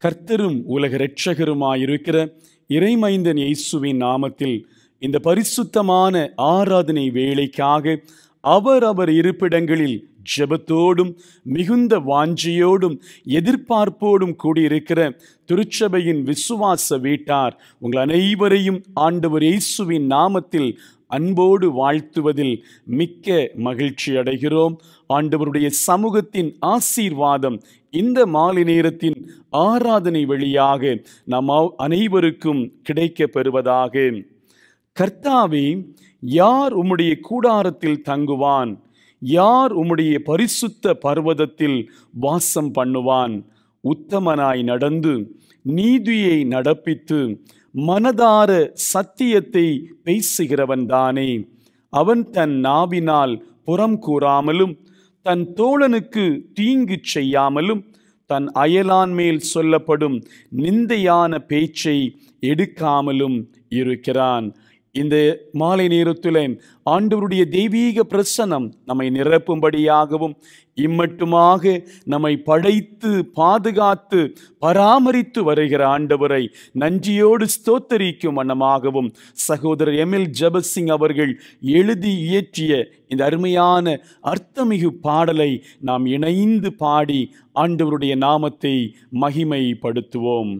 கர்த்தரும் உலக இரட்சகருமாயிருக்கிற இறைமைந்தன் இயேசுவின் நாமத்தில் இந்த பரிசுத்தமான ஆராதனை வேலைக்காக அவர் அவர் இருப்பிடங்களில் ஜெபத்தோடும் மிகுந்த வாஞ்சியோடும் எதிர்பார்ப்போடும் கூடியிருக்கிற திருச்சபையின் விசுவாச வீட்டார் உங்கள் அனைவரையும் ஆண்டவர் இயேசுவின் நாமத்தில் அன்போடு வாழ்த்துவதில் மிக்க மகிழ்ச்சி அடைகிறோம் ஆண்டவருடைய சமூகத்தின் ஆசீர்வாதம் இந்த மாலை நேரத்தின் ஆராதனை வழியாக நாம் அவ்- அனைவருக்கும் கிடைக்கப் பெறுவதாக கர்த்தாவே யார் உம்முடைய கூடாரத்தில் தங்குவான் யார் உம்முடைய பரிசுத்த பர்வதத்தில் வாசம் பண்ணுவான் உத்தமனாய் நடந்து நீதியை நடப்பித்து மனதார சத்தியத்தை பேசுகிறவன் தானே அவன் தன் நாவினால் புறம் கூறாமலும் தன் தோழனுக்கு தீங்கு செய்யாமலும் தன் அயலான் மேல் சொல்லப்படும் நிந்தையான பேச்சை எடுக்காமலும் இருக்கிறான் இந்த மாலை நேரத்தில் ஆண்டவருடைய தெய்வீக பிரசனம் நம்மை நிரப்பும்படியாகவும் இம்மட்டுமாக நம்மை படைத்து பாதுகாத்து பராமரித்து வருகிற ஆண்டவரை நன்றியோடு ஸ்தோத்தரிக்கும் வண்ணமாகவும் சகோதரர் எம்எல் ஜபசிங் அவர்கள் எழுதி இயற்றிய இந்த அருமையான அர்த்தமிகு பாடலை நாம் இணைந்து பாடி ஆண்டவருடைய நாமத்தை மகிமைப்படுத்துவோம்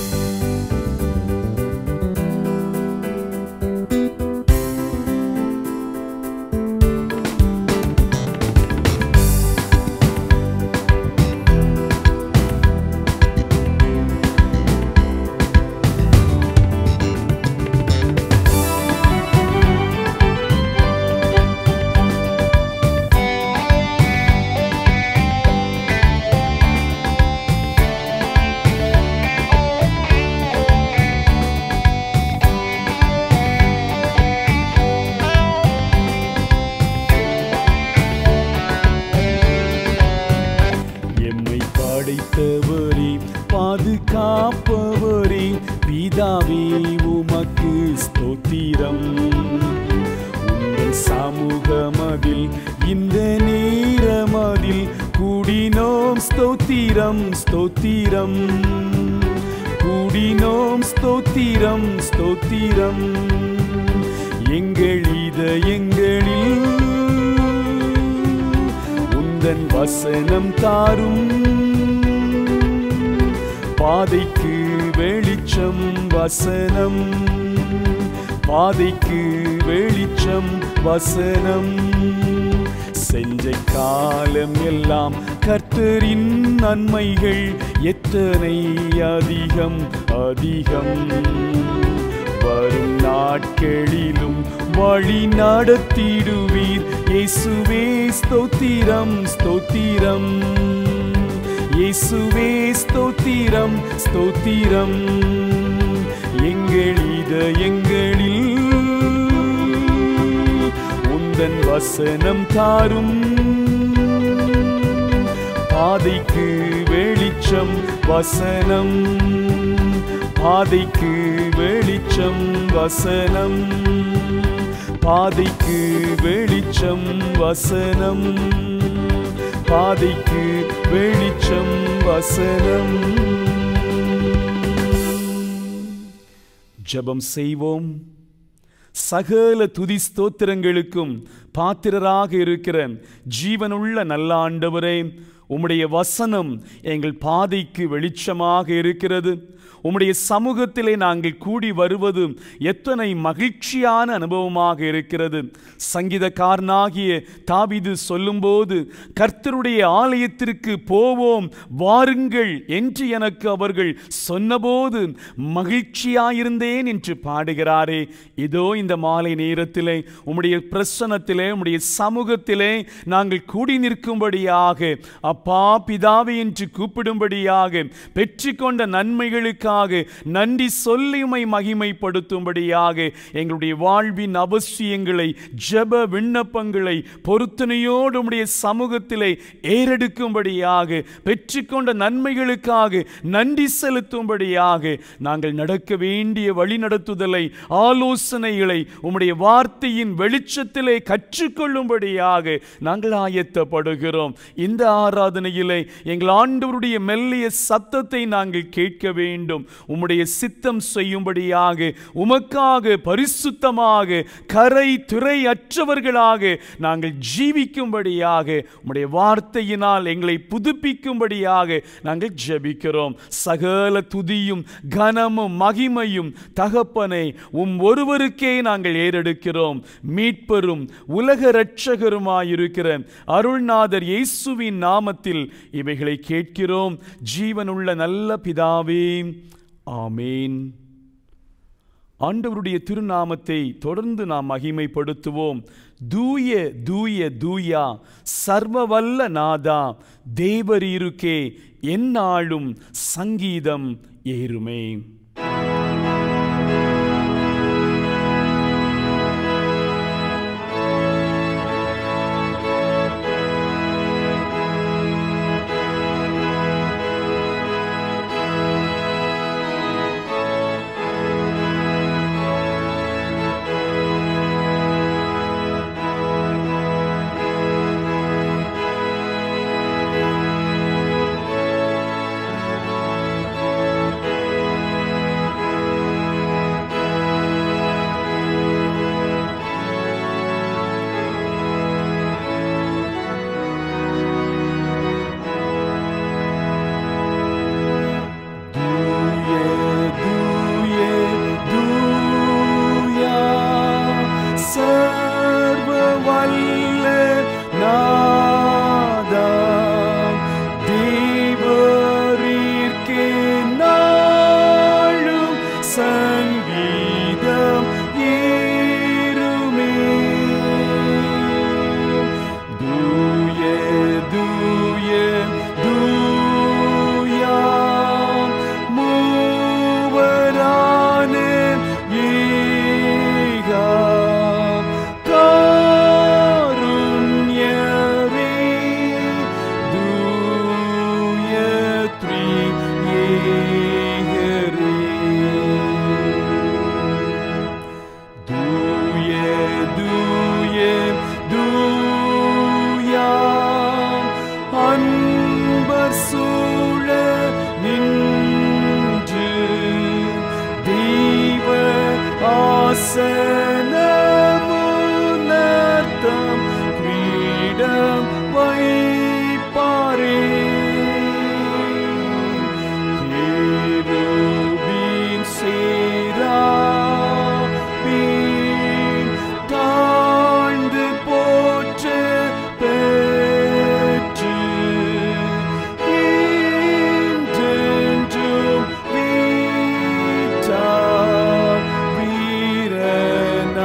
எம்மை படைத்தவரே பாதுகாப்பவரே பிதாவே உமக்கு ஸ்தோத்திரம் உங்கள் சமூகமதில் இந்த நேரமதில் கூடினோம் ஸ்தோத்திரம் ஸ்தோத்திரம் கூடினோம் ஸ்தோத்திரம் ஸ்தோத்திரம் எங்கள் இதயங்களில் உந்தன் வசனம் தாரும் பாதைக்கு வெளிச்சம் வசனம் பாதைக்கு வெளிச்சம் வசனம் செஞ்ச காலம் எல்லாம் கர்த்தரின் நன்மைகள் எத்தனை அதிகம் அதிகம் வரும் நாட்களிலும் வழி நடத்திடுவீர் இயேசுவே ஸ்தோத்திரம் ஸ்தோத்திரம் இயேசுவே ஸ்தோத்திரம் ஸ்தோத்திரம் எங்கள் இதயங்களில் உந்தன் வசனம் தாரும் பாதைக்கு வெளிச்சம் வசனம் பாதைக்கு வெளிச்சம் வசனம் பாதைக்கு வெளிச்சம் வசனம் பாதைக்கு வெளிச்சம் வசனம் ஜெபம் செய்வோம் சகல துதி ஸ்தோத்திரங்களுக்கும் பாத்திரராக இருக்கிற ஜீவனுள்ள நல்ல ஆண்டவரே உம்முடைய வசனம் எங்கள் பாதைக்கு வெளிச்சமாக இருக்கிறது உம்முடைய சமூகத்திலே நாங்கள் கூடி வருவது எத்தனை மகிழ்ச்சியான அனுபவமாக இருக்கிறது சங்கீதக்காரனாகிய தாவீது சொல்லும்போது கர்த்தருடைய ஆலயத்திற்கு போவோம் வாருங்கள் என்று எனக்கு அவர்கள் சொன்னபோது மகிழ்ச்சியாயிருந்தேன் என்று பாடுகிறாரே இதோ இந்த மாலை நேரத்திலே உம்முடைய பிரசனத்திலே உம்முடைய சமூகத்திலே நாங்கள் கூடி நிற்கும்படியாக அப்பா பிதாவே என்று கூப்பிடும்படியாக பெற்றுக்கொண்ட நன்மைகளுக்காக நன்றி சொல்லி உம்மை மகிமைப்படுத்தும்படியாக எங்களுடைய வாழ்வின் அவசியங்களை ஜெப விண்ணப்பங்களை பொருத்தனையோடு உம்முடைய சமூகத்திலே ஏறெடுக்கும்படியாக பெற்றுக்கொண்ட நன்மைகளுக்காக நன்றி செலுத்தும்படியாக நாங்கள் நடக்க வேண்டிய வழிநடத்துதலை ஆலோசனைகளை உம்முடைய வார்த்தையின் வெளிச்சத்திலே கற்றுக்கொள்ளும்படியாக நாங்கள் ஆயத்தப்படுகிறோம் இந்த ஆராதனை ஆராதனையிலே எங்கள் ஆண்டவருடைய மெல்லிய சத்தத்தை நாங்கள் கேட்க வேண்டும் உம்முடைய சித்தம் செய்யும்படியாக உமக்காக பரிசுத்தமாக கரை திரை அற்றவர்களாக நாங்கள் ஜீவிக்கும்படியாக உம்முடைய வார்த்தையினால் எங்களை புதுப்பிக்கும்படியாக நாங்கள் ஜெபிக்கிறோம் சகல துதியும் கனமும் மகிமையும் தகப்பனை உம் ஒருவருக்கே நாங்கள் ஏறெடுக்கிறோம் மீட்பரும் உலக இரட்சகருமாயிருக்கிற அருள்நாதர் இயேசுவின் நாமத்தில் இவைகளை கேட்கிறோம் ஜீவனுள்ள நல்ல பிதாவே ஆமேன் ஆண்டவருடைய திருநாமத்தை தொடர்ந்து நாம் மகிமைப்படுத்துவோம் தூய தூய தூயா சர்வவல்ல நாதா தேவரீருக்கே எந்நாளும் சங்கீதம் ஏறுமே வசனமுனர்த்தம் கிரீடம் வைப்பாரே கேருபீன் சேராபீன் தாழ்ந்து போற்ற பெற்று என்றென்றும் வீட்டார் வீரனாய்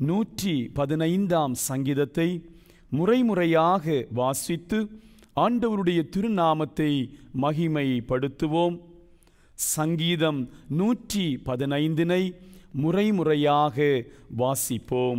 நூற்றி பதினைந்தாம் சங்கீதத்தை முறைமுறையாக வாசித்து ஆண்டவருடைய திருநாமத்தை மகிமைப்படுத்துவோம் சங்கீதம் நூற்றி பதினைந்தினை முறைமுறையாக வாசிப்போம்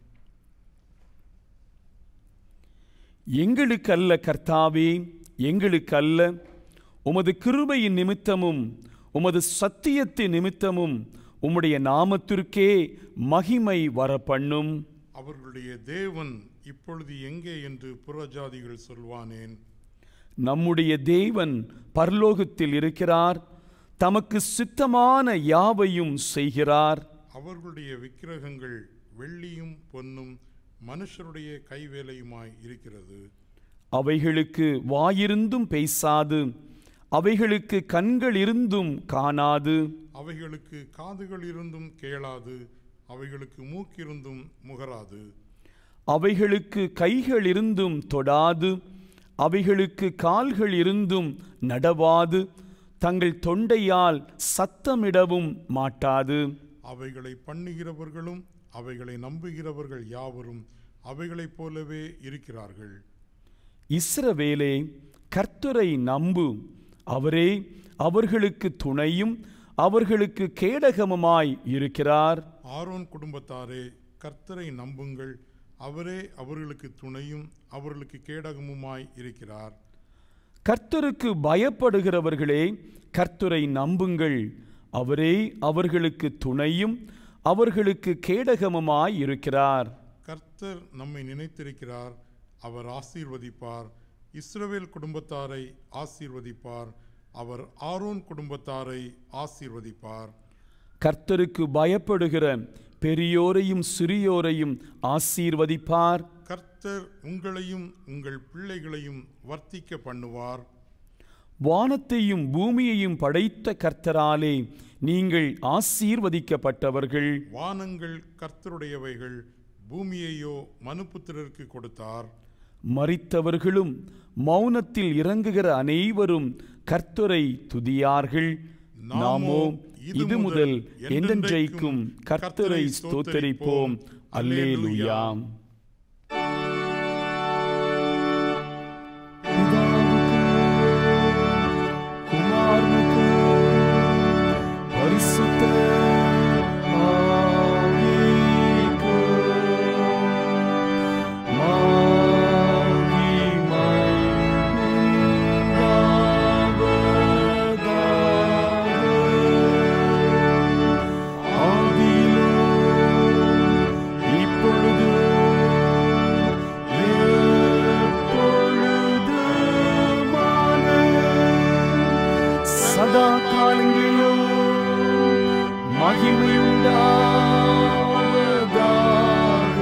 எங்களுக்கல்ல கர்த்தாவே எங்களுக்கல்ல உமது கிருபையின் நிமித்தமும் உமது சத்தியத்தின் நிமித்தமும் உம்முடைய நாமத்திற்கே மகிமை வரப்பண்ணும் அவர்களுடைய தேவன் இப்பொழுது எங்கே என்று புறஜாதிகள் சொல்வானேன் நம்முடைய தேவன் பரலோகத்தில் இருக்கிறார் தமக்கு சித்தமான யாவையும் செய்கிறார் அவர்களுடைய விக்கிரகங்கள் வெள்ளியும் பொன்னும் மனுஷருடைய கைவேலையுமாய் இருக்கிறது அவைகளுக்கு வாயிருந்தும் பேசாது அவைகளுக்கு கண்கள் இருந்தும் காணாது அவைகளுக்கு காதுகள் இருந்தும் கேளாது அவைகளுக்கு மூக்கிருந்தும் முகராது அவைகளுக்கு கைகள் இருந்தும் தொடாது அவைகளுக்கு கால்கள் இருந்தும் நடவாது தங்கள் தொண்டையால் சத்தமிடவும் மாட்டாது அவைகளை பண்ணுகிறவர்களும் அவைகளை நம்புகிறவர்கள் யாவரும் அவைகளைப் போலவே இருக்கிறார்கள் இஸ்ரவேலே கர்த்தரை நம்பு அவரே அவர்களுக்கு துணையும் அவர்களுக்கு கேடகமுமாய் இருக்கிறார் ஆரோன் குடும்பத்தாரே கர்த்தரை நம்புங்கள் அவரே அவர்களுக்கு துணையும் அவர்களுக்கு கேடகமுமாய் இருக்கிறார் கர்த்தருக்கு பயப்படுகிறவர்களே கர்த்தரை நம்புங்கள் அவரே அவர்களுக்கு துணையும் அவர்களுக்கு கேடகமுமாய் இருக்கிறார் கர்த்தர் நம்மை நினைத்திருக்கிறார் அவர் ஆசீர்வதிப்பார் இஸ்ரவேல் குடும்பத்தாரை ஆசீர்வதிப்பார் அவர் ஆரோன் குடும்பத்தாரை ஆசீர்வதிப்பார் கர்த்தருக்கு பயப்படுகிற பெரியோரையும் சிறியோரையும் ஆசீர்வதிப்பார் கர்த்தர் உங்களையும் உங்கள் பிள்ளைகளையும் வர்த்திக்க பண்ணுவார் வானத்தையும் பூமியையும் படைத்த கர்த்தராலே நீங்கள் ஆசீர்வதிக்கப்பட்டவர்கள் வானங்கள் கர்த்தருடையவைகள் பூமியையோ மனுபுத்திரருக்கு கொடுத்தார் மரித்தவர்களும் மௌனத்தில் இறங்குகிற அனைவரும் கர்த்தரை துதியார்கள் நாமோ இது முதல் என்றென்றைக்கும் கர்த்தரை ஸ்தோத்தரிப்போம் அல்லேலூயா குமாரனுக்கு பரிசுத்த ஆவிக்கு மகிமை உண்டாவதாக. ஆதியிலும் இப்பொழுதும் எப்பொழுதுமான சதா காலங்களிலும் மகிமை உண்டாவதாக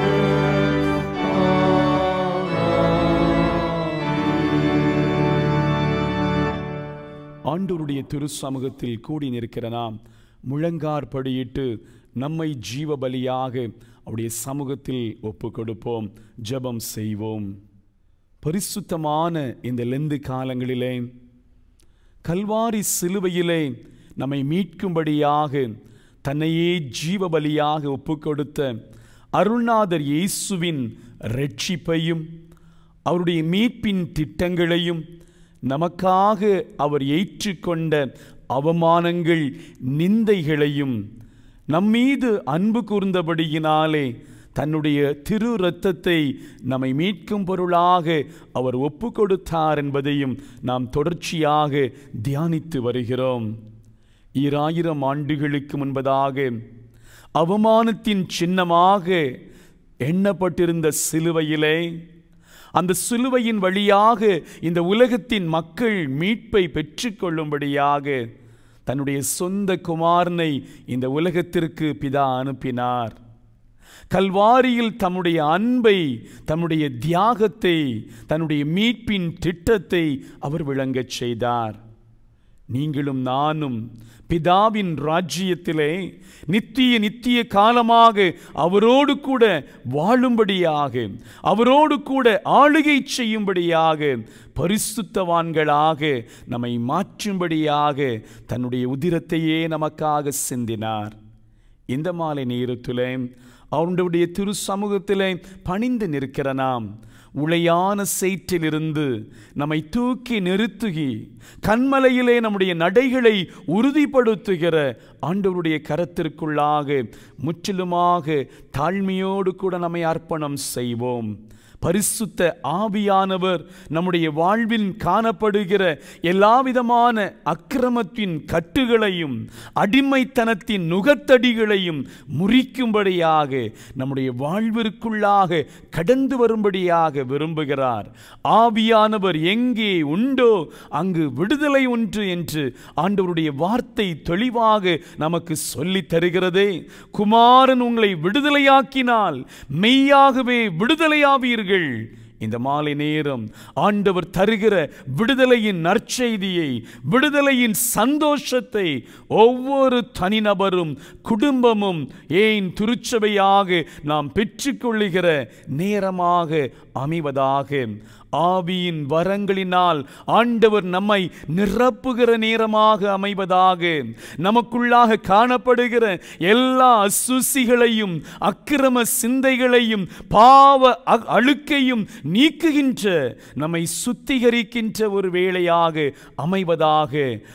ஆண்டவருடைய திரு சமூகத்தில் கூடி நிற்கிற நாம் முழங்கார் படியிட்டு நம்மை ஜீவ பலியாக அவருடைய சமூகத்தில் ஒப்பு கொடுப்போம் ஜெபம் செய்வோம் பரிசுத்தமான இந்த லெந்து காலங்களிலே கல்வாரி சிலுவையிலே நம்மை மீட்கும்படியாக தன்னையே ஜீவ பலியாக ஒப்புக்கொடுத்த அருள்நாதர் இயேசுவின் ரட்சிப்பையும் அவருடைய மீட்பின் திட்டங்களையும் நமக்காக அவர் ஏற்றுக்கொண்ட அவமானங்கள் நிந்தைகளையும் நம்மீது அன்பு கூர்ந்தபடியினாலே தன்னுடைய திரு இரத்தத்தை நம்மை மீட்கும் பொருளாக அவர் ஒப்பு கொடுத்தார் என்பதையும் நாம் தொடர்ச்சியாக தியானித்து வருகிறோம் ஈராயிரம் ஆண்டுகளுக்கு முன்பதாக அவமானத்தின் சின்னமாக எண்ணப்பட்டிருந்த சிலுவையிலே அந்த சிலுவையின் வழியாக இந்த உலகத்தின் மக்கள் மீட்பை பெற்றுக்கொள்ளும்படியாக தன்னுடைய சொந்த குமாரனை இந்த உலகத்திற்கு பிதா அனுப்பினார் கல்வாரியில் தம்முடைய அன்பை தம்முடைய தியாகத்தை தன்னுடைய மீட்பின் திட்டத்தை அவர் விளங்கச் செய்தார் நீங்களும் நானும் பிதாவின் ராஜ்யத்திலே நித்திய நித்திய காலமாக அவரோடு கூட வாழும்படியாக அவரோடு கூட ஆளுகை செய்யும்படியாக பரிசுத்தவான்களாக நம்மை மாற்றும்படியாக தன்னுடைய உதிரத்தையே நமக்காக சிந்தினார் இந்த மாலை நேரத்திலே அவருடைய திரு சமூகத்திலே பணிந்து நிற்கிற நாம் உளையான சேற்றிலிருந்து நம்மை தூக்கி நிறுத்துகி கண்மலையிலே நம்முடைய நடைகளை உறுதிப்படுத்துகிற ஆண்டவருடைய கரத்திற்குள்ளாக முற்றிலுமாக தாழ்மையோடு கூட நம்மை அர்ப்பணம் செய்வோம் பரிசுத்த ஆவியானவர் நம்முடைய வாழ்வில் காணப்படுகிற எல்லாவிதமான அக்கிரமத்தின் கட்டுகளையும் அடிமைத்தனத்தின் நுகத்தடிகளையும் முறிக்கும்படியாக நம்முடைய வாழ்விற்குள்ளாக கடந்து வரும்படியாக விரும்புகிறார் ஆவியானவர் எங்கே உண்டோ அங்கு விடுதலை உண்டு என்று ஆண்டவருடைய வார்த்தை தெளிவாக நமக்கு சொல்லித் தருகிறதே குமாரன் உங்களை விடுதலையாக்கினால் மெய்யாகவே விடுதலையாவீர்கள் இந்த மாலை நேரம் ஆண்டவர் தருகிற விடுதலையின் நற்செய்தியை விடுதலையின் சந்தோஷத்தை ஒவ்வொரு தனிநபரும் குடும்பமும் ஏன் திருச்சபையாக நாம் பெற்றுக்கொள்ளுகிற நேரமாக அமைவதாக ஆவியின் வரங்களினால் ஆண்டவர் நம்மை நிரப்புகிற நேரமாக அமைவதாக நமக்குள்ளாக காணப்படுகிற எல்லா அசுசிகளையும் அக்கிரம சிந்தைகளையும் பாவ அ- அழுக்கையும் நீக்குகின்ற நம்மை சுத்திகரிக்கின்ற ஒரு வேளையாக அமைவதாக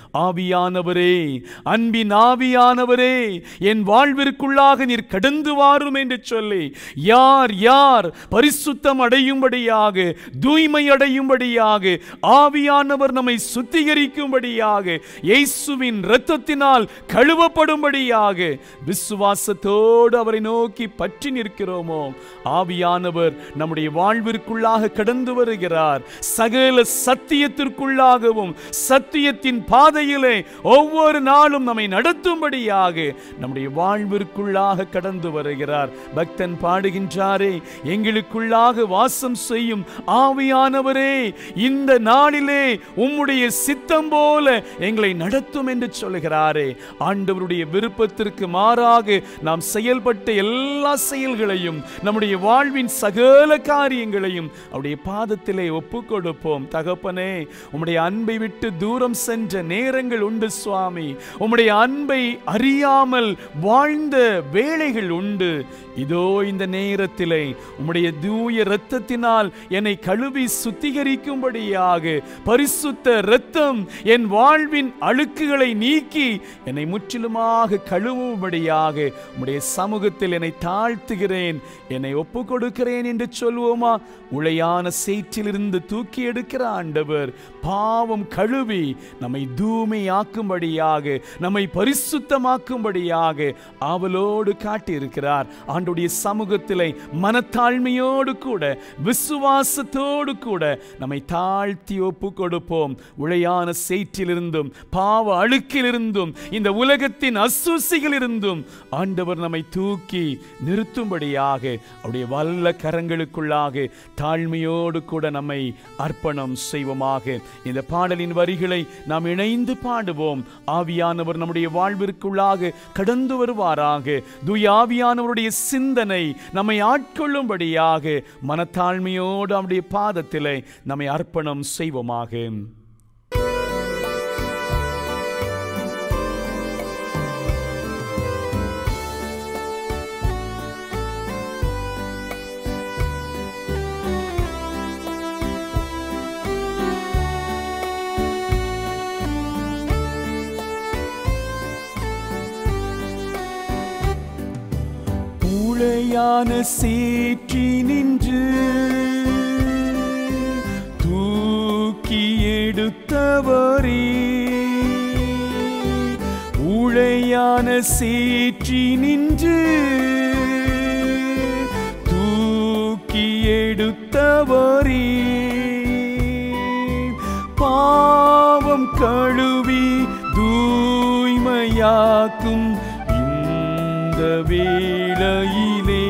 ஆவியானவரே அன்பின் ஆவியானவரே என் வாழ்விற்குள்ளாக நீர் கடந்து வாரும் என்று சொல்லி யார் யார் பரிசுத்தம் அடையும்படியாக தூய்மை அடையும்படியாக ஆவியானவர் நம்மை சுத்திகரிக்கும்படியாக இயேசுவின் இரத்தத்தினால் கழுவப்படும்படியாக விசுவாசத்தோடு அவரை நோக்கி பற்றி நிற்கிறோமோ ஆவியானவர் நம்முடைய வாழ்விற்குள்ளாக கடந்து வருகிறார் சகல சத்தியத்திற்குள்ளாகவும் சத்தியத்தின் பாதையிலே ஒவ்வொரு நாளும் நம்மை நடத்தும்படியாக நம்முடைய வாழ்விற்குள்ளாக கடந்து வருகிறார் பக்தன் பாடுகின்றாரே எங்களுக்குள்ளாக வாசம் செய்யும் ஆவியானவரே இந்த நாளிலே உம்முடைய சித்தம் போல எங்களை நடத்தும் என்று சொல்கிறாரே ஆண்டவருடைய விருப்பத்திற்கு மாறாக நாம் செயல்பட்ட எல்லா செயல்களையும் நம்முடைய வாழ்வின் சகல காரியங்களையும் அவருடைய பாதத்திலே ஒப்புக் கொடுப்போம் தகப்பனே உம்முடைய அன்பை விட்டு தூரம் சென்ற நேரங்கள் உண்டு சுவாமி உம்முடைய அன்பை அறியாமல் வாழ்ந்த வேளைகள் உண்டு இதோ இந்த நேரத்திலே உம்முடைய தூய இரத்தத்தினால் என்னை கழுவி சுத்திகரிக்கும்படியாக பரிசுத்த இரத்தம் என் வாழ்வின் அழுக்குகளை நீக்கி என்னை முற்றிலுமாக கழுவும்படியாக உம்முடைய சமூகத்தில் என்னை தாழ்த்துகிறேன் என்னை ஒப்புக் கொடுக்கிறேன் என்று சொல்வோமா உளையான சேற்றிலிருந்து தூக்கி எடுக்கிற ஆண்டவர் பாவம் கழுவி நம்மை தூய்மையாக்கும்படியாக நம்மை பரிசுத்தமாக்கும்படியாக ஆவலோடு காட்டியிருக்கிறார் ஆண்டுடைய சமூகத்திலே மனத்தாழ்மையோடு கூட விசுவாசத்தோடு கூட நம்மை தாழ்த்தி ஒப்பு கொடுப்போம் உளையான சேற்றிலிருந்தும் பாவ அழுக்கிலிருந்தும் இந்த உலகத்தின் அசூசிகளிலிருந்தும் ஆண்டவர் நம்மை தூக்கி நிறுத்தும்படியாக அவருடைய வல்ல கரங்களுக்குள்ளாக தாழ்மையோடு கூட நம்மை அர்ப்பணம் செய்வோமாக இந்த பாடலின் வரிகளை நாம் இணைந்து பாடுவோம் ஆவியானவர் நம்முடைய வாழ்விற்குள்ளாக கடந்து வருவாராக தூய ஆவியானவருடைய சிந்தனை நம்மை ஆட்கொள்ளும்படியாக மனத்தாழ்மையோடு அவருடைய பாதத்திலே நம்மை அர்ப்பணம் செய்வோமாக உளையான சேற்றி நின்று தூக்கி எடுத்தவரே உளையான சேற்றி நின்று தூக்கி எடுத்தவரே பாவம் கழுவி தூய்மையாக்கும் இந்த வேளையிலே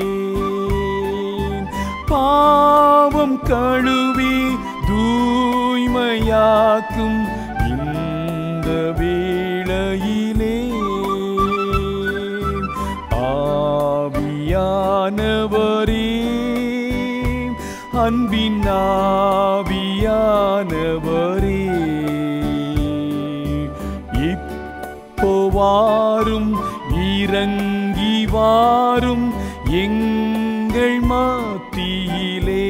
பாவம் கழுவி தூய்மையாக்கும் இந்த வேளையிலே ஆவியானவரே அன்பின் ஆவியானவரே இப்போ வாரும் இறங்கி வாரும் எங்கள் மத்தியிலே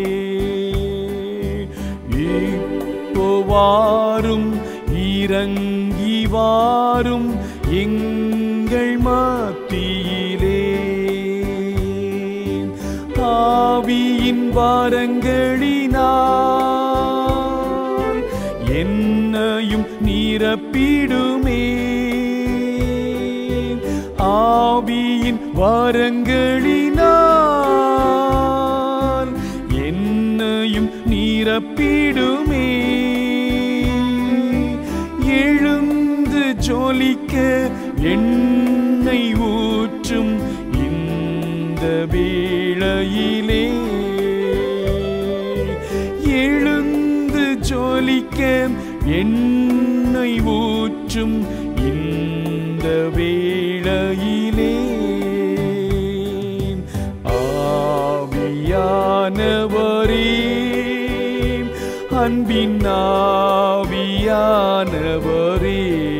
இப்போ வாரும் இறங்கி வாரும் எங்கள் மத்தியிலே ஆவியின் வாரங்களினால் என்னையும் நிரப்பிடுமே ஆவியின் வாரங்களினால் என்னையும் நிரப்பிடுமே எழுந்து ஜொலிக்க எண்ணெய் ஊற்றும் இந்த வேளையிலே எழுந்து ஜொலிக்க எண்ணெய் ஊற்றும் இந்த வேளையிலே ஆவியானவரே அன்பின் ஆவியானவரே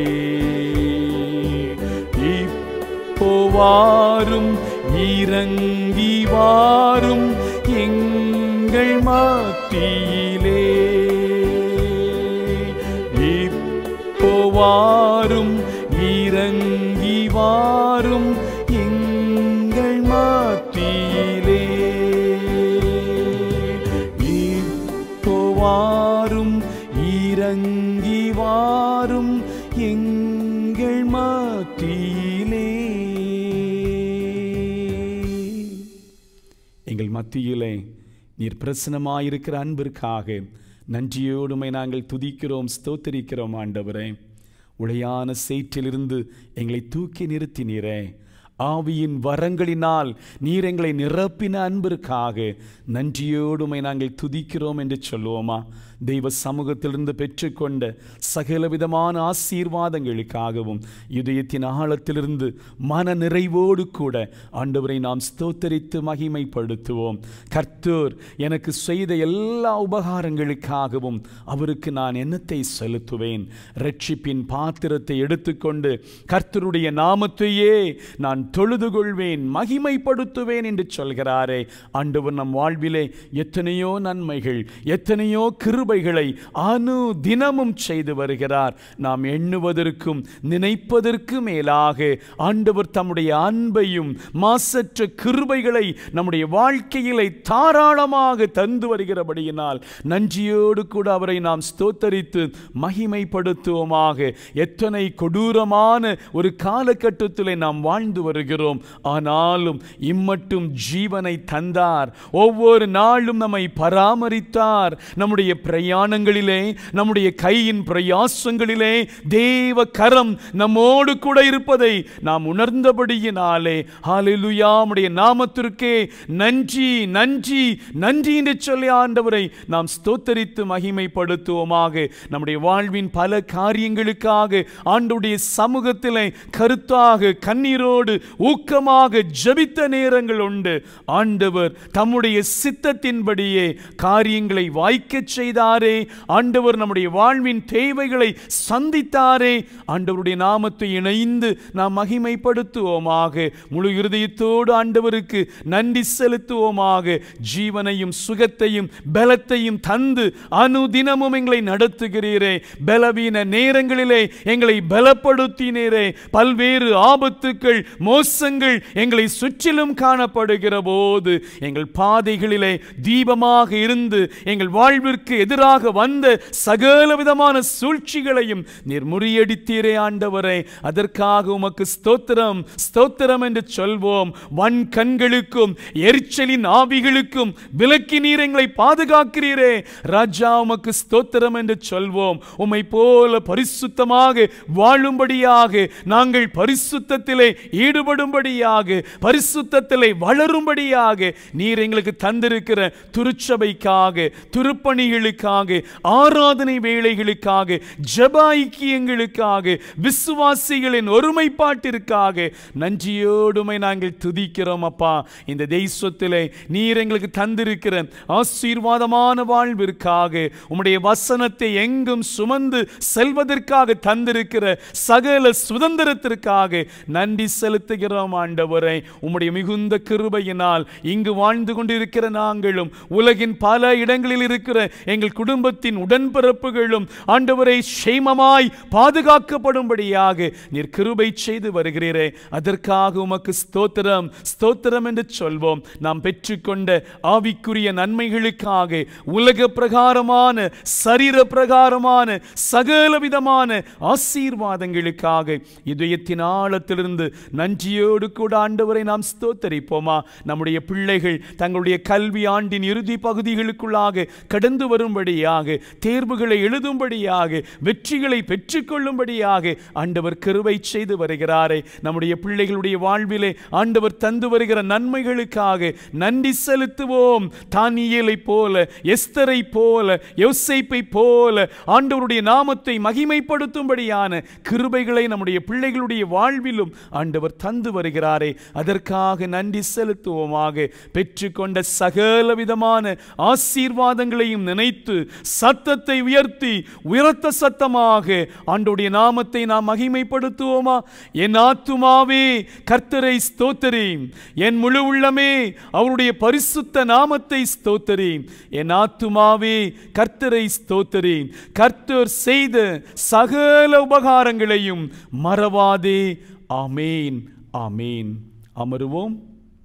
இப்போ வாரும் இறங்கி வாரும் எங்கள் மத்தியிலே இப்போ வாரும் இறங்கி வாரும் எங்கள் மத்தியிலே இப்போ வாரும் இறங்கி வாரும் எங்கள் மத்தியிலே எங்கள் மத்தியிலே நீர் பிரசனமாயிருக்கிற அன்பிற்காக நன்றியோடுமை நாங்கள் துதிக்கிறோம் ஸ்தோத்தரிக்கிறோம் ஆண்டவரே உளையான சேற்றிலிருந்து எங்களை தூக்கி நிறுத்தினீரே ஆவியின் வரங்களினால் நீர் எங்களை நிரப்பின அன்பிற்காக நன்றியோடுமை நாங்கள் துதிக்கிறோம் என்று சொல்லுவோமா தெய்வ சமூகத்திலிருந்து பெற்றுக்கொண்ட சகல விதமான ஆசீர்வாதங்களுக்காகவும் இதயத்தின் ஆழத்திலிருந்து மன நிறைவோடு கூட ஆண்டவரை நாம் ஸ்தோத்தரித்து மகிமைப்படுத்துவோம் கர்த்தர் எனக்கு செய்த எல்லா உபகாரங்களுக்காகவும் அவருக்கு நான் எண்ணத்தை செலுத்துவேன் ரட்சிப்பின் பாத்திரத்தை எடுத்துக்கொண்டு கர்த்தருடைய நாமத்தையே நான் தொழுது கொள்வேன் மகிமைப்படுத்துவேன் என்று சொல்கிறாரே ஆண்டவர் நம் வாழ்விலே எத்தனையோ நன்மைகள் எத்தனையோ கிருபைகளை அனு தினமும் செய்து வருகிறார் நாம் எண்ணுவதற்கும் நினைப்பதற்கு மேலாக ஆண்டவர் தம்முடைய அன்பையும் மாசற்ற கிருபைகளை நம்முடைய வாழ்க்கையிலே தாராளமாக தந்து வருகிறபடியினால் நன்றியோடு கூட அவரை நாம் ஸ்தோத்தரித்து மகிமைப்படுத்துவோமாக எத்தனை கொடூரமான ஒரு காலகட்டத்திலே நாம் வாழ்ந்து வருகிறோம் ஆனாலும் இம்மட்டும் ஜீவனை தந்தார் ஒவ்வொரு நாளும் நம்மை பராமரித்தார் நம்முடைய பிரயாணங்களிலே நம்முடைய கையின் பிரயாசங்களிலே தேவ கரம் நம்மோடு கூட இருப்பதை நாம் உணர்ந்தபடியினாலே ஹalleluya நம்முடைய நாமத்திற்கே நன்றி நன்றி நன்றி என்று சொல்லி ஆண்டவரை நாம் ஸ்தோத்தரித்து மகிமைப்படுத்துவோமாக நம்முடைய வாழ்வின் பல காரியங்களுக்காக ஆண்டுடைய சமூகத்திலே கருத்தாக கண்ணீரோடு ஊக்கமாக ஜெபித்த நேரங்கள் உண்டு ஆண்டவர் தம்முடைய சித்தத்தின்படியே காரியங்களை வாய்க்கச் செய்தாரே ஆண்டவர் நம்முடைய வாழ்வின் தேவைகளை சந்தித்தாரே ஆண்டவருடைய நாமத்தை இணைந்து நாம் மகிமைப்படுத்துவோமாக முழு இருதயத்தோடு ஆண்டவருக்கு நன்றி செலுத்துவோமாக ஜீவனையும் சுகத்தையும் பலத்தையும் தந்து அனுதினமும் எங்களை நடத்துகிறீரே பலவீன நேரங்களிலே எங்களை பலப்படுத்தினீரே பல்வேறு ஆபத்துக்கள் மோசங்கள் எங்களை சுற்றிலும் காணப்படுகிற போது எங்கள் பாதைகளிலே தீபமாக இருந்து எங்கள் வாழ்விற்கு எதிராக வந்த சகல விதமான சூழ்ச்சிகளையும் நீர் முறியடித்தீரே ஆண்டவரே அதற்காக உமக்கு ஸ்தோத்திரம் ஸ்தோத்திரம் என்று சொல்வோம் வன் கண்களுக்கும் எரிச்சலின் ஆவிகளுக்கும் விலக்கி நீர் எங்களை பாதுகாக்கிறீரே ராஜா உமக்கு ஸ்தோத்திரம் என்று சொல்வோம் உம்மை போல பரிசுத்தமாக வாழும்படியாக நாங்கள் பரிசுத்தத்திலே ஈடுபடும்படியாக பரிசுத்தத்திலே வளரும்படியாக நீர் எங்களுக்கு தந்திருக்கிற திருச்சபைக்காக திருப்பணிகளுக்காக வேளைகளுக்காக ஆராதனை வேளைகளுக்காக ஜெப ஐக்கியங்களுக்காக விசுவாசிகளின் ஒருமைப்பாட்டிற்காக நன்றியோடுமை நாங்கள் துதிக்கிறோம் அப்பா இந்த தேசத்திலே நீர் எங்களுக்கு தந்திருக்கிற ஆசீர்வாதமான வாழ்விற்காக உம்முடைய வசனத்தை எங்கும் சுமந்து செல்வதற்காக தந்திருக்கிற சகல சுதந்திரத்திற்காக நன்றி செலுத்துகிறோம் ஆண்டவரை உம்முடைய மிகுந்த கிருபையினால் இங்கு வாழ்ந்து கொண்டிருக்கிற நாங்களும் உலகின் பல இடங்களில் இருக்கிற எங்கள் குடும்பத்தின் உடன்பிறப்புகளும் ஆண்டவரை சேமமாய் பாதுகாக்கப்படும்படியாக நீர் கிருபை செய்து வருகிறீரே அதற்காக உமக்கு ஸ்தோத்திரம் ஸ்தோத்திரம் என்று சொல்வோம் நாம் பெற்றுக்கொண்ட ஆவிக்குரிய நன்மைகளுக்காக உலக பிரகாரமான சரீர பிரகாரமான சகல விதமான ஆசீர்வாதங்களுக்காக இதயத்தின் ஆழத்திலிருந்து நன்றியோடு கூட ஆண்டவரை நாம் ஸ்தோத்தரிப்போமா நம்முடைய பிள்ளைகள் தங்களுடைய கல்வி ஆண்டின் இறுதி பகுதிகளுக்குள்ளாக கடந்து வரும்படியாக தேர்வுகளை எழுதும்படியாக வெற்றிகளை பெற்றுக்கொள்ளும்படியாக ஆண்டவர் கிருபை செய்து வருகிறாரே நம்முடைய பிள்ளைகளுடைய வாழ்விலே ஆண்டவர் தந்து வருகிற நன்மைகளுக்காக நன்றி செலுத்துவோம் தானியலை போல எஸ்தரை போல யோசேப்பை போல ஆண்டவருடைய நாமத்தை மகிமைப்படுத்தும்படியான கிருபைகளை நம்முடைய பிள்ளைகளுடைய வாழ்விலும் ஆண்டவர் தந்து வருகிறாரே அதற்காக நன்றி செலுத்துவோமாக பெற்றுக்கொண்ட சகல விதமான ஆசீர்வாதங்களையும் நினைத்து சத்தத்தை உயர்த்தி உயர்த்த சத்தமாக ஆண்டோடைய நாமத்தை நாம் மகிமைப்படுத்துவோமா என் ஆத்துமாவே கர்த்தரை ஸ்தோத்தரி என் முழு உள்ளமே அவருடைய பரிசுத்த நாமத்தை ஸ்தோத்தரி என் ஆத்துமாவே கர்த்தரை ஸ்தோத்தரி கர்த்தர் செய்த சகல உபகாரங்களையும் மறவாதே ஆமேன் ஆமேன் அமருவோம்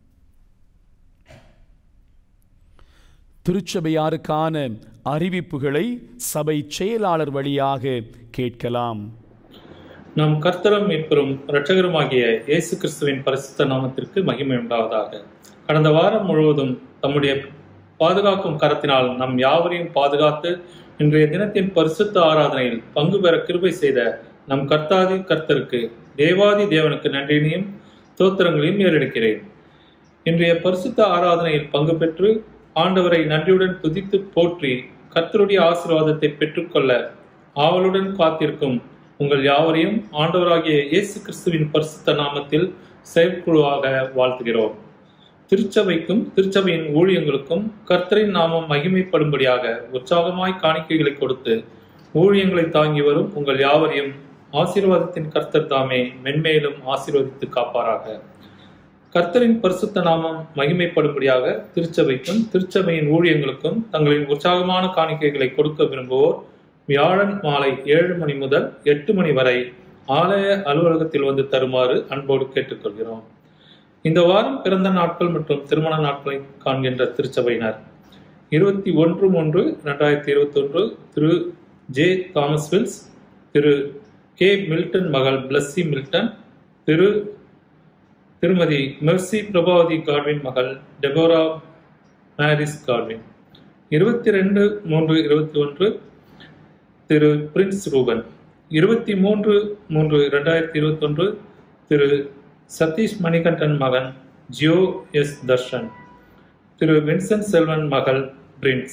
திருச்சபையாருக்கான அறிவிப்புகளை சபை செயலாளர் வழியாக கேட்கலாம் நம் கர்த்தரும் மீட்பெரும் இரட்சகருமாகிய இயேசு கிறிஸ்துவின் பரிசுத்த நாமத்திற்கு மகிமை உண்டாவதாக கடந்த வாரம் முழுவதும் தம்முடைய பாதுகாக்கும் கரத்தினால் நம் யாவரையும் பாதுகாத்து இன்றைய தினத்தின் பரிசுத்த ஆராதனையில் பங்கு பெற கிருபை செய்த நம் கர்த்தாதி கர்த்தருக்கு தேவாதி தேவனுக்கு நன்றியினையும் தோத்திரங்களையும் ஏறெடுக்கிறேன் இன்றைய பரிசுத்த ஆராதனையில் பங்கு பெற்று ஆண்டவரை நன்றியுடன் துதித்து போற்றி கர்த்தருடைய ஆசீர்வாதத்தை பெற்றுக்கொள்ள ஆவலுடன் காத்திருக்கும் உங்கள் யாவரையும் ஆண்டவராகிய இயேசு கிறிஸ்துவின் பரிசுத்த நாமத்தில் செயற்குழுவாக வாழ்த்துகிறோம் திருச்சபைக்கும் திருச்சபையின் ஊழியங்களுக்கும் கர்த்தரின் நாமம் மகிமைப்படும்படியாக உற்சாகமாய் காணிக்கைகளை கொடுத்து ஊழியங்களை தாங்கி வரும் உங்கள் யாவரையும் ஆசீர்வாதத்தின் கர்த்தர் தாமே மென்மேலும் ஆசீர்வதித்து காப்பாராக கர்த்தரின் பரிசுத்த நாமம் மகிமைப்படும்படியாக திருச்சபைக்கும் திருச்சபையின் ஊழியங்களுக்கும் தங்களின் உற்சாகமான காணிக்கைகளை கொடுக்க விரும்புவோர் வியாழன் மாலை ஏழு மணி முதல் எட்டு மணி வரை ஆலய அலுவலகத்தில் வந்து தருமாறு அன்போடு கேட்டுக்கொள்கிறோம் இந்த வாரம் பிறந்த நாட்கள் மற்றும் திருமண நாட்களை காண்கின்ற திருச்சபையினர் இருபத்தி ஒன்று மூன்று ரெண்டாயிரத்தி இருபத்தி ஒன்று திரு ஜே தாமஸ் வில்ஸ் திரு கே மில்டன் மகள் பிளஸ்ஸி மில்டன் திரு திருமதி மெர்சி பிரபாவதி கார்வின் மகள் டெபோரா மேரிஸ் கார்வின் இருபத்தி ரெண்டு மூன்று இருபத்தி ஒன்று திரு பிரின்ஸ் ரூபன் இருபத்தி மூன்று மூன்று ரெண்டாயிரத்தி இருபத்தொன்று திரு சதீஷ் மணிகண்டன் மகன் ஜியோ எஸ் தர்ஷன் திரு வின்சென்ட் செல்வன் மகள் பிரின்ஸ்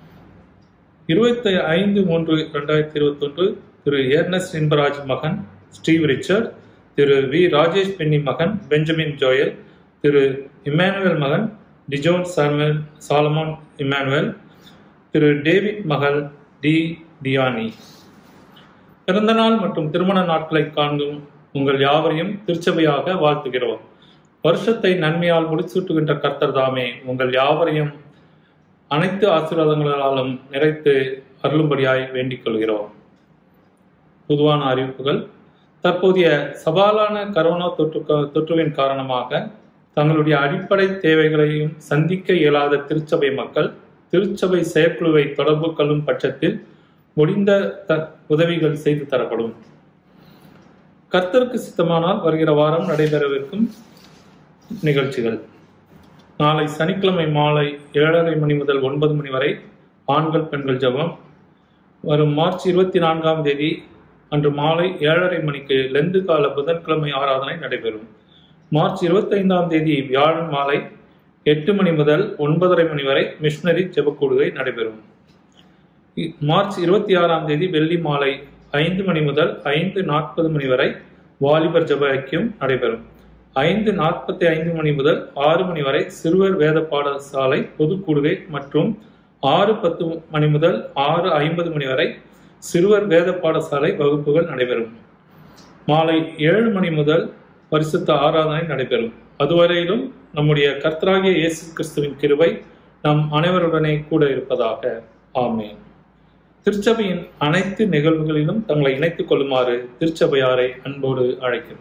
இருபத்தி ஐந்து மூன்று ரெண்டாயிரத்தி இருபத்தொன்று திரு ஏர்னஸ் இன்பராஜ் மகன் ஸ்டீவ் ரிச்சர்ட் திரு வி ராஜேஷ் பென்னி மகன் பெஞ்சமின் ஜோயல் திரு இமானுவேல் மகன் டிஜோன் சார்மேல் சாலமோன் இமானுவேல் திரு டேவிட் மகள் டி டியானி பிறந்தநாள் மற்றும் திருமண நாட்களை காண்கும் உங்கள் யாவரையும் திருச்சபையாக வாழ்த்துகிறோம் வருஷத்தை நன்மையால் முடிசூட்டுகின்ற கர்த்தர் தாமே உங்கள் யாவரையும் அனைத்து ஆசீர்வாதங்களாலும் நிறைத்து அருளும்படியாய் வேண்டிக் கொள்கிறோம் பொதுவான அறிவிப்புகள் தற்போதைய சவாலான கரோனா தொற்று தொற்றுவின் காரணமாக தங்களுடைய அடிப்படை தேவைகளையும் சந்திக்க இயலாத திருச்சபை மக்கள் திருச்சபை செயற்குழுவை தொடர்பு கொள்ளும் பட்சத்தில் முடிந்த த உதவிகள் செய்து தரப்படும் கர்த்தருக்கு சித்தமானால் வருகிற வாரம் நடைபெறவிருக்கும் நிகழ்ச்சிகள் நாளை சனிக்கிழமை மாலை ஏழரை மணி முதல் ஒன்பது மணி வரை ஆண்கள் பெண்கள் ஜெபம் வரும் மார்ச் இருபத்தி நான்காம் தேதி அன்று மாலை ஏழரை மணிக்கு லெந்து கால புதன்கிழமை ஆராதனை நடைபெறும் மார்ச் இருபத்தைந்தாம் தேதி வியாழன் மாலை எட்டு மணி முதல் ஒன்பதரை மணி வரை மிஷனரி ஜெபக்கூடுகை நடைபெறும் இ- மார்ச் இருபத்தி ஆறாம் தேதி வெள்ளி மாலை ஐந்து மணி முதல் ஐந்து நாற்பது மணி வரை வாலிபர் ஜெப ஐக்கியம் நடைபெறும் ஐந்து நாற்பத்தி ஐந்து மணி முதல் ஆறு மணி வரை சிறுவர் வேத பாடசாலை பொதுக்கூடுகை மற்றும் ஆறு பத்து மணி முதல் ஆறு ஐம்பது மணி வரை சிறுவர் வேத பாடசாலை வகுப்புகள் நடைபெறும் மாலை ஏழு மணி முதல் பரிசுத்த ஆராதனை நடைபெறும் அதுவரையிலும் நம்முடைய கர்த்தராகிய இயேசு கிறிஸ்துவின் கிருபை நம் அனைவருடனே கூட இருப்பதாக ஆமென் திருச்சபையின் அனைத்து நிகழ்வுகளிலும் தங்களை இணைத்துக் கொள்ளுமாறு திருச்சபையாரை அன்போடு அழைக்கிறோம்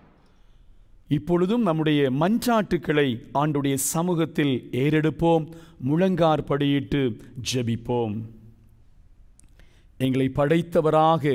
இப்பொழுதும் நம்முடைய மன்றாட்டுக்களை ஆண்டுடைய சமூகத்தில் ஏறெடுப்போம் முழங்கார் படியிட்டு ஜெபிப்போம் எங்களை படைத்தவராக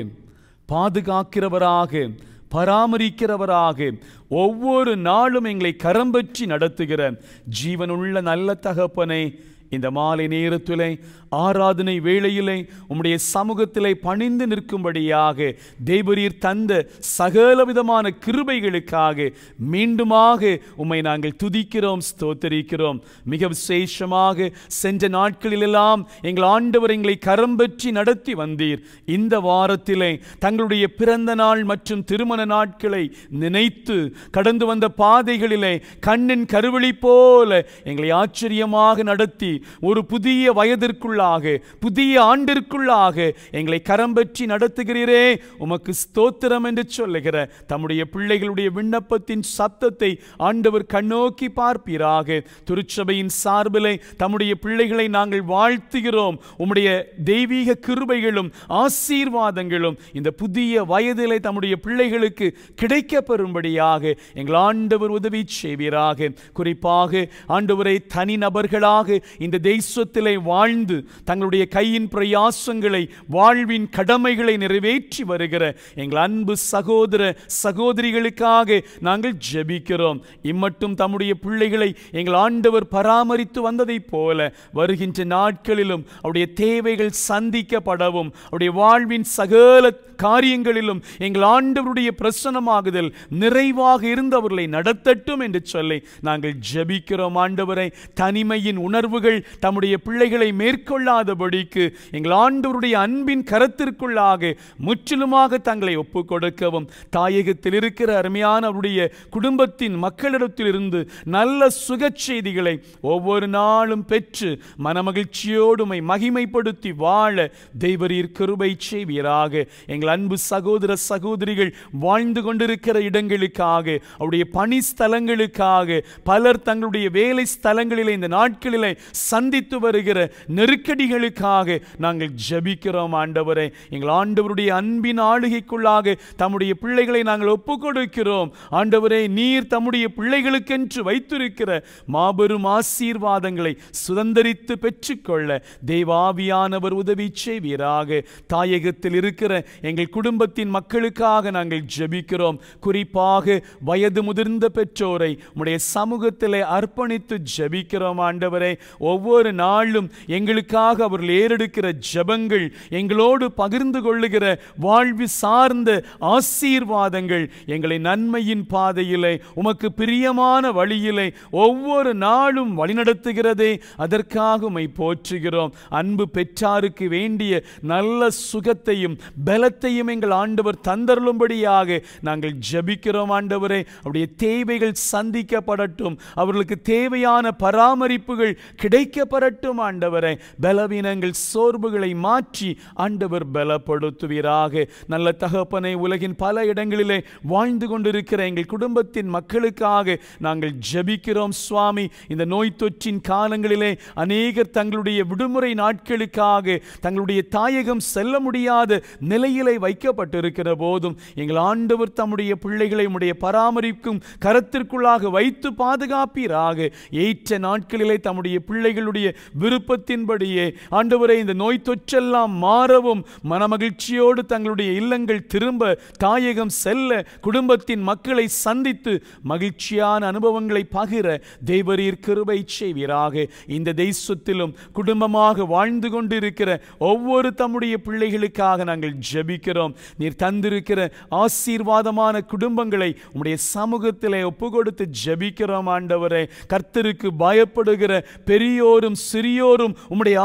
பாதுகாக்கிறவராக பராமரிக்கிறவராக ஒவ்வொரு நாளும் எங்களை கரம்பற்றி நடத்துகிற ஜீவனுள்ள நல்ல தகப்பனை இந்த மாலை நேரத்திலே ஆராதனை வேளையிலே உம்முடைய சமூகத்திலே பணிந்து நிற்கும்படியாக தேவரீர் தந்த சகல விதமான கிருபைகளுக்காக மீண்டுமாக உம்மை நாங்கள் துதிக்கிறோம் ஸ்தோத்தரிக்கிறோம் மிக விசேஷமாக சென்ற நாட்களிலெல்லாம் எங்கள் ஆண்டவர் எங்களை கரம் பற்றி நடத்தி வந்தீர் இந்த வாரத்திலே தங்களுடைய பிறந்த நாள் மற்றும் திருமண நாட்களை நினைத்து கடந்து வந்த பாதைகளிலே கண்ணின் கருவழி போல எங்களை ஆச்சரியமாக நடத்தி ஒரு புதிய வயதிற்குள்ளாக புதிய ஆண்டிற்குள்ளாக எங்களை கரம் பற்றி நடத்துகிறீரே உமக்கு ஸ்தோத்திரம் என்று சொல்லுகிற தம்முடைய பிள்ளைகளுடைய விண்ணப்பத்தின் சத்தத்தை ஆண்டவர் கண்ணோக்கி பார்ப்பீராக திருச்சபையின் சார்பிலே தம்முடைய பிள்ளைகளை நாங்கள் வாழ்த்துகிறோம் உம்முடைய தெய்வீக கிருபைகளும் ஆசீர்வாதங்களும் இந்த புதிய வயதிலே தம்முடைய பிள்ளைகளுக்கு கிடைக்க பெறும்படியாக எங்கள் ஆண்டவர் உதவி செய்வீராக குறிப்பாக ஆண்டவரை தனிநபர்களாக இந்த தேசத்திலே வாழ்ந்து தங்களுடைய கையின் பிரயாசங்களை வாழ்வின் கடமைகளை நிறைவேற்றி வருகிற எங்கள் அன்பு சகோதர சகோதரிகளுக்காக நாங்கள் ஜெபிக்கிறோம் இம்மட்டும் தம்முடைய பிள்ளைகளை எங்கள் ஆண்டவர் பராமரித்து வந்ததைப் போல வருகின்ற நாட்களிலும் அவருடைய தேவைகள் சந்திக்கப்படவும் அவருடைய வாழ்வின் சகல காரியங்களிலும் எங்கள் ஆண்டவருடைய பிரசனமாகுதல் நிறைவாக இருந்தவர்களை நடத்தட்டும் என்று சொல்லி நாங்கள் ஜெபிக்கிறோம் ஆண்டவரை தனிமையின் உணர்வுகள் தம்முடைய பிள்ளைகளை மேற்கொள்ளாதபடிக்கு எங்கள் ஆண்டவருடைய அன்பின் கரத்திற்குள்ளாக முற்றிலுமாக தங்களை ஒப்புக் கொடுக்கவும் தாயகத்தில் இருக்கிற அருமையான அவருடைய குடும்பத்தின் மக்களிடத்திலிருந்து நல்ல சுகச் செய்திகளை ஒவ்வொரு நாளும் பெற்று மனமகிழ்ச்சியோடுமை மகிமைப்படுத்தி வாழ தெய்வரீர் கிருபை செய்வீராக எங்கள் அன்பு சகோதர சகோதரிகள் வாழ்ந்து கொண்டிருக்கிற இடங்களுக்காக அவருடைய பணி ஸ்தலங்களுக்காக பலர் தங்களுடைய வேலை ஸ்தலங்களிலே இந்த நாட்களிலே சந்தித்து வருகிற நெருக்கடிகளுக்காக நாங்கள் ஜெபிக்கிறோம் ஆண்டவரே எங்கள் ஆண்டவருடைய அன்பின் ஆளுகைக்குள்ளாக தம்முடைய பிள்ளைகளை நாங்கள் ஒப்புக் கொடுக்கிறோம் ஆண்டவரே நீர் தம்முடைய பிள்ளைகளுக்கென்று வைத்திருக்கிற மாபெரும் ஆசீர்வாதங்களை சுதந்தரித்து பெற்றுக்கொள்ள தேவாவியானவர் உதவி செய்வீராக தாயகத்தில் இருக்கிற எங்கள் குடும்பத்தின் மக்களுக்காக நாங்கள் ஜெபிக்கிறோம் குறிப்பாக வயது முதிர்ந்த பெற்றோரை உம்முடைய சமூகத்திலே அர்ப்பணித்து ஜெபிக்கிறோம் ஆண்டவரே ஒவ்வொரு நாளும் எங்களுக்காக அவர்கள் ஏறெடுக்கிற ஜெபங்கள் எங்களோடு பகிர்ந்து கொள்ளுகிற வாழ்வு சார்ந்த ஆசீர்வாதங்கள் எங்களை நன்மையின் பாதையிலே உமக்கு பிரியமான வழியிலே ஒவ்வொரு நாளும் வழிநடத்துகிறதே அதற்காக உம்மை போற்றுகிறோம் அன்பு பெற்றாருக்கு வேண்டிய நல்ல சுகத்தையும் பலத்தையும் எங்கள் ஆண்டவர் தந்தருளும்படியாக நாங்கள் ஜெபிக்கிறோம் ஆண்டவரே அவருடைய தேவைகள் சந்திக்கப்படட்டும் அவர்களுக்கு தேவையான பராமரிப்புகள் கிடைக்கப்படட்டும் ஆண்டவரே பலவீனங்கள் சோர்வுகளை மாற்றி ஆண்டவர் பலப்படுத்துவீராக நல்ல தகப்பனை உலகின் பல இடங்களிலே வாழ்ந்து கொண்டிருக்கிற எங்கள் குடும்பத்தின் மக்களுக்காக நாங்கள் ஜெபிக்கிறோம் சுவாமி இந்த நோய் தொற்றின் காலங்களிலே அநேகர் தங்களுடைய விடுமுறை நாட்களுக்காக தங்களுடைய தாயகம் செல்ல முடியாத நிலையிலே வைக்கப்பட்டிருக்கிற போதும் எங்கள் ஆண்டவர் தம்முடைய பிள்ளைகளை உம்முடைய பராமரிக்கும் கரத்திற்குள்ளாக வைத்து பாதுகாப்பீராக ஏற்ற நாட்களிலே தம்முடைய பிள்ளைகளுடைய விருப்பத்தின்படியே ஆண்டவரை இந்த நோய் தொற்றெல்லாம் மாறவும் மனமகிழ்ச்சியோடு தங்களுடைய இல்லங்கள் திரும்ப தாயகம் செல்ல குடும்பத்தின் மக்களை சந்தித்து மகிழ்ச்சியான அனுபவங்களை பகிர தேவரீர் கிருபை செய்வீராக இந்த தேசத்திலும் குடும்பமாக வாழ்ந்து கொண்டிருக்கிற ஒவ்வொரு தம்முடைய பிள்ளைகளுக்காக நாங்கள் ஜெபிக்கிறோம் நீர் தந்திருக்கிற ஆசீர்வாதமான குடும்பங்களை உம்முடைய சமூகத்திலே ஒப்பு கொடுத்து ஜெபிக்கிறோம் ஆண்டவரே கர்த்தருக்கு பயப்படுகிற பெரியோரும் சிறியோரும் உம்முடைய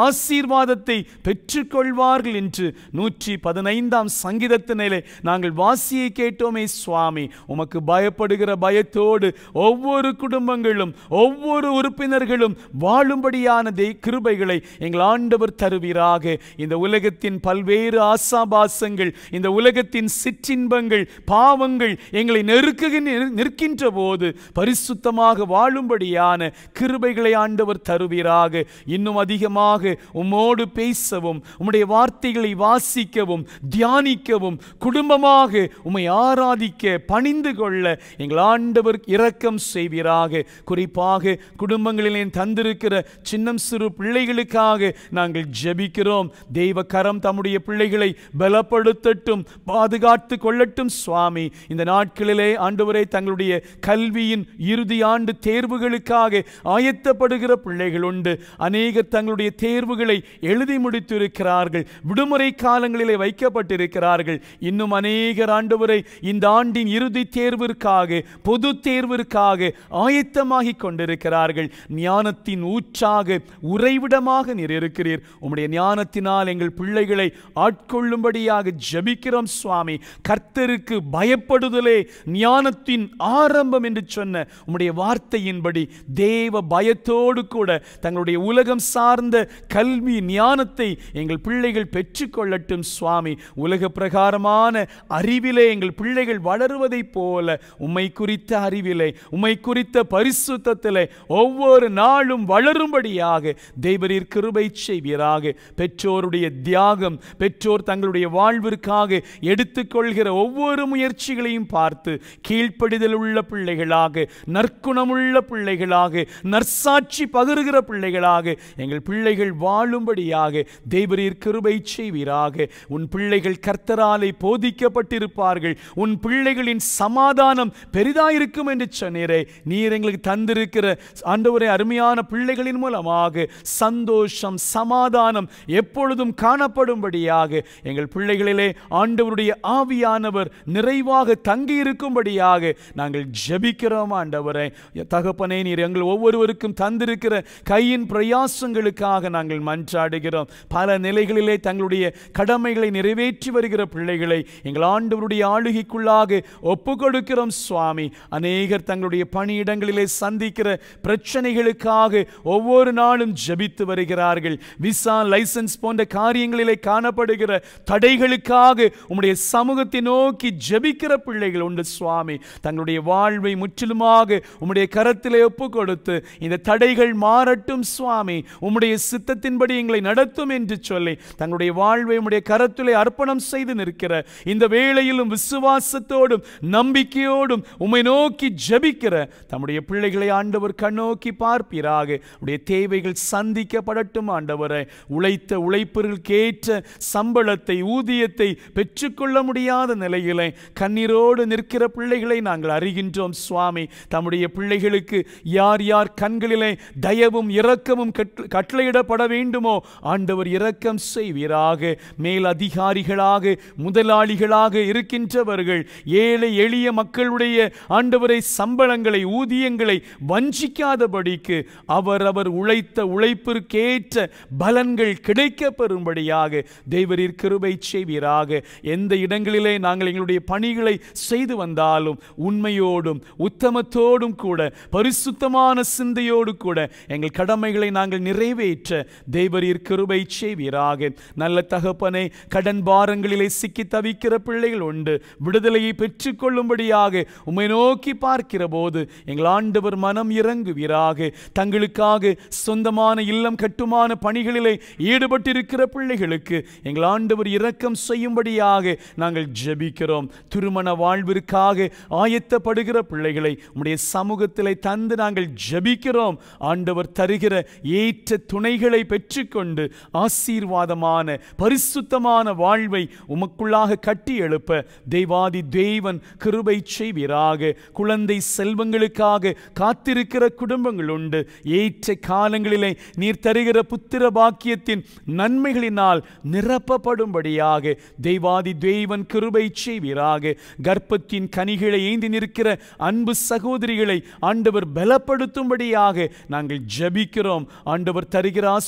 ஆசீர்வாதத்தை பெற்றுக்கொள்வார்கள் என்று நூற்றி பதினைந்தாம் சங்கீதத்தினிலே நாங்கள் வாசியை கேட்டோமே சுவாமி உமக்கு பயப்படுகிற பயத்தோடு ஒவ்வொரு குடும்பங்களும் ஒவ்வொரு உறுப்பினர்களும் வாழும்படியான தெய் கிருபைகளை எங்கள் ஆண்டவர் தருவீராக இந்த உலகத்தின் பல்வேறு ஆசாபாசங்கள் இந்த உலகத்தின் சிற்றின்பங்கள் பாவங்கள் எங்களை நெருக்குகின்ற நிற்கின்ற போது பரிசுத்தமாக வாழும்படியான கிருபைகளை ஆண்டவர் தருவீராக இன்னும் அதிகமாக உம்மோடு பேசவும் உம்முடைய வார்த்தைகளை வாசிக்கவும் தியானிக்கவும் குடும்பமாக உம்மை ஆராதிக்க பணிந்து கொள்ள எங்கள் ஆண்டவர் இரக்கம் செய்வீராக குறிப்பாக குடும்பங்களிலே தந்திருக்கிற சின்னம் சிறு பிள்ளைகளுக்காக நாங்கள் ஜெபிக்கிறோம் தெய்வ கரம் தம்முடைய பிள்ளைகளை பலப்படுத்தட்டும் பாதுகாத்து கொள்ளட்டும் சுவாமி இந்த நாட்களிலே ஆண்டவரே தங்களுடைய கல்வியின் இறுதி ஆண்டு தேர்வுகளுக்காக ஆயத்தப்படுகிற பிள்ளைகள் உண்டு அநேகர் தங்களுடைய தேர்வுகளை எழுதி முடித்திருக்கிறார்கள் விடுமுறை காலங்களிலே வைக்கப்பட்டிருக்கிறார்கள் இன்னும் அநேகர் ஆண்டவரை இந்த ஆண்டின் இறுதி தேர்விற்காக பொது தேர்விற்காக ஆயத்தமாகிக் கொண்டிருக்கிறார்கள் ஞானத்தின் ஊற்றாக உறைவிடமாக நீர் இருக்கிறீர் உம்முடைய ஞானத்தினால் எங்கள் பிள்ளைகளை ஆட்கொள்ளும்படியாக ஜெபிக்கிறோம் சுவாமி கர்த்தருக்கு பயப்படுதலே ஞானத்தின் ஆரம்பம் என்று சொன்ன உம்முடைய வார்த்தையின்படி தேவ பயத்தோடு கூட தங்களுடைய உலகம் சார்ந்த கல்வி ஞானத்தை எங்கள் பிள்ளைகள் பெற்றுக்கொள்ளட்டும் சுவாமி உலக பிரகாரமான அறிவிலே எங்கள் பிள்ளைகள் வளருவதைப் போல உம்மை குறித்த அறிவிலே உம்மை குறித்த பரிசுத்தத்திலே ஒவ்வொரு நாளும் வளரும்படியாக தேவரீர் கிருபை செய்வீராக பெற்றோருடைய தியாகம் பெற்றோர் தங்களுடைய வாழ்விற்காக எடுத்துக்கொள்கிற ஒவ்வொரு முயற்சிகளையும் பார்த்து கீழ்ப்படிதல் உள்ள பிள்ளைகளாக நற்குணமுள்ள பிள்ளைகளாக நற்சாட்சி பகிர்கிற பிள்ளைகளாக எங்கள் பிள்ளைகள் வாழும்படியாக தேவரீர் கிருபை செய்வீராக உன் பிள்ளைகள் கர்த்தராலே போதிக்கப்பட்டிருப்பார்கள் உன் பிள்ளைகளின் சமாதானம் பெரிதாயிருக்கும் என்று சொன்னீரே நீர் எங்களுக்கு தந்திருக்கிற ஆண்டவரே அருமையான பிள்ளைகளின் மூலமாக சந்தோஷம் சமாதானம் எப்பொழுதும் காணப்படும்படியாக எங்கள் பிள்ளைகளிலே ஆண்டவருடைய ஆவியானவர் நிறைவாக தங்கி இருக்கும்படியாக நாங்கள் ஜெபிக்கிறோம் ஆண்டவரே தகப்பனே நீர் எங்கள் ஒவ்வொருவருக்கும் தந்திருக்கிற கையின் பிரயாசங்களுக்காக நாங்கள் மன்றாடுகிறோம் பல நிலைகளிலே தங்களுடைய கடமைகளை நிறைவேற்றி வருகிற பிள்ளைகளை எங்கள் ஆண்டவருடைய ஆளுகைக்குள்ளாக ஒப்பு கொடுக்கிறோம் சுவாமி அநேகர் தங்களுடைய பணியிடங்களிலே சந்திக்கிற பிரச்சனைகளுக்காக ஒவ்வொரு நாளும் ஜெபித்து வருகிறார்கள் விசா லைசன்ஸ் போன்ற காரியங்களிலே காணப்படுகிற தடைகளுக்காக உம்முடைய சமூகத்தை நோக்கி ஜெபிக்கிற பிள்ளைகள் உண்டு சுவாமி தங்களுடைய வாழ்வை முற்றிலுமாக உம்முடைய கரத்திலே ஒப்பு கொடுத்து இந்த தடைகள் மாறட்டும் சுவாமி உம்முடைய சித்தத்தின்படி எங்களை நடத்தும் என்று சொல்லி தங்களுடைய வாழ்வை உம்முடைய கரத்திலே அர்ப்பணம் செய்து நிற்கிற இந்த வேளையிலும் விசுவாசத்தோடும் நம்பிக்கையோடும் உம்மை நோக்கி ஜெபிக்கிற தம்முடைய பிள்ளைகளை ஆண்டவர் கண்ணோக்கி பார்ப்பீராக உடைய தேவைகள் சந்திக்கப்படட்டும் ஆண்டவரை உழைத்த உழைப்பிற்கு ஏற்ற சம்பளத்தை ஊதியத்தை பெற்றுக்கொள்ள முடியாத நிலையிலே கண்ணீரோடு நிற்கிற பிள்ளைகளை நாங்கள் அறிகின்றோம் சுவாமி தம்முடைய பிள்ளைகளுக்கு யார் யார் கண்களிலே தயவும் இரக்கமும் கட்- கட்டளையிடப்பட வேண்டுமோ ஆண்டவர் இரக்கம் செய்வீராக மேல் அதிகாரிகளாக முதலாளிகளாக இருக்கின்றவர்கள் ஏழை எளிய மக்களுடைய ஆண்டவரை சம்பளங்களை ஊதியங்களை வஞ்சிக்காதபடிக்கு அவரவர் உழைத்த உழைப்பிற்கேற்ற பலன்கள் கிடைக்க பெறும்படியாக தேவரீர் கிருபை செய்வீராக எந்த இடங்களிலே நாங்கள் எங்களுடைய பணிகளை செய்து வந்தாலும் உண்மையோடும் உத்தமத்தோடும் கூட பரிசுத்தமான சிந்தையோடு கூட எங்கள் கடமைகளை நாங்கள் நிறைவேற்ற தேவரீர் கிருபை செய்வீராக நல்ல தகப்பனை கடன் பாரங்களிலே சிக்கி தவிக்கிற பிள்ளைகள் உண்டு விடுதலையை பெற்றுக்கொள்ளும்படியாக உம்மை நோக்கி பார்க்கிற போது எங்கள் ஆண்டவர் மனம் இறங்குவீராக தங்களுக்காக சொந்தமான இல்லம் கட்டுமான பணிகளிலே ஈடுபட்டிருக்கிற பிள்ளைகளுக்கு எங்கள் ஆண்டவர் இரக்கம் செய்யும்படியாக நாங்கள் ஜெபிக்கிறோம் திருமண வாழ்விற்காக ஆயத்தப்படுகிற பிள்ளைகளை உம்முடைய சமூகத்திலே தந்து நாங்கள் ஜெபிக்கிறோம் ஆண்டவர் தருகிற ஏற்ற துணைகளை பெற்றுக்கொண்டு ஆசீர்வாதமான பரிசுத்தமான வாழ்வை உமக்குள்ளாக கட்டி எழுப்ப தெய்வாதி தேவன் கிருபை செய்வீராக குழந்தை செல்வங்களுக்காக காத்திருக்கிற குடும்பங்கள் உண்டு ஏற்ற காலங்களிலே நீர் தருகிற புத்திர பாக்கியத்தின் நன்மைகளினால் நிரப்பப்படும்படியாக தெய்வாதி தேவன் கிருபை செய்வீராக கர்ப்பத்தின் கனிகளை ஏந்தி நிற்கிற அன்பு சகோதரிகளை ஆண்டவர் பலப்படுத்தும்படியாக நாங்கள் ஜெபிக்கிறோம் ஆண்டவர் தருகிற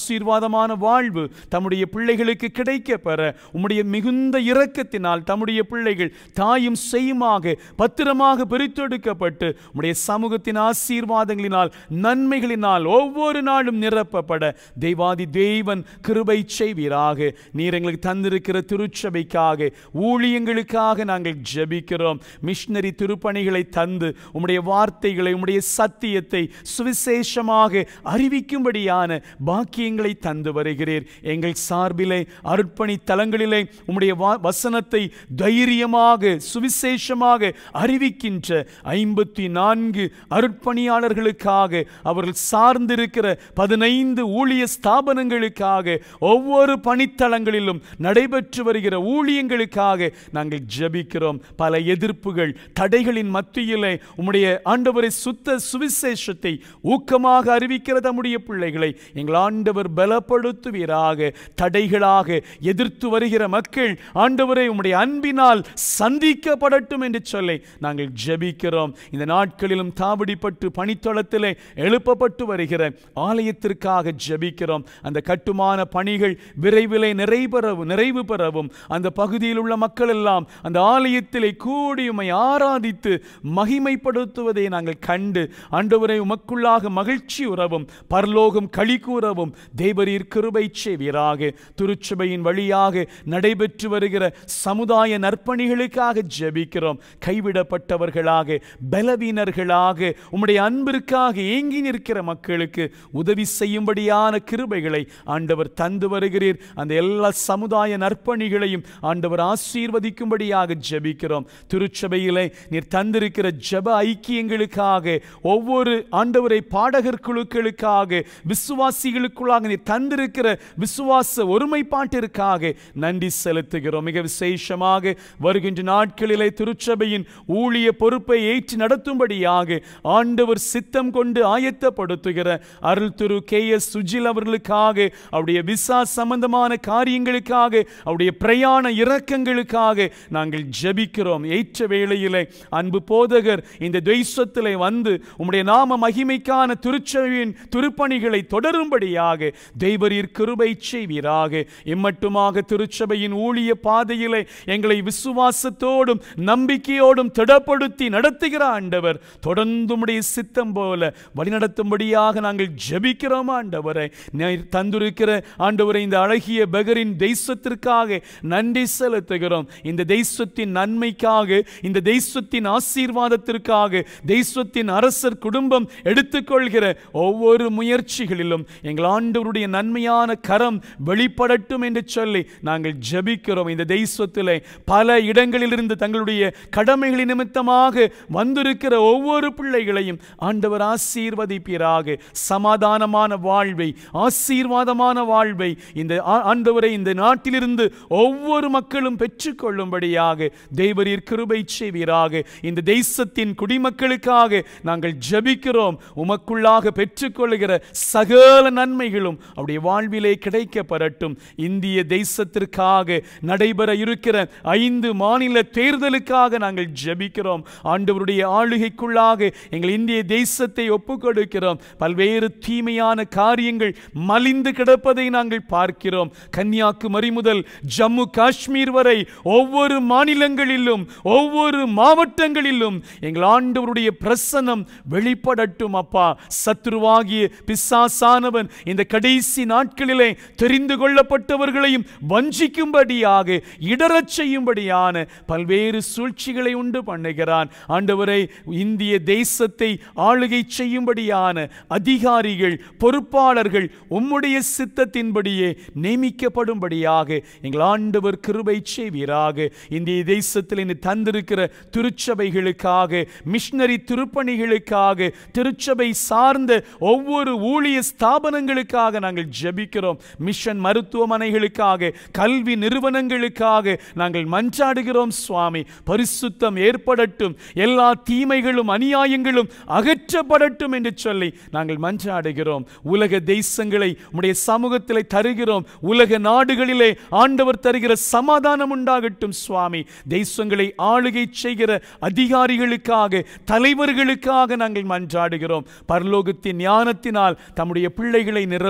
ஆசீர்வாதமான வாழ்வு தம்முடைய பிள்ளைகளுக்கு கிடைக்க பெற உம்முடைய மிகுந்த இரக்கத்தினால் தம்முடைய பிள்ளைகள் தாயும் செய்யுமாக பத்திரமாக பிரித்தெடுக்கப்பட்டு உம்முடைய சமூகத்தின் ஆசீர்வாதங்களினால் நன்மைகளினால் ஒவ்வொரு நாளும் நிரப்பப்பட தெய்வாதி தேவன் கிருபை செய்வீராக நீர் எங்களுக்கு தந்திருக்கிற திருச்சபைக்காக ஊழியங்களுக்காக நாங்கள் ஜெபிக்கிறோம் மிஷனரி திருப்பணிகளை தந்து உம்முடைய வார்த்தைகளை உம்முடைய சத்தியத்தை சுவிசேஷமாக அறிவிக்கும்படியான பாக்கியங்களை தந்து வருகிறீர் எங்கள் சார்பிலே அர்ப்பணி தலங்களிலே உம்முடைய வா- வசனத்தை தைரியமாக சுவிசேஷமாக அறிவிக்கின்ற ஐம்பத்தி நான்கு அருட்பணியாளர்களுக்காக அவர்கள் சார்ந்திருக்கிற பதினைந்து ஊழிய ஸ்தாபனங்களுக்காக ஒவ்வொரு பணித்தளங்களிலும் நடைபெற்று வருகிற ஊழியங்களுக்காக நாங்கள் ஜெபிக்கிறோம் பல எதிர்ப்புகள் தடைகளின் மத்தியிலே உம்முடைய ஆண்டவரை சுத்த சுவிசேஷத்தை ஊக்கமாக அறிவிக்கிற தம்முடைய பிள்ளைகளை எங்கள் ஆண்டவர் பலப்படுத்துவீராக தடைகளாக எதிர்த்து வருகிற மக்கள் ஆண்டவரை உம்முடைய அன்பினால் சந்திக்கப்படட்டும் என்று சொல்லி நாங்கள் ஜெபிக்கிறோம் இந்த நாட்களிலும் தாவடிப்பட்டு பணித்தளத்திலே எழுப்பப்பட்டு வருகிற ஆலயத்திற்காக ஜெபிக்கிறோம் அந்த கட்டுமான பணிகள் விரைவிலே நிறைபெறவும் நிறைவு பெறவும் அந்த பகுதியில் உள்ள மக்கள் எல்லாம் அந்த ஆலயத்திலே கூடி உம்மை ஆராதித்து மகிமைப்படுத்துவதை நாங்கள் கண்டு ஆண்டவரை உமக்குள்ளாக மகிழ்ச்சி உறவும் பரலோகம் களி கூறவும் தேவரீர் கிருபை செய்வீராக திருச்சபையின் வழியாக நடைபெற்று வருகிற சமுதாய நற்பணிகளுக்காக ஜெபிக்கிறோம் கைவிடப்பட்டவர்களாக பலவீனர்களாக உம்முடைய அன்பிற்காக ஏங்கி நிற்கிற மக்களுக்கு உதவி செய்யும்படியான கிருபைகளை ஆண்டவர் தந்து வருகிறீர் அந்த எல்லா சமுதாய நற்பணிகளையும் ஆண்டவர் ஆசீர்வதிக்கும்படியாக ஜெபிக்கிறோம் திருச்சபையிலே நீர் தந்திருக்கிற ஜெப ஐக்கியங்களுக்காக ஒவ்வொரு ஆண்டவரை பாடகர் குழுக்களுக்காக விசுவாசிகளுக்குள்ளாக நீர் தந்திருக்கிற விசுவாச ஒருமைப்பாட்டிற்காக நன்றி செலுத்துகிறோம் மிக விசேஷமாக வருகின்ற நாட்களிலே திருச்சபையின் ஊழிய பொறுப்பை ஏற்று நடத்தும்படியாக ஆண்டவர் சித்தம் கொண்டு ஆயத்தப்படுத்துகிற அருள் திரு கே எஸ் சுஜில் அவர்களுக்காக அவருடைய விசா சம்பந்தமான காரியங்களுக்காக அவருடைய பிரயாண இறக்கங்களுக்காக நாங்கள் ஜெபிக்கிறோம் ஏற்ற வேளையிலே அன்பு போதகர் இந்த தேசத்திலே வந்து உம்முடைய நாம மகிமைக்கான திருச்சபையின் திருப்பணிகளை தொடரும்படியாக தெய்வரீர் கிருபை செய்வீராக இம்மட்டுமாக திருச்சபையின் ஊழிய பாதையிலே எங்களை விசுவாசத்தோடும் நம்பிக்கையோடும் திடப்படுத்தி நடத்துகிற ஆண்டவர் தொடர்ந்து உம்முடைய சித்தம் போல வழிநடத்தும்படியாக நாங்கள் ஜெபிக்கிறோம் ஆண்டவரை நீர் தந்திருக்கிற ஆண்டவரை இந்த அழகிய பெகரின் தேசத்திற்காக நன்றி செலுத்துகிறோம் இந்த தேசத்தின் நன்மைக்காக இந்த தேசத்தின் ஆசீர்வாதத்திற்காக தேசத்தின் அரசர் குடும்பம் எடுத்துக்கொள்கிற ஒவ்வொரு முயற்சிகளிலும் எங்கள் ஆண்டவருடைய நன்மையான கரம் வெளிப்படட்டும் என்று சொல்லி நாங்கள் ஜெபிக்கிறோம் இந்த தேசத்திலே பல இடங்களிலிருந்து தங்களுடைய கடமைகளின் நிமித்தமாக வந்திருக்கிற ஒவ்வொரு பிள்ளைகளையும் ஆண்டவர் ஆசீர்வதிப்பீராக சமாதானமான வாழ்வை ஆசீர்வாதமான வாழ்வை இந்த ஆ- ஆண்டவரை இந்த நாட்டிலிருந்து ஒவ்வொரு மக்களும் பெற்றுக்கொள்ளும்படியாக தேவரீர் கிருபை செய்வீராக இந்த தேசத்தின் குடிமக்களுக்காக நாங்கள் ஜெபிக்கிறோம் உமக்குள்ளாக பெற்றுக்கொள்ளுகிற சகல நன்மைகளும் அவருடைய வாழ்விலே கிடைக்கப்பெறட்டும் இந்திய தேசத்திற்காக நடைபெற இருக்கிற ஐந்து மாநில தேர்தலுக்காக நாங்கள் ஜெபிக்கிறோம் ஆண்டவருடைய ஆளுகைக்குள்ளாக எங்கள் இந்திய தேசத்தை ஒப்புக்கொடுக்கிறோம் பல்வேறு தீமையான காரியங்கள் மலிந்து கிடப்பதை நாங்கள் பார்க்கிறோம் கன்னியாகுமரி முதல் ஜம்மு காஷ்மீர் வரை ஒவ்வொரு மாநிலங்களிலும் ஒவ்வொரு மாவட்டங்களிலும் எங்கள் ஆண்டவருடைய பிரசன்னம் வெளிப்படட்டும் அப்பா சத்ருவாகிய பிசாசானவன் இந்த கடைசி நாட்களிலே தெரிந்து கொள்ளப்பட்டவர்களையும் வஞ்சிக்கும்படியாக இடறச் செய்யும்படியான பல்வேறு சூழ்ச்சிகளை உண்டு பண்ணுகிறான் ஆண்டவரை இந்திய தேசத்தை ஆளுகை செய்யும்படியான அதிகாரிகள் பொறுப்பாளர்கள் உம்முடைய சித்தத்தின்படியே நியமிக்கப்படும்படியாக எங்கள் ஆண்டவர் கிருபை செய்வீராக இந்திய தேசத்தில் இன்று தந்திருக்கிற திருச்சபைகளுக்காக மிஷனரி திருப்பணிகளுக்காக திருச்சபை சார்ந்த ஒவ்வொரு ஊழிய ஸ்தாபனங்களுக்காக நாங்கள் ஜெபிக்கிறோம் மிஷன் மருத்துவமனைகளுக்காக கல்வி நிறுவனங்களுக்காக நாங்கள் மன்றாடுகிறோம் சுவாமி பரிசுத்தம் ஏற்படட்டும் எல்லா தீமைகளும் அநியாயங்களும் அகற்றப்படட்டும் என்று சொல்லி நாங்கள் மன்றாடுகிறோம் உலக தேசங்களை உம்முடைய சமூகத்தில் தருகிறோம் உலக நாடுகளிலே ஆண்டவர் தருகிற சமாதானம் உண்டாகட்டும் சுவாமி தேசங்களை ஆளுகை செய்கிற அதிகாரிகளுக்காக தலைவர்களுக்காக நாங்கள் மன்றாடுகிறோம் பரலோகத்தின் ஞானத்தினால் தம்முடைய பிள்ளைகளை நிரப்ப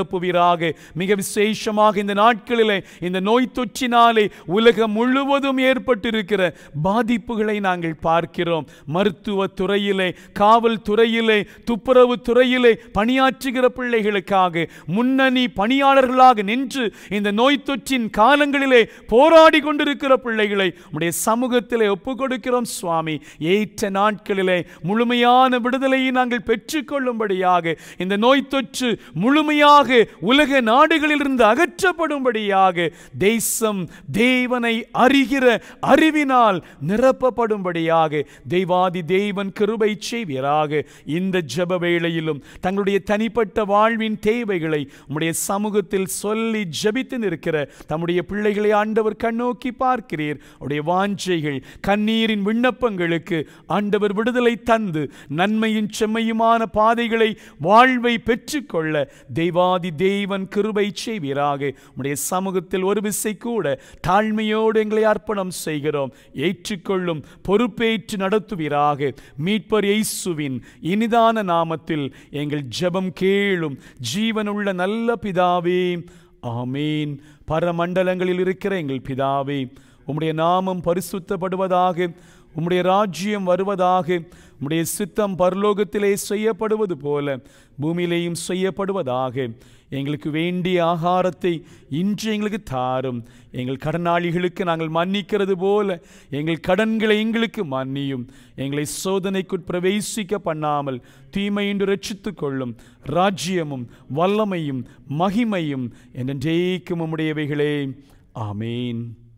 நிரப்புவீராக மிக விசேஷமாக இந்த நாட்களிலே இந்த நோய் தொற்றினாலே உலகம் முழுவதும் ஏற்பட்டிருக்கிற பாதிப்புகளை நாங்கள் பார்க்கிறோம் மருத்துவ துறையிலே காவல்துறையிலே துப்புரவு துறையிலே பணியாற்றுகிற பிள்ளைகளுக்காக முன்னணி பணியாளர்களாக நின்று இந்த நோய் தொற்றின் காலங்களிலே போராடி கொண்டிருக்கிற பிள்ளைகளை உடைய சமூகத்திலே ஒப்புக் கொடுக்கிறோம் சுவாமி ஏற்ற நாட்களிலே முழுமையான விடுதலையை நாங்கள் பெற்றுக்கொள்ளும்படியாக இந்த நோய் தொற்று முழுமையாக உலக நாடுகளிலிருந்து அகற்றப்படும்படியாக தேசம் தேவனை அறிகிற அறிவினால் நிரப்பப்படும்படியாக தெய்வாதி தேவன் கிருபை செய்வீராக இந்த ஜெப வேளையிலும் தங்களுடைய தனிப்பட்ட வாழ்வின் தேவைகளை உம்முடைய சமூகத்தில் சொல்லி ஜெபித்து நிற்கிற தம்முடைய பிள்ளைகளை ஆண்டவர் கண்ணோக்கி பார்க்கிறீர் உடைய வாஞ்சைகள் கண்ணீரின் விண்ணப்பங்களுக்கு ஆண்டவர் விடுதலை தந்து நன்மையும் செம்மையுமான பாதைகளை வாழ்வை பெற்றுக்கொள்ள தெய்வாதி தேவன் கிருபை செய்வீராக உடைய சமூகத்தில் ஒரு விசை கூட தாழ்மையோடு எங்களை அர்ப்பணம் செய்கிறோம் ஏற்றுக்கொள்ளும் பொறுப்பேற்று நடத்துவீராக மீட்பர் இயேசுவின் இனிதான நாமத்தில் எங்கள் ஜெபம் கேளும் ஜீவனுள்ள நல்ல பிதாவே ஆமீன் பரமண்டலங்களில் இருக்கிற எங்கள் பிதாவே உம்முடைய நாமம் பரிசுத்தப்படுவதாக உம்முடைய ராஜ்யம் வருவதாக உம்முடைய சித்தம் பரலோகத்திலே செய்யப்படுவது போல பூமியிலேயும் செய்யப்படுவதாக எங்களுக்கு வேண்டிய ஆகாரத்தை இன்று எங்களுக்கு தாரும் எங்கள் கடனாளிகளுக்கு நாங்கள் மன்னிக்கிறது போல எங்கள் கடன்களை எங்களுக்கு மன்னியும் எங்களை சோதனைக்குட் பிரவேசிக்க பண்ணாமல் தீமையின்று ரட்சித்துக் கொள்ளும் ராஜ்யமும் வல்லமையும் மகிமையும் என்றென்றைக்கும் உம்முடையவைகளே ஆமேன்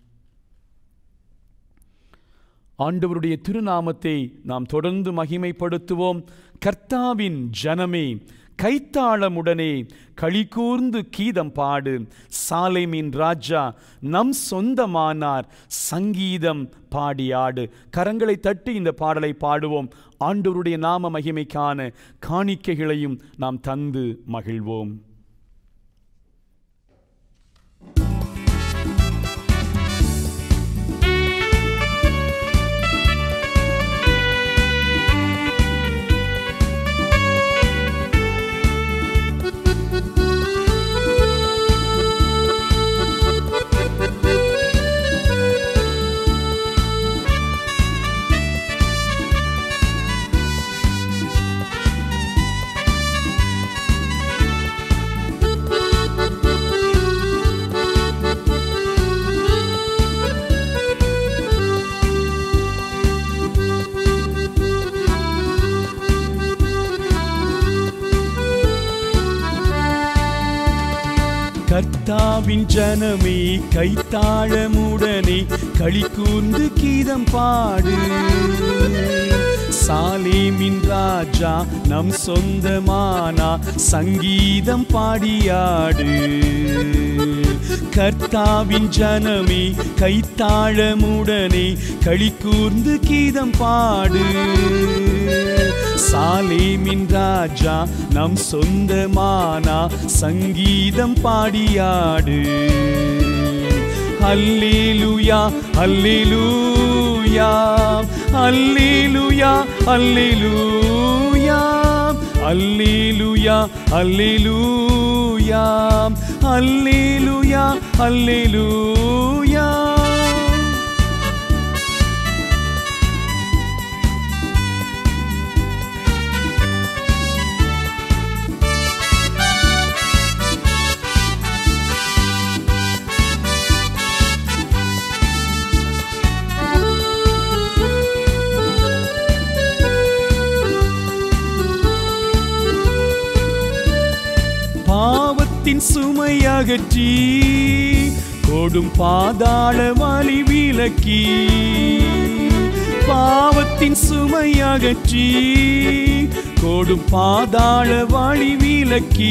ஆண்டவருடைய திருநாமத்தை நாம் தொடர்ந்து மகிமைப்படுத்துவோம் கர்த்தாவின் ஜனமே கைத்தாளமுடனே களிகூர்ந்து கீதம் பாடு சாலைமின் ராஜா நம் சொந்தமானார் சங்கீதம் பாடியாடு கரங்களை தட்டி இந்த பாடலை பாடுவோம் ஆண்டவருடைய நாம மகிமைக்கான காணிக்கைகளையும் நாம் தந்து மகிழ்வோம் கர்த்தாவின் ஜனமே கைத்தாளமுடனே களி கூர்ந்து கீதம் பாடு சாலேமின் ராஜா நம் சொந்தமானா சங்கீதம் பாடியாடு கர்த்தாவின் ஜனமே கைத்தாளமுடனே களி கூர்ந்து கீதம் பாடு சாலேமின் ராஜா நம் சொந்தமானா சங்கீதம் பாடியாடு அல்லேலுயா அல்லேலூயா அல்லேலுயா அல்லேலூயா அல்லேலுயா அல்லேலூயா அல்லேலுயா அல்லேலூயா பாவத்தின் சுமை அகற்றி கொடும் பாதாள வழி விலக்கி பாவத்தின் சுமை அகற்றி கொடும் பாதாள வழி விலக்கி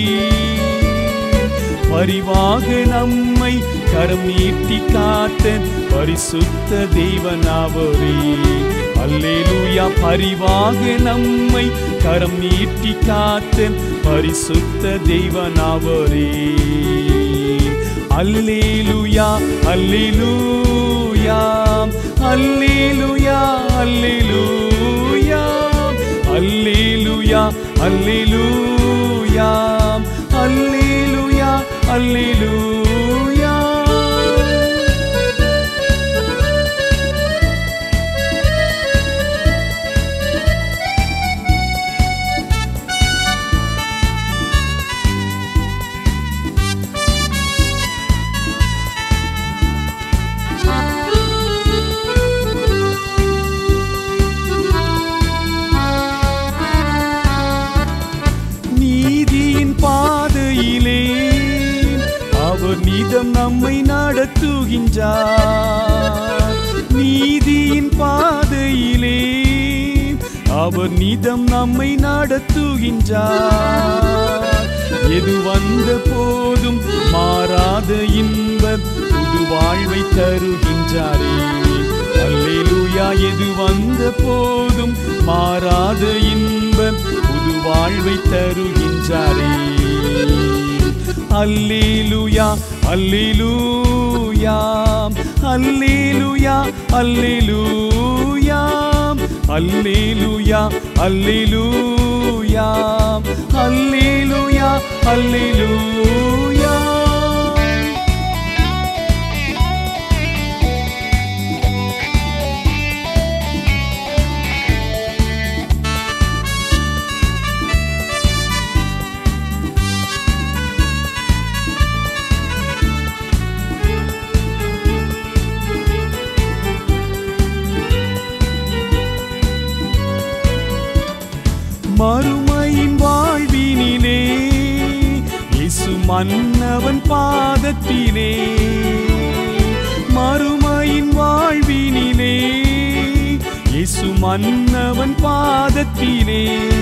பரிவாக நம்மை கரம் நீட்டி காத்த பரிசுத்த தெய்வனாவரே அல்லேலூயா பரிவாக நம்மை கரம் நீட்டி காத்த பரிசுத்த தெய்வனாவரே அல்லேலூயா அல்லேலூயா அல்லேலூயா அல்லேலூயா அல்லேலூயா அல்லேலூயா அல்லேலூயா அல்லேலூயா நீதியின் பாதையிலே அவர் நீதம் நம்மை நடத்துகின்றார் நீதியின் பாதையிலே அவர் நீதம் நம்மை நடத்துகின்றார் எது வந்த போதும் மாறாத இன்ப புது வாழ்வை தருகின்றாரே அல்லேலூயா எது வந்த போதும் மாறாத இன்ப புது வாழ்வை தருகின்றாரே அல்லேலூயா அல்லேலூயா அல்லேலூயா அல்லேலூயா அல்லேலூயா அல்லேலூயா அல்லேலூயா அல்லேலூயா மறுமையின் வாழ்வினிலே இயேசு மன்னவன் பாதத்திலே மறுமையின் வாழ்வினிலே இயேசு மன்னவன் பாதத்திலே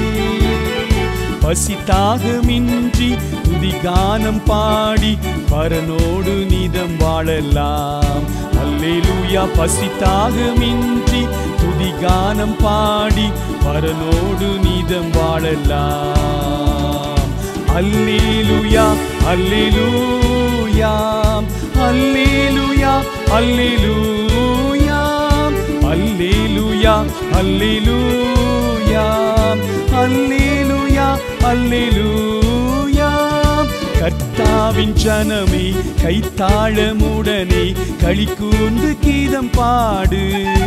பசித்தாகமின்றி துதிகானம் பாடி பரனோடு நிதம் வாழலாம் அல்லேலூயா பசித்தாகமின்றி துதிகானம் பாடி பரனோடு நிதம் வாழலாம் அல்லேலூயா அல்லேலூயா அல்லேலூயா அல்லேலூயா அல்லேலூயா அல்லேலூயா அல்லேலூயா அல்லேலூயா கர்த்தாவின் ஜனமே கைத்தாளமுடனே களிக்கூர்ந்து கீதம் பாடு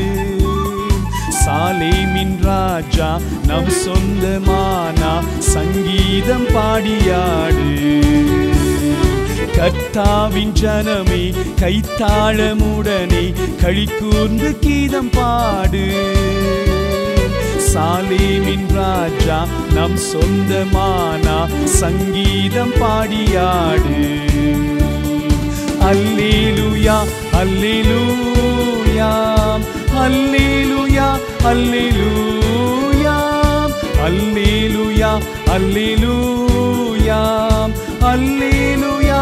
சாலேமின் ராஜா நம் சொந்தமானா சங்கீதம் பாடியாடு கர்த்தாவின் ஜனமே கைத்தாளமுடனே களிக்கூர்ந்து கீதம் பாடு சாலேமின் ராஜா நம் சொந்தமானா சங்கீதம் பாடியாடு அல்லேலூயா அல்லேலூயா அல்லேலூயா அல்லேலூயா அல்லேலூயா அல்லேலூயா அல்லேலூயா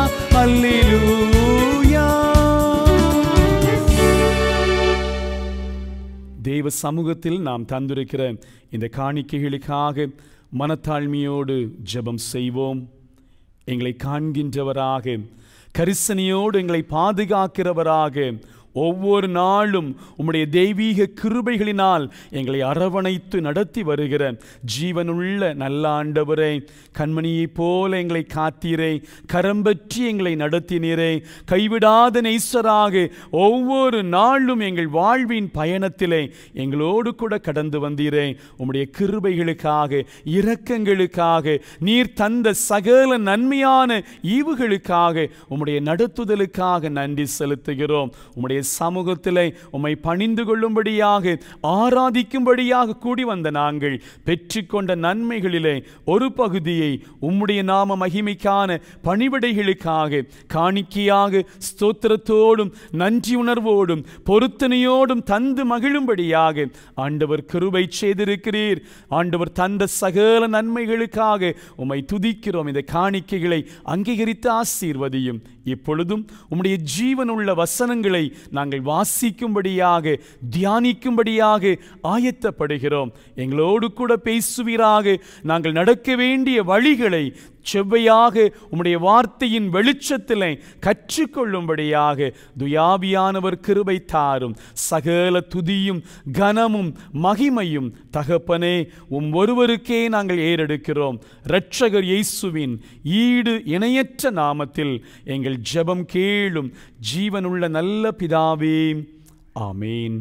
அல்லேலூயா தேவ சமூகத்தில் நாம் தந்திருக்கிற இந்த காணிக்கைகளுக்காக மனத்தாழ்மையோடு ஜெபம் செய்வோம் எங்களை காண்கின்றவராக கரிசனையோடு எங்களை பாதுகாக்கிறவராக ஒவ்வொரு நாளும் உம்முடைய தெய்வீக கிருபைகளினால் எங்களை அரவணைத்து நடத்தி வருகிற ஜீவனுள்ள நல்ல ஆண்டவரே கண்மணியைப் போல எங்களை காத்தீரே கரம்பற்றி எங்களை நடத்தினீரே கைவிடாத நெய்சராக ஒவ்வொரு நாளும் எங்கள் வாழ்வின் பயணத்திலே எங்களோடு கூட கடந்து வந்தீரே உம்முடைய கிருபைகளுக்காக இரக்கங்களுக்காக நீர் தந்த சகல நன்மையான ஈவுகளுக்காக உம்முடைய நடத்துதலுக்காக நன்றி செலுத்துகிறோம் உம்முடைய சமூகத்திலே உம்மை பணிந்து கொள்ளும்படியாக ஆராதிக்கும்படியாக கூடி வந்த நாங்கள் பெற்றுக்கொண்ட நன்மைகளிலே ஒரு பகுதியை உம்முடைய நாம மகிமைக்கான பணிவிடைகளுக்காக காணிக்கையாக ஸ்தோத்திரத்தோடும் நன்றி உணர்வோடும் பொருத்தனையோடும் தந்து மகிழும்படியாக ஆண்டவர் கிருபை செய்திருக்கிறீர் ஆண்டவர் தந்த சகல நன்மைகளுக்காக உம்மை துதிக்கிறோம் இந்த காணிக்கைகளை அங்கீகரித்து ஆசீர்வதியும் இப்பொழுதும் உம்முடைய ஜீவனுள்ள வசனங்களை நாங்கள் வாசிக்கும்படியாக தியானிக்கும்படியாக ஆயத்தப்படுகிறோம் எங்களோடு கூட பேசுவீராக நாங்கள் நடக்க வேண்டிய வழிகளை செவ்வையாக உம்முடைய வார்த்தையின் வெளிச்சத்திலே கற்றுக்கொள்ளும்படியாக துயாவியானவர் கிருபை தாரும் சகல துதியும் கனமும் மகிமையும் தகப்பனே உம் ஒருவருக்கே நாங்கள் ஏறெடுக்கிறோம் இரட்சகர் இயேசுவின் ஈடு இணையற்ற நாமத்தில் எங்கள் ஜெபம் கேளும் ஜீவனுள்ள நல்ல பிதாவே ஆமேன்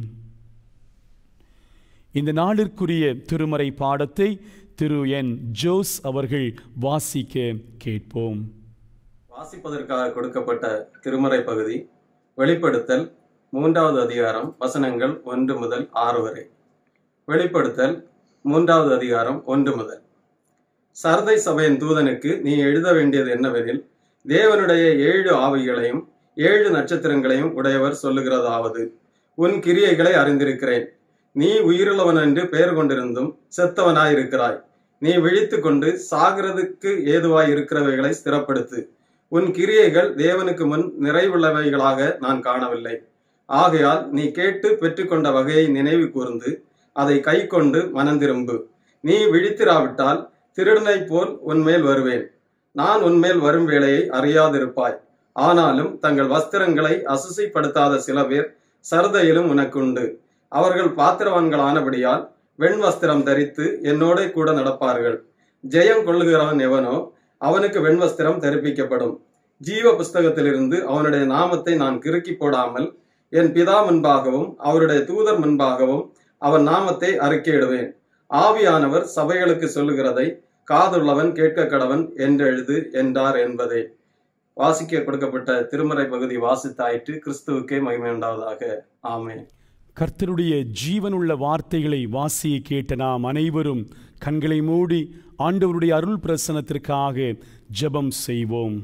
இந்த நாளிற்குரிய திருமறை பாடத்தை திரு என் ஜோஸ் அவர்கள் வாசிக்க கேட்போம் வாசிப்பதற்காக கொடுக்கப்பட்ட திருமறை பகுதி வெளிப்படுத்தல் மூன்றாவது அதிகாரம் வசனங்கள் ஒன்று முதல் ஆறு வரை வெளிப்படுத்தல் மூன்றாவது அதிகாரம் ஒன்று முதல் சரதை சபையின் தூதனுக்கு நீ எழுத வேண்டியது என்னவெனில் தேவனுடைய ஏழு ஆவிகளையும் ஏழு நட்சத்திரங்களையும் உடையவர் சொல்லுகிறதாவது உன் கிரியைகளை அறிந்திருக்கிறேன் நீ உயிருள்ளவன் என்று பெயர் கொண்டிருந்தும் செத்தவனாயிருக்கிறாய் நீ விழித்துக் கொண்டு சாகிறதுக்கு ஏதுவாய் இருக்கிறவைகளை ஸ்திரப்படுத்து உன் கிரியைகள் தேவனுக்கு முன் நிறைவுள்ளவைகளாக நான் காணவில்லை ஆகையால் நீ கேட்டு பெற்றுக்கொண்ட வகையை நினைவு கூர்ந்து அதை கை கொண்டு மனந்திரும்பு நீ விழித்திராவிட்டால் திருடனைப் போல் உன்மேல் வருவேன் நான் உன்மேல் வரும் வேளையை அறியாதிருப்பாய் ஆனாலும் தங்கள் வஸ்திரங்களை அசுசைப்படுத்தாத சில பேர் சரதையிலும் உனக்குண்டு அவர்கள் பாத்திரவான்களானபடியால் வெண் வஸ்திரம் தரித்து என்னோட கூட நடப்பார்கள் ஜெயம் கொள்ளுகிறவன் எவனோ அவனுக்கு வெண்வஸ்திரம் தரிப்பிக்கப்படும் ஜீவ புஸ்தகத்திலிருந்து அவனுடைய நாமத்தை நான் கிறுக்கி போடாமல் என் பிதா முன்பாகவும் அவருடைய தூதர் முன்பாகவும் அவன் நாமத்தை அறிக்கையிடுவேன் ஆவியானவர் சபைகளுக்கு சொல்லுகிறதை காதுள்ளவன் கேட்க கடவன் என்றெழுது என்றார் என்பதே வாசிக்க கொடுக்கப்பட்ட திருமறை பகுதி வாசித்தாயிற்று கிறிஸ்துவுக்கே மகிமை உண்டாவதாக ஆமென் கர்த்தருடைய ஜீவனுள்ள வார்த்தைகளை வாசிய கேட்ட நாம் அனைவரும் கண்களை மூடி ஆண்டவருடைய அருள் பிரசனத்திற்காக ஜெபம் செய்வோம்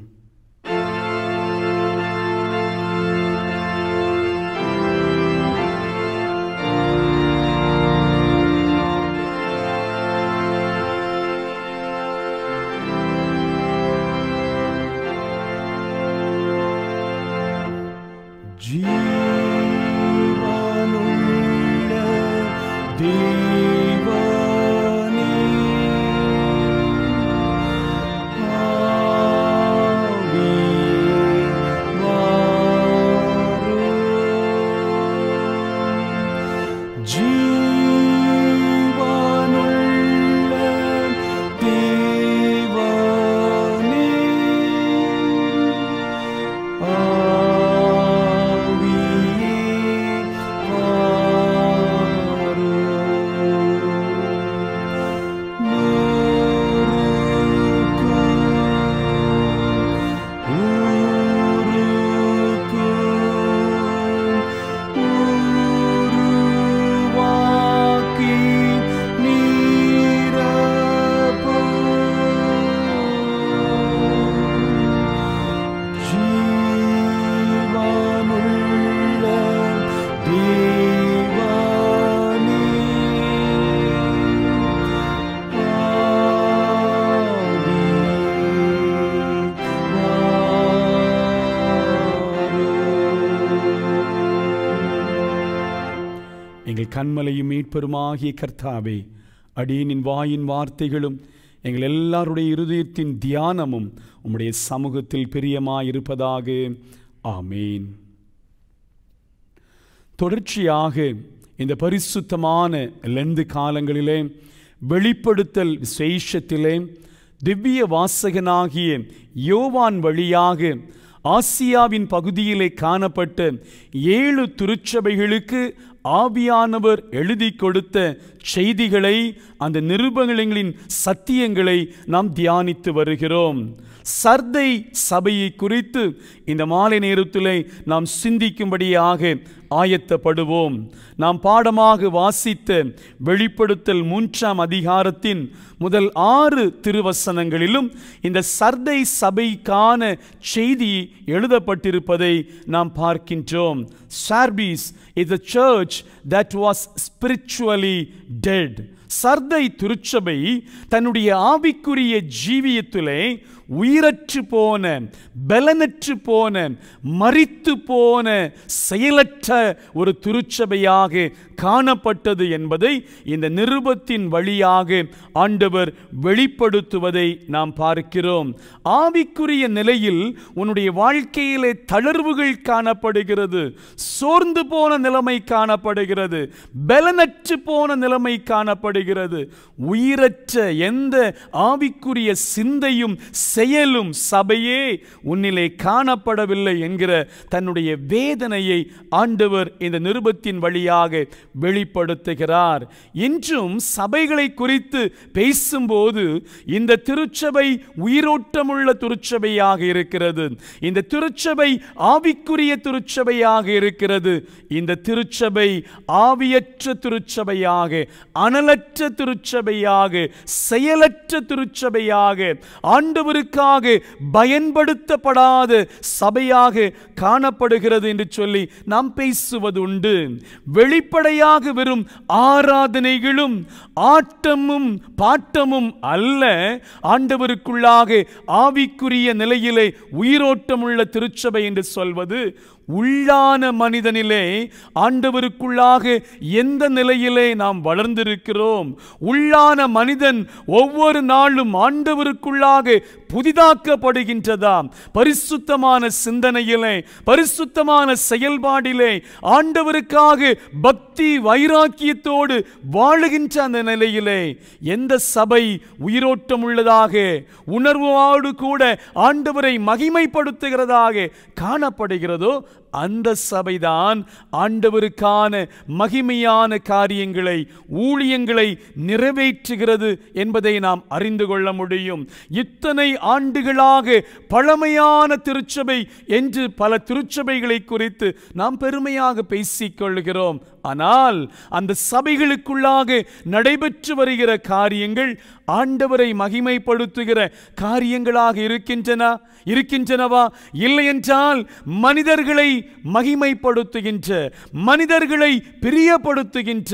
ஜீவனுள்ள தேவனே ஆவி வாரும். ஜீவனுள்ள தேவனே ஆவியே வாரும். ஜீவனுள்ள தேவனே எங்கள் கண்மலையும் மீட்பெருமாகிய கர்த்தாவே அடியனின் வாயின் வார்த்தைகளும் எங்கள் எல்லாருடைய இருதயத்தின் தியானமும் உம்முடைய சமூகத்தில் பிரியமாயிருப்பதாக ஆமேன் தொடர்ச்சியாக இந்த பரிசுத்தமான லெந்து காலங்களிலே வெளிப்படுத்தல் விசேஷத்திலே திவ்ய வாசகனாகிய யோவான் வழியாக ஆசியாவின் பகுதியிலே காணப்பட்ட ஏழு திருச்சபைகளுக்கு ஆவியானவர் எழுதி கொடுத்த செய்திகளை அந்த நிருபங்களின் சத்தியங்களை நாம் தியானித்து வருகிறோம் சர்தை சபையை குறித்து இந்த மாலை நேரத்திலே நாம் சிந்திக்கும்படியாக ஆயத்தப்படுவோம் நாம் பாடமாக வாசித்த வெளிப்படுத்தல் மூன்றாம் அதிகாரத்தின் முதல் ஆறு திருவசனங்களிலும் இந்த சர்தை சபைக்கான செய்தி எழுதப்பட்டிருப்பதை நாம் பார்க்கின்றோம் Sardis is a church that was spiritually dead சர்தை திருச்சபை தன்னுடைய ஆவிக்குரிய ஜீவியத்திலே உயிரற்று போன பலனற்று போன மரித்து போன செயலற்ற ஒரு திருச்சபையாக காணப்பட்டது என்பதை இந்த நிருபத்தின் வழியாக ஆண்டவர் வெளிப்படுத்துவதை நாம் பார்க்கிறோம் ஆவிக்குரிய நிலையில் உன்னுடைய வாழ்க்கையிலே தளர்வுகள் காணப்படுகிறது சோர்ந்து போன நிலைமை காணப்படுகிறது பலனற்று போன நிலைமை காணப்படுகிறது உயிரற்ற எந்த ஆவிக்குரிய சிந்தையும் செயலும் சபையே உன்னிலே காணப்படவில்லை என்கிற தன்னுடைய வேதனையை ஆண்டவர் இந்த நிருபத்தின் வழியாக வெளிப்படுத்துகிறார் இன்றும் சபைகளை குறித்து பேசும்போது இந்த திருச்சபை உயிரோட்டமுள்ள திருச்சபையாக இருக்கிறது இந்த திருச்சபை ஆவிக்குரிய திருச்சபையாக இருக்கிறது இந்த திருச்சபை ஆவியற்ற திருச்சபையாக அனலற்ற திருச்சபையாக செயலற்ற திருச்சபையாக ஆண்டவருக்காக பயன்படுத்தப்படாத சபையாக காணப்படுகிறது என்று சொல்லி நாம் பேசுவதுண்டு வெளிப்படையாக வெறும் ஆராதனைகளும் ஆட்டமும் பாட்டமும் அல்ல ஆண்டவருக்குள்ளாக ஆவிக்குரிய நிலையிலே உயிரோட்டமுள்ள திருச்சபை என்று சொல்வது உள்ளான மனிதனிலே ஆண்டவருக்குள்ளாக எந்த நிலையிலே நாம் வளர்ந்திருக்கிறோம் உள்ளான மனிதன் ஒவ்வொரு நாளும் ஆண்டவருக்குள்ளாக புதிதாக்கப்படுகின்றதா பரிசுத்தமான சிந்தனையிலே பரிசுத்தமான செயல்பாடிலே ஆண்டவருக்காக பக்தி வைராக்கியத்தோடு வாழுகின்ற அந்த நிலையிலே எந்த சபை உயிரோட்டம் உள்ளதாக உணர்வோடு கூட ஆண்டவரை மகிமைப்படுத்துகிறதாக காணப்படுகிறதோ அந்த சபைதான் ஆண்டவருக்கான மகிமையான காரியங்களை ஊழியங்களை நிறைவேற்றுகிறது என்பதை நாம் அறிந்து கொள்ள முடியும் இத்தனை ஆண்டுகளாக பழமையான திருச்சபை என்று பல திருச்சபைகளை குறித்து நாம் பெருமையாக பேசிக்கொள்கிறோம் ஆனால் அந்த சபைகளுக்குள்ளாக நடைபெற்று வருகிற காரியங்கள் ஆண்டவரை மகிமைப்படுத்துகிற காரியங்களாக இருக்கின்றன இருக்கின்றனவா இல்லை என்றால் மனிதர்களை மகிமைப்படுத்துகின்ற மனிதர்களை பிரியப்படுத்துகின்ற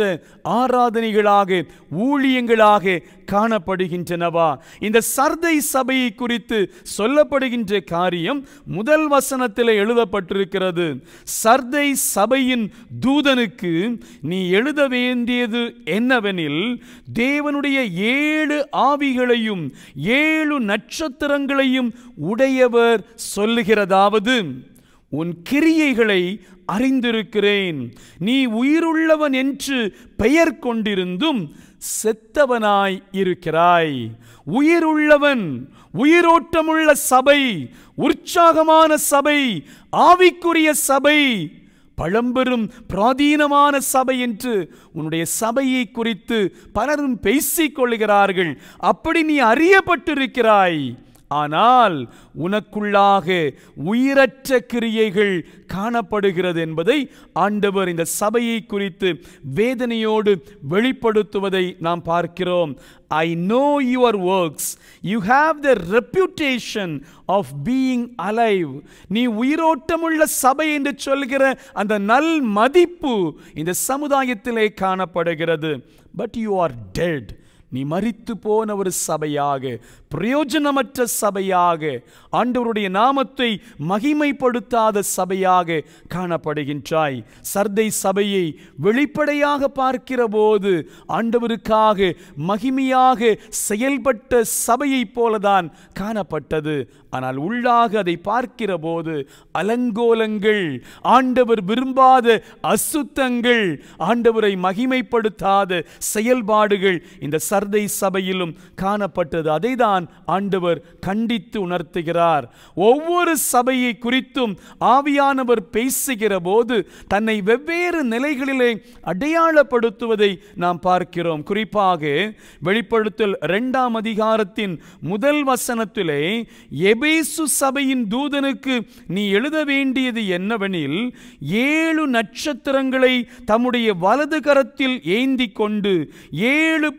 ஆராதனைகளாக ஊழியங்களாக காணப்படுகின்றனவா இந்த சர்தை சபையை குறித்து சொல்லப்படுகின்ற காரியம் முதல் வசனத்தில் எழுதப்பட்டிருக்கிறது சர்தை சபையின் தூதனுக்கு நீ எழுத வேண்டியது என்னவெனில் தேவனுடைய ஏழு ஆவிகளையும் ஏழு நட்சத்திரங்களையும் உடையவர் சொல்லுகிறதாவது உன் கிரியைகளை அறிந்திருக்கிறேன் நீ உயிருள்ளவன் என்று பெயர் கொண்டிருந்தும் செத்தவனாய் இருக்கிறாய் உயிருள்ளவன் உயிரோட்டமுள்ள சபை உற்சாகமான சபை ஆவிக்குரிய சபை பழம்பெரும் பிராதீனமான சபை என்று உன்னுடைய சபையை குறித்து பலரும் பேசிக் கொள்கிறார்கள் அப்படி நீ அறியப்பட்டிருக்கிறாய் ஆனால் உனக்குள்ளாக உயிரற்ற கிரியைகள் காணப்படுகிறது என்பதை ஆண்டவர் இந்த சபையை குறித்து வேதனையோடு வெளிப்படுத்துவதை நாம் பார்க்கிறோம் I know your works you have the reputation of being alive நீ உயிரோட்டமுள்ள சபை என்று சொல்கிற அந்த நல் மதிப்பு இந்த சமுதாயத்திலே காணப்படுகிறது பட் யூ ஆர் டெட் நீ மரித்து போன ஒரு சபையாக பிரயோஜனமற்ற சபையாக ஆண்டவருடைய நாமத்தை மகிமைப்படுத்தாத சபையாக காணப்படுகின்றாய் சர்தை சபையை வெளிப்படையாக பார்க்கிற போது ஆண்டவருக்காக மகிமையாக செயல்பட்ட சபையைப் போலதான் காணப்பட்டது ஆனால் உள்ளாக அதை பார்க்கிற போது அலங்கோலங்கள் ஆண்டவர் விரும்பாத அசுத்தங்கள் ஆண்டவரை மகிமைப்படுத்தாத செயல்பாடுகள் இந்த சர்தை சபையிலும் காணப்பட்டது அதைதான் ஆண்டவர் கண்டித்து உணர்த்துகிறார் ஒவ்வொரு சபையை குறித்தும் ஆவியானவர் பேசுகிற போது தன்னை வெவ்வேறு நிலைகளிலே அடையாளப்படுத்துவதை நாம் பார்க்கிறோம் குறிப்பாக வெளிப்படுத்தல் இரண்டாம் அதிகாரத்தின் முதல் வசனத்திலே எபேசு சபையின் தூதனுக்கு நீ எழுத வேண்டியது என்னவெனில் ஏழு நட்சத்திரங்களை தம்முடைய வலது கரத்தில் ஏந்தி கொண்டு ஏழு பொன்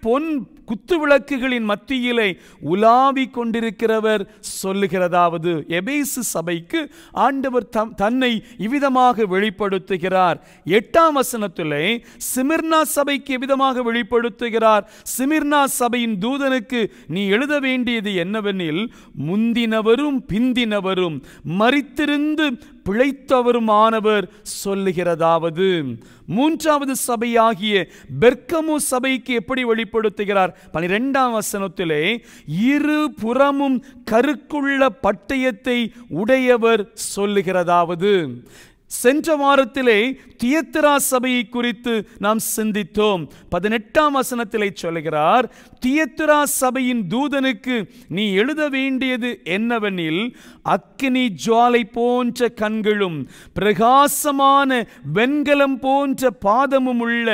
குத்துவிளக்குகளின் மத்தியிலே உலாவிக் கொண்டிருக்கிறவர் சொல்லுகிறதாவது எபேசு சபைக்கு ஆண்டவர் தம் தன்னை இவ்விதமாக வெளிப்படுத்துகிறார் எட்டாம் வசனத்திலே சிமிர்னா சபைக்கு எவ்விதமாக வெளிப்படுத்துகிறார் சிமிர்னா சபையின் தூதனுக்கு நீ எழுத வேண்டியது என்னவெனில் முந்தினவரும் பிந்தினவரும் மறித்திருந்து பிழைத்தவருமானவர் சொல்லுகிறதாவது மூன்றாவது சபையாகிய பெர்கமு சபைக்கு எப்படி வெளிப்படுத்துகிறார் பனிரெண்டாம் வசனத்திலே இரு புறமும் கருக்குள்ள பட்டயத்தை உடையவர் சொல்லுகிறதாவது சென்ற வாரத்திலே தியத்திரா சபையை குறித்து நாம் சிந்தித்தோம் பதினெட்டாம் வசனத்திலே சொல்லுகிறார் தியத்திரா சபையின் தூதனுக்கு நீ எழுத வேண்டியது என்னவெனில் அக்கினி ஜுவாலை போன்ற கண்களும் பிரகாசமான வெண்கலம் போன்ற பாதமும் உள்ள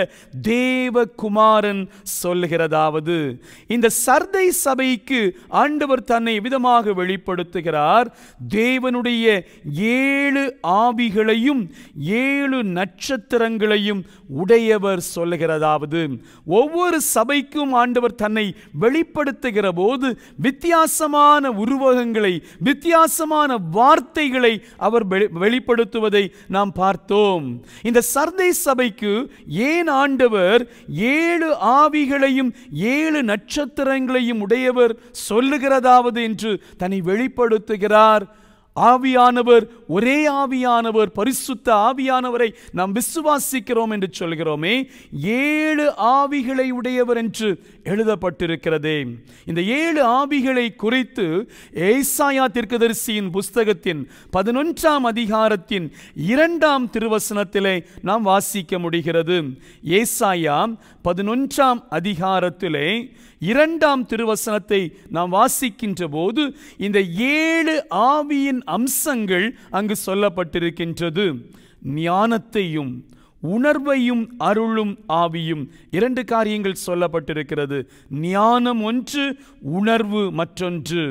தேவகுமாரன் சொல்லுகிறதாவது இந்த சர்தை சபைக்கு ஆண்டவர் தன்னை விதமாக வெளிப்படுத்துகிறார் தேவனுடைய ஏழு ஆவிகளையும் ஏழு நட்சத்திரங்களையும் உடையவர் சொல்லுகிறதாவது ஒவ்வொரு சபைக்கும் ஆண்டவர் தன்னை வெளிப்படுத்துகிற போது வித்தியாசமான உருவகங்களை வித்தியாசமான வார்த்தைகளை அவர் வெளி- வெளிப்படுத்துவதை நாம் பார்த்தோம் இந்த சர்தை சபைக்கு ஏன் ஆண்டவர் ஏழு ஆவிகளையும் ஏழு நட்சத்திரங்களையும் உடையவர் சொல்லுகிறதாவது என்று தன்னை வெளிப்படுத்துகிறார் ஆவியானவர் ஒரே ஆவியானவர் பரிசுத்த ஆவியானவரை நாம் விசுவாசிக்கிறோம் என்று சொல்கிறோமே ஏழு ஆவிகளை உடையவர் என்று எழுதப்பட்டிருக்கிறதே இந்த ஏழு ஆவிகளை குறித்து ஏசாயா தீர்க்கதரிசியின் புஸ்தகத்தின் பதினொன்றாம் அதிகாரத்தின் இரண்டாம் திருவசனத்திலே நாம் வாசிக்க முடிகிறது ஏசாயா பதினொன்றாம் அதிகாரத்திலே இரண்டாம் திருவசனத்தை நாம் வாசிக்கின்ற போது இந்த ஏழு ஆவியின் அம்சங்கள் அங்கு சொல்லப்பட்டிருக்கின்றது ஞானத்தையும் உணர்வையும் அருளும் ஆவியும் இரண்டு காரியங்கள் சொல்லப்பட்டிருக்கிறது ஞானம் ஒன்று உணர்வு மற்றொன்று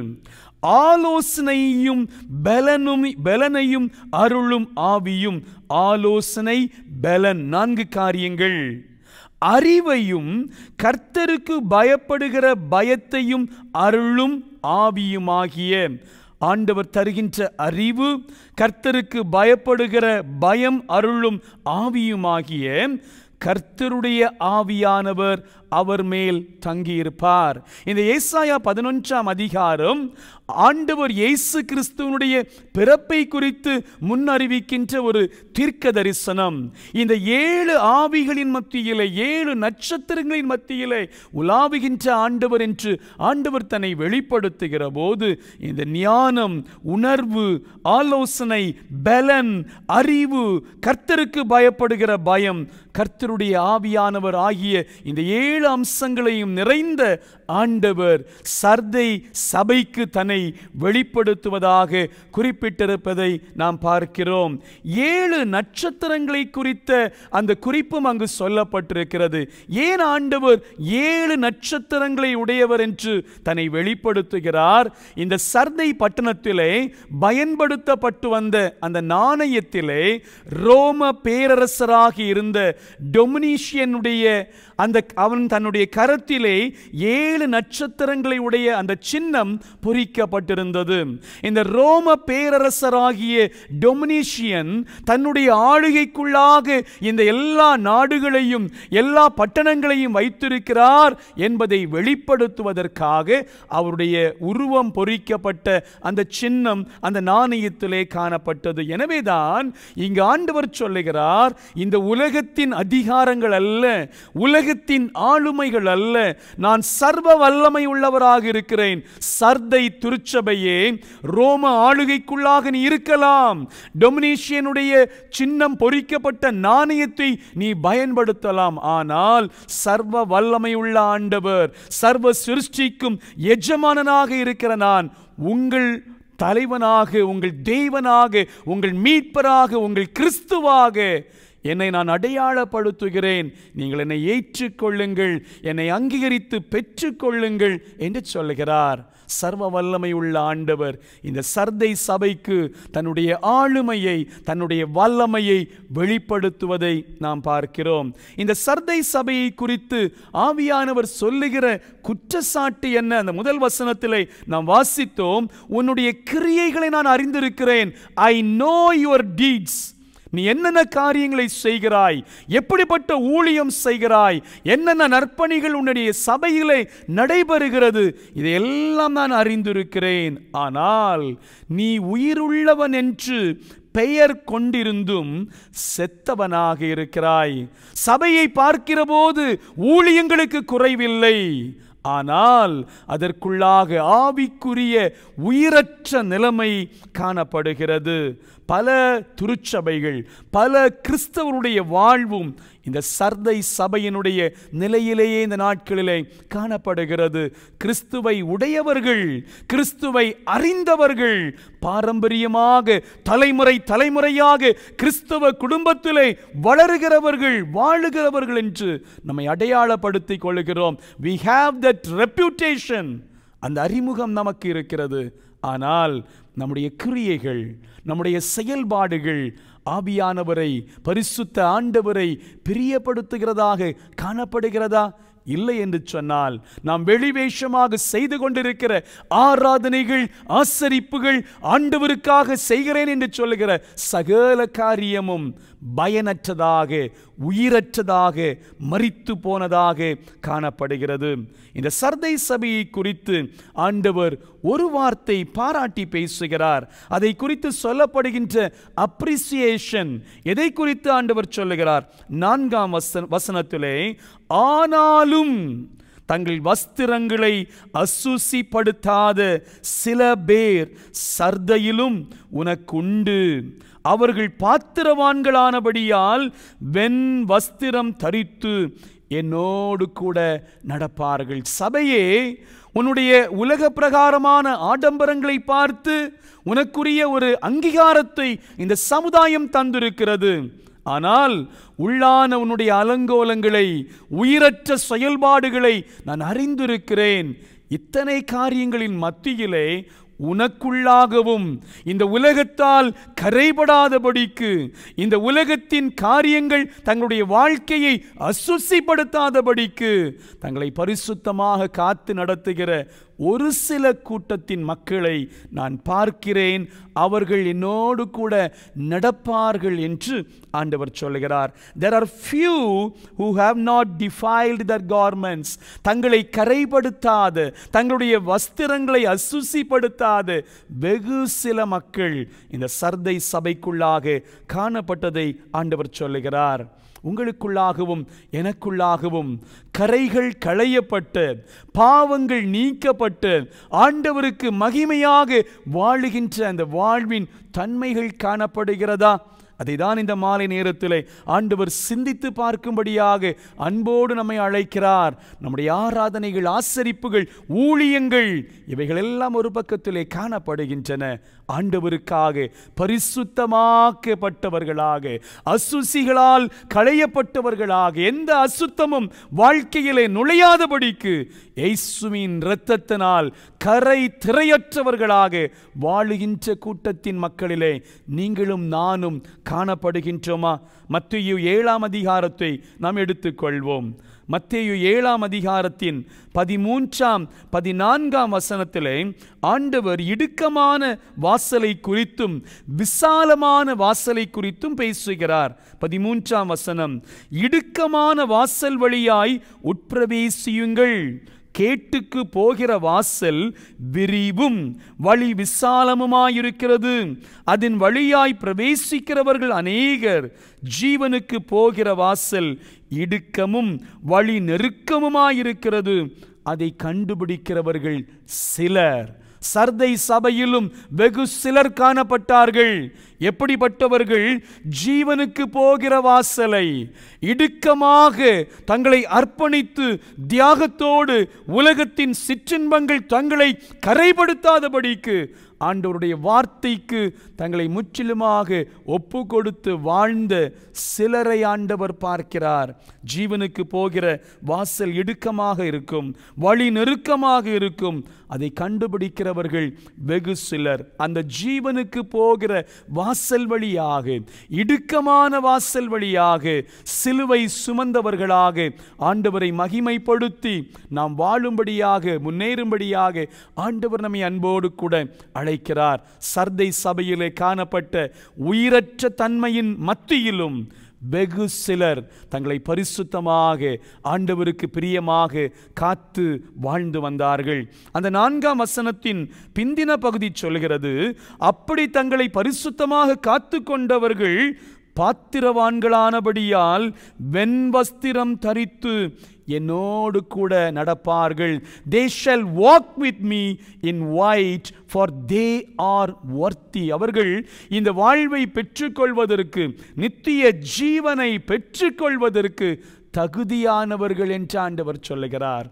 ஆலோசனையும் பலனும் பலனையும் அருளும் ஆவியும் ஆலோசனை பலன் நான்கு காரியங்கள் அறிவையும் கர்த்தருக்கு பயப்படுகிற பயத்தையும் அருளும் ஆவியுமாகிய ஆண்டவர் தருகின்ற அறிவு கர்த்தருக்கு பயப்படுகிற பயம் அருளும் ஆவியுமாகிய கர்த்தருடைய ஆவியானவர் அவர் மேல் தங்கியிருப்பார் இந்த ஏசாயா பதினொன்றாம் அதிகாரம் ஆண்டவர் இயேசு கிறிஸ்துவனுடைய பிறப்பை குறித்து முன்னறிவிக்கின்ற ஒரு தீர்க்க தரிசனம் இந்த ஏழு ஆவிகளின் மத்தியிலே ஏழு நட்சத்திரங்களின் மத்தியிலே உலாவுகின்ற ஆண்டவர் என்று ஆண்டவர் தன்னை வெளிப்படுத்துகிற போது இந்த ஞானம் உணர்வு ஆலோசனை பலன் அறிவு கர்த்தருக்கு பயப்படுகிற பயம் கர்த்தருடைய ஆவியானவர் ஆகிய இந்த ஏழு அம்சங்களையும் நிறைந்த ஆண்டவர் சர்தை சபைக்கு தன்னை வெளிப்படுத்துவதாக குறிப்பிட்டிருப்பதை நாம் பார்க்கிறோம் ஏழு நட்சத்திரங்களை குறித்த அந்த குறிப்பும் அங்கு சொல்லப்பட்டிருக்கிறது ஏன் ஆண்டவர் ஏழு நட்சத்திரங்களை உடையவர் என்று தன்னை வெளிப்படுத்துகிறார் இந்த சர்தை பட்டணத்திலே பயன்படுத்தப்பட்டு வந்த அந்த நாணயத்திலே ரோம பேரரசராக இருந்த டொமினிஷியனுடைய அந்த அவன் தன்னுடைய கரத்திலே ஏழு நட்சத்திரங்களை உடைய அந்த சின்னம் பொறிக்கப்பட்டிருந்தது இந்த ரோம பேரரசராகிய டொமினிஷியன் தன்னுடைய ஆளுகைக்குள்ளாக இந்த எல்லா நாடுகளையும் எல்லா பட்டணங்களையும் வைத்திருக்கிறார் என்பதை வெளிப்படுத்துவதற்காக அவருடைய உருவம் பொறிக்கப்பட்ட அந்த சின்னம் அந்த நாணயத்திலே காணப்பட்டது எனவேதான் இங்கு ஆண்டவர் சொல்லுகிறார் இந்த உலகத்தின் அதிகாரங்கள் அல்ல உலகத்தின் ஆளுமைகள் அல்ல நான் சர்வ வல்லமை உள்ளவராக இருக்கிறேன் சர்தை திருச்சபையே ரோம ஆளுகைக்குள்ளாக நீ இருக்கலாம் டொமினேஷியனுடைய சின்னம் பொறிக்கப்பட்ட நாணயத்தை நீ பயன்படுத்தலாம் ஆனால் சர்வ வல்லமை உள்ள ஆண்டவர் சர்வ சிருஷ்டிக்கும் எஜமானனாக இருக்கிற நான் உங்கள் தலைவனாக உங்கள் தெய்வனாக உங்கள் மீட்பராக உங்கள் கிறிஸ்துவாக என்னை நான் அடையாளப்படுத்துகிறேன் நீங்கள் என்னை ஏற்றுக்கொள்ளுங்கள் என்னை அங்கீகரித்து பெற்றுக்கொள்ளுங்கள் என்று சொல்லுகிறார் சர்வ வல்லமை உள்ள ஆண்டவர் இந்த சர்தை சபைக்கு தன்னுடைய ஆளுமையை தன்னுடைய வல்லமையை வெளிப்படுத்துவதை நாம் பார்க்கிறோம் இந்த சர்தை சபையை குறித்து ஆவியானவர் சொல்லுகிற குற்றச்சாட்டு என்ன அந்த முதல் வசனத்திலே நாம் வாசித்தோம் உன்னுடைய கிரியைகளை நான் அறிந்திருக்கிறேன் ஐ நோ யுவர் டீட்ஸ் நீ என்னென்ன காரியங்களை செய்கிறாய் எப்படிப்பட்ட ஊழியம் செய்கிறாய் என்னென்ன நற்பணிகள் உன்னுடைய சபையிலே நடைபெறுகிறது இதையெல்லாம் நான் அறிந்திருக்கிறேன் ஆனால் நீ உயிருள்ளவன் என்று பெயர் கொண்டிருந்தும் செத்தவனாக இருக்கிறாய் சபையை பார்க்கிறபோது ஊழியங்களுக்கு குறைவில்லை ஆனால் அதற்குள்ளாக ஆவிக்குரிய உயிரற்ற நிலைமை காணப்படுகிறது பல திருச்சபைகள் பல கிறிஸ்தவருடைய வாழ்வும் இந்த சர்தை சபையினுடைய நிலையிலேயே இந்த நாட்களிலே காணப்படுகிறது கிறிஸ்துவை உடையவர்கள் கிறிஸ்துவை அறிந்தவர்கள் பாரம்பரியமாக தலைமுறை தலைமுறையாக கிறிஸ்தவ குடும்பத்திலே வளருகிறவர்கள் வாழுகிறவர்கள் என்று நம்மை அடையாளப்படுத்திக் கொள்கிறோம் we have that reputation அந்த அறிமுகம் நமக்கு இருக்கிறது ஆனால் நம்முடைய கிரியைகள் நம்முடைய செயல்பாடுகள் ஆவியானவரை பரிசுத்த ஆண்டவரை பிரியப்படுத்துகிறதாக காணப்படுகிறதா இல்லை என்று சொன்னால் நாம் வெளிவேஷமாக செய்து கொண்டிருக்கிற ஆராதனைகள் ஆசரிப்புகள் ஆண்டவருக்காக செய்கிறேன் என்று சொல்லுகிற சகல காரியமும் பயனற்றதாக உயிரற்றதாக மறித்து போனதாக காணப்படுகிறது இந்த சர்தை சபையை குறித்து ஆண்டவர் ஒரு வார்த்தை பாராட்டி பேசுகிறார் அதை குறித்து சொல்லப்படுகின்ற அப்ரிசியேஷன் எதை குறித்து ஆண்டவர் சொல்லுகிறார் நான்காம் வசன வசனத்திலே ஆனாலும் தங்கள் வஸ்திரங்களை அசுசிப்படுத்தாத சில பேர் சர்தையிலும் உனக்குண்டு அவர்கள் பாத்திரவான்களானபடியால் வெண் வஸ்திரம் தரித்து என்னோடு கூட நடப்பார்கள் சபையே உன்னுடைய உலக பிரகாரமான ஆடம்பரங்களை பார்த்து உனக்குரிய ஒரு அங்கீகாரத்தை இந்த சமுதாயம் தந்திருக்கிறது ஆனால் உள்ளான உன்னுடைய அலங்கோலங்களை உயிரற்ற செயல்பாடுகளை நான் அறிந்திருக்கிறேன் இத்தனை காரியங்களின் மத்தியிலே உனக்குள்ளாகவும் இந்த உலகத்தால் கரைபடாதபடிக்கு இந்த உலகத்தின் காரியங்கள் தங்களுடைய வாழ்க்கையை அசுசிப்படுத்தாதபடிக்கு தங்களை பரிசுத்தமாக காத்து நடத்துகிற ஒரு சில கூட்டத்தின் மக்களை நான் பார்க்கிறேன் அவர்கள் என்னோடு கூட நடப்பார்கள் என்று ஆண்டவர் சொல்லுகிறார் there are few who have not defiled their garments தங்களை கரைப்படுத்தாத தங்களுடைய வஸ்திரங்களை அசுசிப்படுத்தாத வெகு சில மக்கள் இந்த சர்தை சபைக்குள்ளாக காணப்பட்டதை ஆண்டவர் சொல்லுகிறார் உங்களுக்குள்ளாகவும் எனக்குள்ளாகவும் கரைகள் களையப்பட்டு பாவங்கள் நீக்கப்பட்டு ஆண்டவருக்கு மகிமையாக வாழுகின்ற அந்த வாழ்வின் தன்மைகள் காணப்படுகிறதா அதை தான் இந்த மாலை நேரத்திலே ஆண்டவர் சிந்தித்து பார்க்கும்படியாக அன்போடு நம்மை அழைக்கிறார் நம்முடைய ஆராதனைகள் ஆசரிப்புகள் ஊழியங்கள் இவைகள் எல்லாம் ஒரு பக்கத்திலே காணப்படுகின்றன ஆண்டவருக்காக பரிசுத்தமாக்கப்பட்டவர்களாக அசுசிகளால் களையப்பட்டவர்களாக எந்த அசுத்தமும் வாழ்க்கையிலே நுழையாதபடிக்கு இயேசுவின் இரத்தத்தினால் கரை திரையற்றவர்களாக வாழுகின்ற கூட்டத்தின் மக்களிலே நீங்களும் நானும் காணப்படுகின்றோமா மத்திய ஏழாம் அதிகாரத்தை நாம் எடுத்துக்கொள்வோம் மத்தேயு ஏழாம் அதிகாரத்தின் பதிமூன்றாம் பதினான்காம் வசனத்திலே ஆண்டவர் இடுக்கமான வாசலை குறித்தும் விசாலமான வாசலை குறித்தும் பேசுகிறார் பதிமூன்றாம் வசனம் இடுக்கமான வாசல் வழியாய் உட்பிரவேசியுங்கள் கேட்டுக்கு போகிற வாசல் விரிவும் வழி விசாலமுமாயிருக்கிறது அதன் வழியாய் பிரவேசிக்கிறவர்கள் அநேகர் ஜீவனுக்கு போகிற வாசல் இடுக்கமும் வழி நெருக்கமுமாயிருக்கிறது அதை கண்டுபிடிக்கிறவர்கள் சிலர் சர்தை சபையிலும் வெகு சிலர் காணப்பட்டார்கள் எப்படிப்பட்டவர்கள் ஜீவனுக்கு போகிற வாசலை இடுக்கமாக தங்களை அர்ப்பணித்து தியாகத்தோடு உலகத்தின் சிற்றின்பங்கள் தங்களை கரைப்படுத்தாதபடிக்கு ஆண்டவருடைய வார்த்தைக்கு தங்களை முற்றிலுமாக ஒப்பு கொடுத்து வாழ்ந்த சிலரை ஆண்டவர் பார்க்கிறார் ஜீவனுக்கு போகிற வாசல் இடுக்கமாக இருக்கும் வழி நெருக்கமாக இருக்கும் அதை கண்டுபிடிக்கிறவர்கள் வெகு சிலர் அந்த ஜீவனுக்கு போகிற வாசல் வழியாக இடுக்கமான வாசல் வழியாக சிலுவை சுமந்தவர்களாக ஆண்டவரை மகிமைப்படுத்தி நாம் வாழும்படியாக முன்னேறும்படியாக ஆண்டவர் நம்மை அன்போடு கூட அழைக்கிறார் சர்தை சபையிலே காணப்பட்ட உயிரற்ற தன்மையின் மத்தியிலும் வெகு சிலர் தங்களை பரிசுத்தமாக ஆண்டவருக்கு பிரியமாக காத்து வாழ்ந்து வந்தார்கள் அந்த நான்காம் வசனத்தின் பிந்தின பகுதி சொல்கிறது அப்படி தங்களை பரிசுத்தமாக காத்து கொண்டவர்கள் பாத்திரவான்களானபடியால் வெண்வஸ்திரம் தரித்து என்னோடு கூட நடப்பார்கள் they shall walk with me in white for they are worthy அவர்கள் இந்த வாழ்வை பெற்றுக்கொள்வதற்கு நித்திய ஜீவனை பெற்றுக்கொள்வதற்கு தகுதியானவர்கள் என்று ஆண்டவர் சொல்லுகிறார்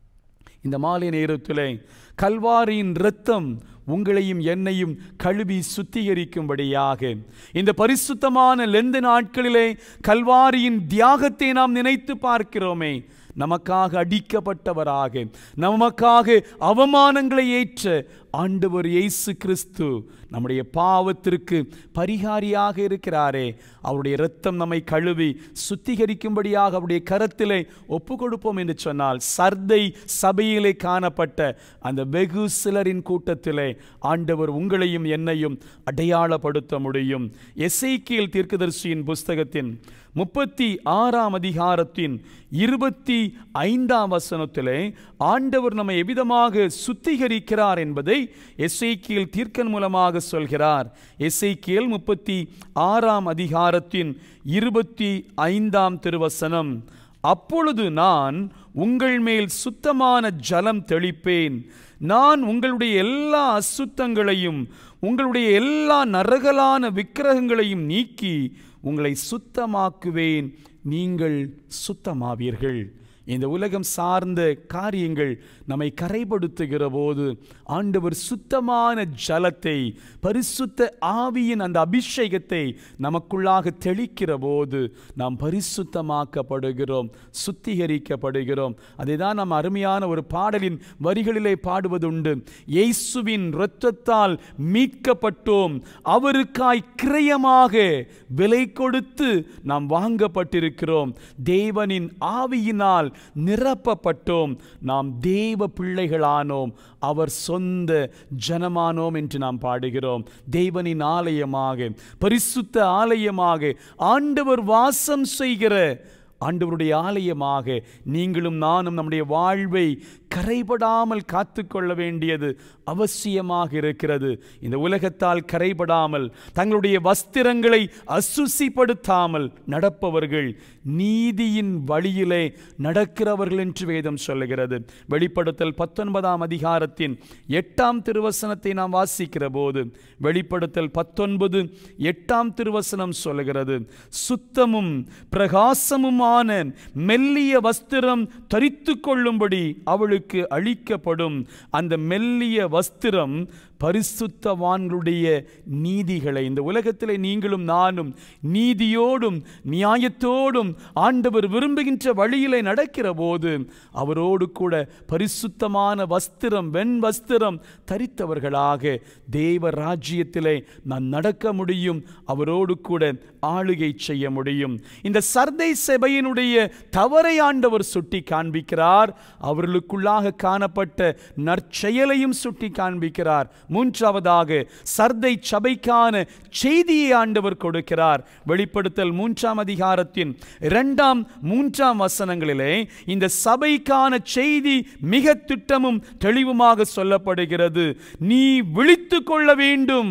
இந்த மாலை நேரத்திலே கல்வாரியின் இரத்தம் உங்களையும் என்னையும் கழுவி சுத்திகரிக்கும்படியாக இந்த பரிசுத்தமான லெந்து நாட்களிலே கல்வாரியின் தியாகத்தை நாம் நினைத்து பார்க்கிறோமே நமக்காக அடிக்கப்பட்டவராக நமக்காக அவமானங்களை ஏற்ற ஆண்டவர் இயேசு கிறிஸ்து நம்முடைய பாவத்திற்கு பரிகாரியாக இருக்கிறாரே அவருடைய இரத்தம் நம்மை கழுவி சுத்திகரிக்கும்படியாக அவருடைய கரத்திலே ஒப்பு கொடுப்போம் என்று சொன்னால் சர்தை சபையிலே காணப்பட்ட அந்த வெகு சிலரின் கூட்டத்திலே ஆண்டவர் உங்களையும் என்னையும் அடையாளப்படுத்த முடியும் எசைக்கியல் தீர்க்கதரிசியின் புஸ்தகத்தின் முப்பத்தி ஆறாம் அதிகாரத்தின் இருபத்தி ஐந்தாம் வசனத்திலே ஆண்டவர் நம்மை எவ்விதமாக சுத்திகரிக்கிறார் என்பதை எஸ்ஐக்கியல் தீர்க்கன் மூலமாக சொல்கிறார் எஸ்ஐக்கியல் முப்பத்தி ஆறாம் அதிகாரத்தின் இருபத்தி ஐந்தாம் திருவசனம் அப்பொழுது நான் உங்கள் மேல் சுத்தமான ஜலம் தெளிப்பேன் நான் உங்களுடைய எல்லா அசுத்தங்களையும் உங்களுடைய எல்லா நரகலான விக்கிரகங்களையும் நீக்கி உங்களை சுத்தமாக்குவேன் நீங்கள் சுத்தமாவீர்கள் இந்த உலகம் சார்ந்த காரியங்கள் நம்மை கரைப்படுத்துகிற போது ஆண்டவர் சுத்தமான ஜலத்தை பரிசுத்த ஆவியின் அந்த அபிஷேகத்தை நமக்குள்ளாக தெளிக்கிற போது நாம் பரிசுத்தமாக்கப்படுகிறோம் சுத்திகரிக்கப்படுகிறோம் அதை தான் நாம் அருமையான ஒரு பாடலின் வரிகளிலே பாடுவதுண்டு இயேசுவின் இரத்தத்தால் மீட்கப்பட்டோம் அவருக்காய் கிரயமாக விலை கொடுத்து நாம் வாங்கப்பட்டிருக்கிறோம் தேவனின் ஆவியினால் நிரப்பப்பட்டோம் நாம் தேவ பிள்ளைகளானோம் அவர் சொந்த ஜனமானோம் என்று நாம் பாடுகிறோம் தேவனின் ஆலயமாக பரிசுத்த ஆலயமாக ஆண்டவர் வாசம் செய்கிற ஆண்டவருடைய ஆலயமாக நீங்களும் நானும் நம்முடைய வாழ்வை கரைபடாமல் காத்துக்கொள்ள வேண்டியது அவசியமாக இருக்கிறது இந்த உலகத்தால் கரைபடாமல் தங்களுடைய வஸ்திரங்களை அசுசிப்படுத்தாமல் நடப்பவர்கள் நீதியின் வழியிலே நடக்கிறவர்கள் என்று வேதம் சொல்லுகிறது வெளிப்படுத்தல் பத்தொன்பதாம் அதிகாரத்தின் எட்டாம் திருவசனத்தை நாம் வாசிக்கிற போது வெளிப்படுத்தல் பத்தொன்பது எட்டாம் திருவசனம் சொல்லுகிறது சுத்தமும் பிரகாசமுமான மெல்லிய வஸ்திரம் தரித்து கொள்ளும்படி அவளுக்கு அளிக்கப்படும் அந்த மெல்லிய வஸ்திரம் பரிசுத்தவான்களுடைய நீதிகளை இந்த உலகத்திலே நீங்களும் நானும் நீதியோடும் நியாயத்தோடும் ஆண்டவர் விரும்புகின்ற வழியிலே நடக்கிற போது அவரோடு கூட பரிசுத்தமான வஸ்திரம் வெண் வஸ்திரம் தரித்தவர்களாக தேவ ராஜ்யத்திலே நான் நடக்க முடியும் அவரோடு கூட ஆளுகை செய்ய முடியும் இந்த சர்தை சபையினுடைய தவறை ஆண்டவர் சுட்டி காண்பிக்கிறார் அவர்களுக்குள்ளாக காணப்பட்ட நற்செயலையும் சுட்டி காண்பிக்கிறார் மூன்றாவதாக சர்தை சபைக்கான செய்தியை ஆண்டவர் கொடுக்கிறார் வெளிப்படுத்தல் மூன்றாம் அதிகாரத்தின் இரண்டாம் மூன்றாம் வசனங்களிலே இந்த சபைக்கான செய்தி மிக திட்டமும் தெளிவுமாக சொல்லப்படுகிறது நீ விழித்து கொள்ள வேண்டும்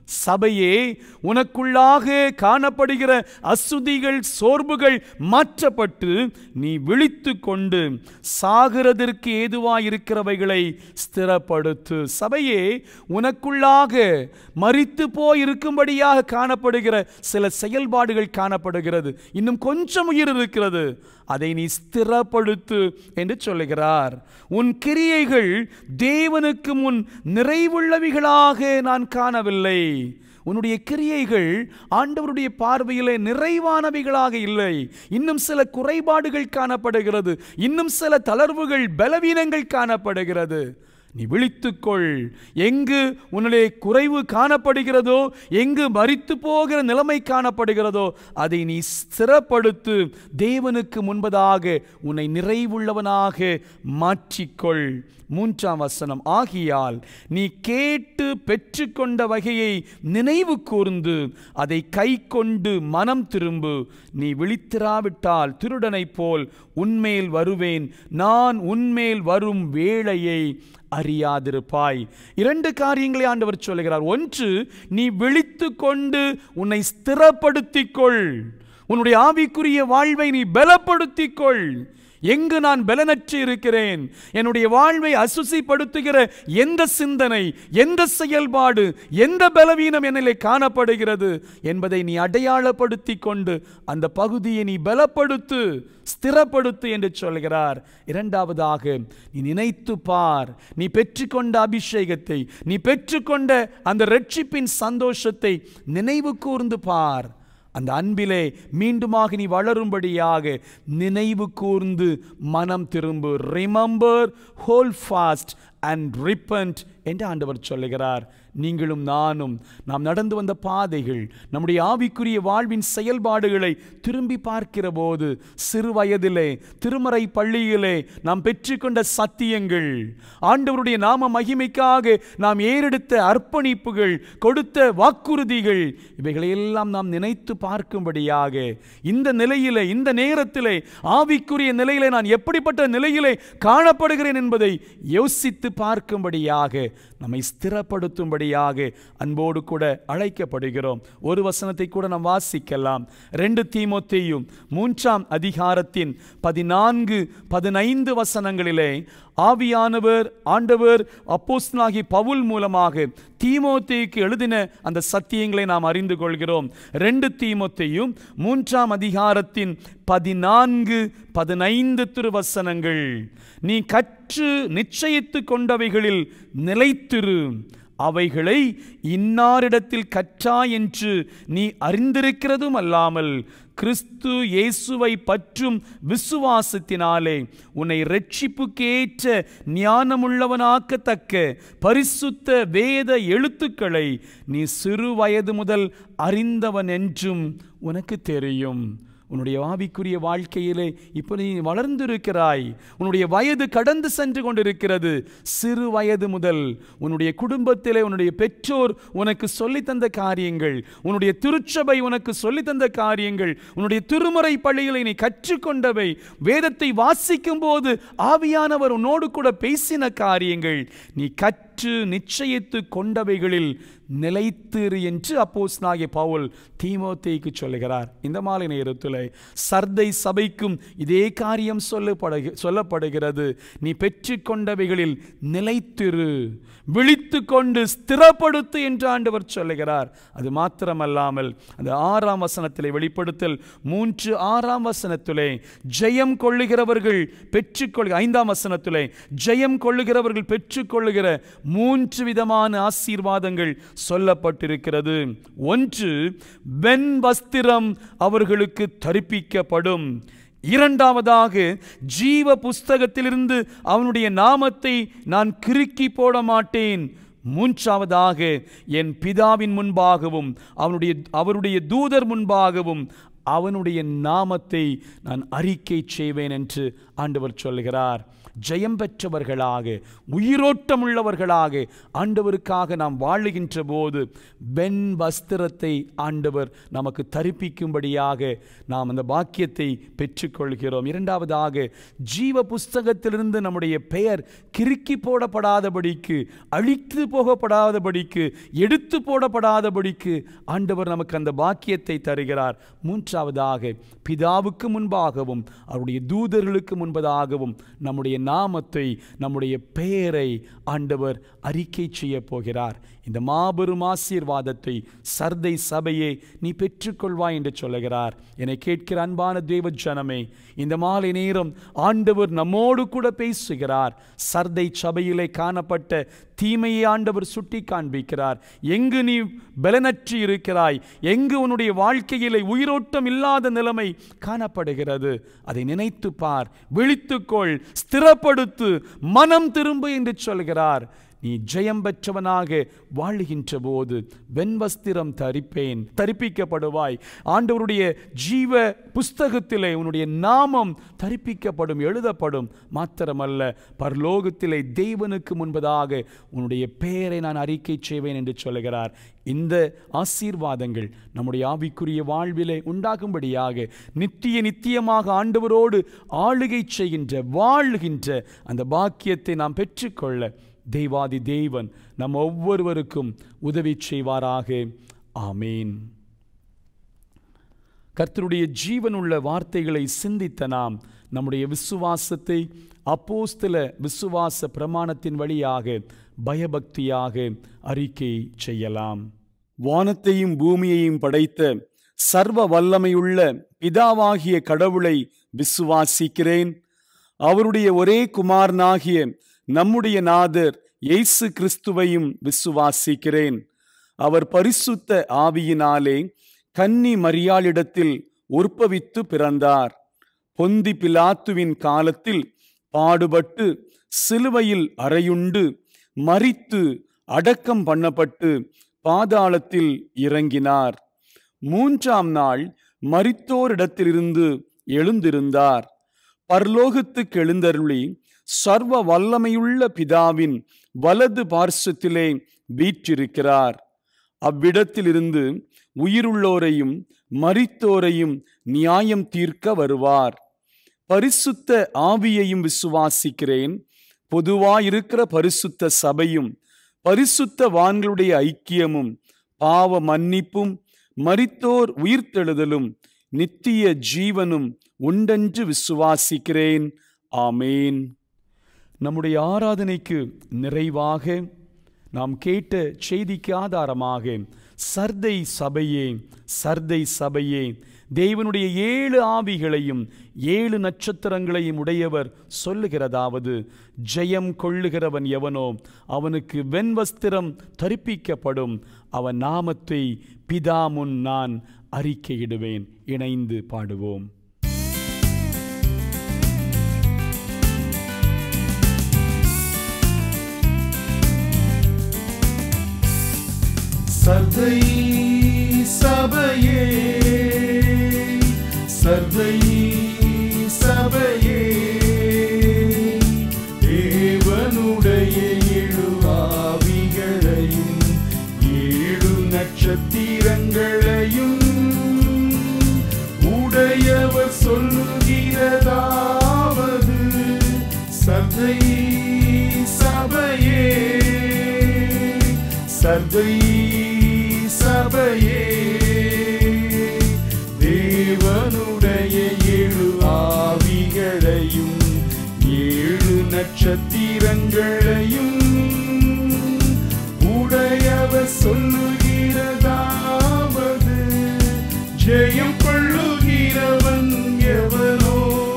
சபையே உனக்குள்ளாக காணப்படுகிற அசுதிகள் சோர்வுகள் மாற்றப்பட்டு நீ விழித்து கொண்டு சாகிறதற்கு ஏதுவாயிருக்கிறவைகளை ஸ்திரப்படுத்து சபையே உனக்குள்ளாக மரித்து போய் இருக்கும்படியாக காணப்படுகிற சில செயல்பாடுகள் காணப்படுகிறது இன்னும் கொஞ்சம் உயிர் இருக்கிறது அதை நீ ஸ்திரப்படுத்து என்று சொல்லுகிறார் உன் கிரியைகள் தேவனுக்கு முன் நிறைவுள்ளவைகளாக நான் காணவில்லை உன்னுடைய கிரியைகள் ஆண்டவருடைய பார்வையிலே நிறைவானவைகளாக இல்லை இன்னும் சில குறைபாடுகள் காணப்படுகிறது இன்னும் சில தளர்வுகள் பலவீனங்கள் காணப்படுகிறது நீ விழித்துக்கொள் எங்கு உன்னுடைய குறைவு காணப்படுகிறதோ எங்கு மறித்து போகிற நிலைமை காணப்படுகிறதோ அதை நீ ஸ்திரப்படுத்து தேவனுக்கு முன்பதாக உன்னை நிறைவுள்ளவனாக மாற்றிக்கொள் மூன்றாம் வசனம் ஆகியால் நீ கேட்டு பெற்றுக்கொண்ட வகையை நினைவு கூர்ந்து அதை கை கொண்டு மனம் திரும்பு நீ விழித்திராவிட்டால் திருடனைப் போல் உன்மேல் வருவேன் நான் உன்மேல் வரும் வேளையை அறியாதிருப்பாய் இரண்டு காரியங்களை ஆண்டவர் சொல்லுகிறார் ஒன்று நீ விழித்து கொண்டு உன்னை ஸ்திரப்படுத்திக் கொள் உன்னுடைய ஆவிக்குரிய வாழ்வை நீ பலப்படுத்திக் கொள் எங்கு நான் பலனற்று இருக்கிறேன் என்னுடைய வாழ்வை அசுசிப்படுத்துகிற எந்த சிந்தனை எந்த செயல்பாடு எந்த பலவீனம் என்னிலே காணப்படுகிறது என்பதை நீ அடையாளப்படுத்தி கொண்டு அந்த பகுதியை நீ பலப்படுத்து ஸ்திரப்படுத்து என்று சொல்கிறார் இரண்டாவதாக நீ நினைத்து பார் நீ பெற்றுக்கொண்ட அபிஷேகத்தை நீ பெற்றுக்கொண்ட அந்த ரட்சிப்பின் சந்தோஷத்தை நினைவு கூர்ந்து பார் அந்த அன்பிலே மீண்டுமாக நீ வளரும்படியாக நினைவு கூர்ந்து மனம் திரும்பு remember hold fast and repent என்று ஆண்டவர் சொல்லுகிறார் நீங்களும் நானும் நாம் நடந்து வந்த பாதைகள் நம்முடைய ஆவிக்குரிய வாழ்வின் செயல்பாடுகளை திரும்பி பார்க்கிற போது சிறு வயதிலே திருமறை பள்ளியிலே நாம் பெற்றுக்கொண்ட சத்தியங்கள் ஆண்டவருடைய நாம மகிமைக்காக நாம் ஏறெடுத்த அர்ப்பணிப்புகள் கொடுத்த வாக்குறுதிகள் இவைகளையெல்லாம் நாம் நினைத்து பார்க்கும்படியாக இந்த நிலையிலே இந்த நேரத்திலே ஆவிக்குரிய நிலையிலே நான் எப்படிப்பட்ட நிலையிலே காணப்படுகிறேன் என்பதை யோசித்து பார்க்கும்படியாக நம்மை ஸ்திரப்படுத்தும்படியாக அன்போடு கூட அழைக்கப்படுகிறோம் ஒரு வசனத்தை கூட நாம் வாசிக்கலாம் ரெண்டு தீமோத்தேயும் மூன்றாம் அதிகாரத்தின் பதினான்கு பதினைந்து வசனங்களிலே ஆவியானவர் ஆண்டவர் அப்போஸ்தலனாகி பவுல் மூலமாக தீமோத்தேயுக்கு எழுதின அந்த சத்தியங்களை நாம் அறிந்து கொள்கிறோம் ரெண்டு தீமோத்தேயும் மூன்றாம் அதிகாரத்தின் பதினான்கு பதினைந்து திருவசனங்கள் நீ கற்று நிச்சயித்து கொண்டவைகளில் நிலைத்திரு அவைகளை இன்னாரிடத்தில் கற்றா என்று நீ அறிந்திருக்கிறதும் அல்லாமல் கிறிஸ்து இயேசுவை பற்றும் விசுவாசத்தினாலே உன்னை ரட்சிப்புக்கேற்ற ஞானமுள்ளவனாக்கத்தக்க பரிசுத்த வேத எழுத்துக்களை நீ சிறு வயது முதல் அறிந்தவன் என்றும் உனக்கு தெரியும் உன்னுடைய ஆவிக்குரிய வாழ்க்கையிலே இப்போ நீ வளர்ந்திருக்கிறாய் உன்னுடைய வயது கடந்து சென்று கொண்டிருக்கிறது சிறு வயது முதல் உன்னுடைய குடும்பத்திலே உன்னுடைய பெற்றோர் உனக்கு சொல்லித்தந்த காரியங்கள் உன்னுடைய திருச்சபை உனக்கு சொல்லித்தந்த காரியங்கள் உன்னுடைய திருமுறை பள்ளிகளை நீ கற்றுக்கொண்டவை வேதத்தை வாசிக்கும் போது ஆவியானவர் உன்னோடு கூட பேசின காரியங்கள் நீ கற்று நிச்சயித்து கொண்டவைகளில் நிலைத்திரு என்று அப்போஸ்தலனாகிய பவுல் தீமோத்தேயுக்கு சொல்லுகிறார் இந்த மாலை நேரத்தில் சர்தை சபைக்கும் இதே காரியம் சொல்லப்படு சொல்லப்படுகிறது நீ பெற்றுக்கொண்டவைகளில் நிலைத்திரு விழித்து கொண்டு ஸ்திரப்படுத்து என்று ஆண்டவர் சொல்லுகிறார் அது மாத்திரமல்லாமல் அந்த ஆறாம் வசனத்திலே வெளிப்படுத்தல் மூன்று ஆறாம் வசனத்திலே ஜெயம் கொள்ளுகிறவர்கள் பெற்றுக்கொள் ஐந்தாம் வசனத்திலே ஜெயம் கொள்ளுகிறவர்கள் பெற்றுக்கொள்ளுகிற மூன்று விதமான ஆசீர்வாதங்கள் சொல்லப்பட்டிருக்கிறது ஒன்று வெண் வஸ்திரம் அவர்களுக்கு தரிப்பிக்கப்படும் இரண்டாவதாக ஜீவ புஸ்தகத்திலிருந்து அவனுடைய நாமத்தை நான் கிறுக்கி போட மாட்டேன் மூன்றாவதாக என் பிதாவின் முன்பாகவும் அவனுடைய அவருடைய தூதர் முன்பாகவும் அவனுடைய நாமத்தை நான் அறிக்கை செய்வேன் என்று ஆண்டவர் சொல்லுகிறார் ஜெயம் பெற்றவர்களாக உயிரோட்டம் உள்ளவர்களாக ஆண்டவருக்காக நாம் வாழுகின்ற போது வெண் வஸ்திரத்தை ஆண்டவர் நமக்கு தரிப்பிக்கும்படியாக நாம் அந்த பாக்கியத்தை பெற்றுக்கொள்கிறோம் இரண்டாவதாக ஜீவ புஸ்தகத்திலிருந்து நம்முடைய பெயர் கிறுக்கி போடப்படாதபடிக்கு அழித்து போகப்படாதபடிக்கு எடுத்து போடப்படாதபடிக்கு ஆண்டவர் நமக்கு அந்த பாக்கியத்தை தருகிறார் மூன்றாவதாக பிதாவுக்கு முன்பாகவும் அவருடைய தூதர்களுக்கு முன்பதாகவும் நம்முடைய நாமத்தை நம்முடைய பெயரை ஆண்டவர் அறிக்கை செய்ய போகிறார் இந்த மாபெரும் ஆசீர்வாதத்தை சர்தை சபையே நீ பெற்றுக்கொள்வாய் என்று சொல்லுகிறார் என்னை கேட்கிற அன்பான தேவ ஜனமே இந்த மாலை நேரம் ஆண்டவர் நம்மோடு கூட பேசுகிறார் சர்தை சபையிலே காணப்பட்ட தீமையை ஆண்டவர் சுட்டி காண்பிக்கிறார் எங்கு நீ பலனற்று இருக்கிறாய் எங்கு உன்னுடைய வாழ்க்கையிலே உயிரோட்டம் இல்லாத நிலைமை காணப்படுகிறது அதை நினைத்து பார் விழித்துக்கொள் ஸ்திரப்படுத்து மனம் திரும்பு என்று சொல்கிறார் நீ ஜெயம் பெற்றவனாக வாழுகின்ற போது வெண்வஸ்திரம் தரிப்பேன் தரிப்பிக்கப்படுவாய் ஆண்டவருடைய ஜீவ புஸ்தகத்திலே உன்னுடைய நாமம் தரிப்பிக்கப்படும் எழுதப்படும் மாத்திரமல்ல பரலோகத்திலே தேவனுக்கு முன்பதாக உன்னுடைய பெயரை நான் அறிக்கை செய்வேன் என்று சொல்லுகிறார் இந்த ஆசீர்வாதங்கள் நம்முடைய ஆவிக்குரிய வாழ்விலே உண்டாகும்படியாக நித்திய நித்தியமாக ஆண்டவரோடு ஆளுகை செய்கின்ற வாழ்கின்ற அந்த பாக்கியத்தை நாம் பெற்றுக்கொள்ள தெய்வாதி தேவன் நம் ஒவ்வொருவருக்கும் உதவி செய்வாராக ஆமேன் கர்த்தருடைய ஜீவனுள்ள வார்த்தைகளை சிந்தித்த நாம் நம்முடைய விசுவாசத்தை அப்போஸ்தல விசுவாச பிரமாணத்தின் வழியாக பயபக்தியாக அறிக்கை செய்யலாம் வானத்தையும் பூமியையும் படைத்த சர்வ வல்லமையுள்ள பிதாவாகிய கடவுளை விசுவாசிக்கிறேன் அவருடைய ஒரே குமாரனாகிய நம்முடைய நாதர் இயேசு கிறிஸ்துவையும் விசுவாசிக்கிறேன் அவர் பரிசுத்த ஆவியினாலே கன்னி மரியாளிடத்தில் உற்பவித்து பிறந்தார் பொந்தி பிலாத்துவின் காலத்தில் பாடுபட்டு சிலுவையில் அறையுண்டு மரித்து அடக்கம் பண்ணப்பட்டு பாதாளத்தில் இறங்கினார் மூன்றாம் நாள் மரித்தோரிடத்திலிருந்து எழுந்திருந்தார் பரலோகத்துக்கு எழுந்தருளி சர்வ வல்லமையுள்ள பிதாவின் வலது பார்சத்திலே வீற்றிருக்கிறார் அவ்விடத்திலிருந்து உயிருள்ளோரையும் மரித்தோரையும் நியாயம் தீர்க்க வருவார் பரிசுத்த ஆவியையும் விசுவாசிக்கிறேன் பொதுவாயிருக்கிற பரிசுத்த சபையும் பரிசுத்த வான்களுடைய ஐக்கியமும் பாவ மன்னிப்பும் மரித்தோர் உயிர்த்தெழுதலும் நித்திய ஜீவனும் உண்டென்று விசுவாசிக்கிறேன் ஆமேன் நம்முடைய ஆராதனைக்கு நிறைவாக நாம் கேட்ட செய்திக்கு ஆதாரமாக சர்தை சபையே சர்தை சபையே தேவனுடைய ஏழு ஆவிகளையும் ஏழு நட்சத்திரங்களையும் உடையவர் சொல்லுகிறதாவது ஜெயம் கொள்ளுகிறவன் எவனோ அவனுக்கு வெண்வஸ்திரம் தரிப்பிக்கப்படும் அவன் நாமத்தை பிதா முன் நான் அறிக்கையிடுவேன் இணைந்து பாடுவோம் சர்தை சபையே சர்தை சபையே தேவனுடைய ஏழு ஆவிகளையும் ஏழு நட்சத்திரங்களையும் உடையவர் சொல்லுகிறதாவது சர்தை சபையே சர்தை சபையே தேவனுடைய ஏழு ஆவிகளையும் ஏழு நட்சத்திரங்களையும் உடையவர் சொல்லுகிறதாவது ஜெயம் கொள்ளுகிறவன் எவனோ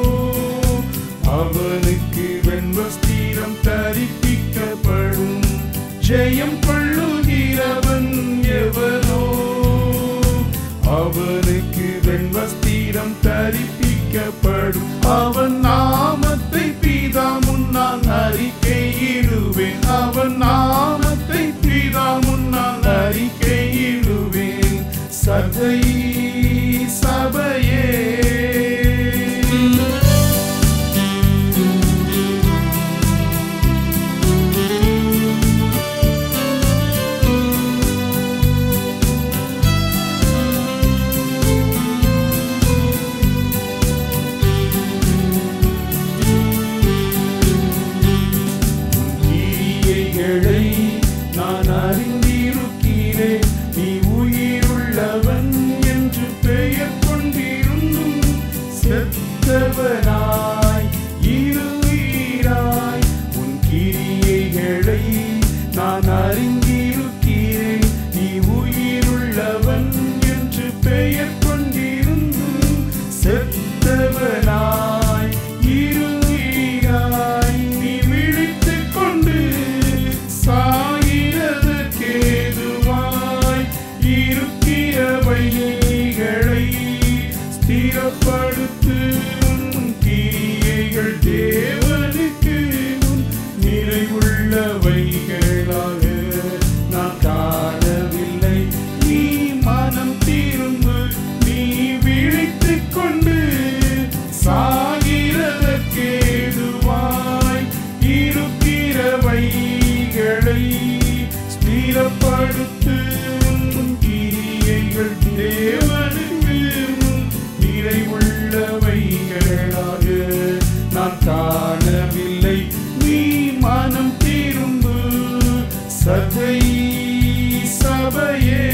அவனுக்கு வெண்வஸ்திரம் தரிப்பிக்கப்படும் ஜெயம் கொள்ளுகிறவன் எவனோ அவனுக்கு வெண்வஸ்திரம் தரிப்பிக்கப்படும் அவன் நாமத்தை பீதா முன்னால் அறிக்கையிடுவேன் அவன் நாமத்தை பீதா முன்னால் அறிக்கையிடுவேன் சதை சபையே வழிகளை நான் அறிந்திருக்கிறேன் நீ உயிருள்ளவன் என்று பெயர் கொண்டிருந்தும் செத்தவனாய் இருங்கிறாய் நீ விழித்துக் கொண்டு சாகிறதற்கேதுவாய் இருக்கிற வழிகளை ஸ்திரப்படுத்தும் கிரியைகள் தேவனுக்கு முன் நிறைவுள்ளவைகளாக நான் காணவில்லை நீ மனம் திரும்பு நீ விழித்துக் கொண்டு சாகிறதற்கேதுவாய் இருக்கிறவைகளை ஸ்திரப்படுத்தும் கிரியைகள் தேவனுக்கு முன் நிறைவுள்ளவைகளாக நான் காணவில்லை நீ மனம் திரும்பு சதை சபையே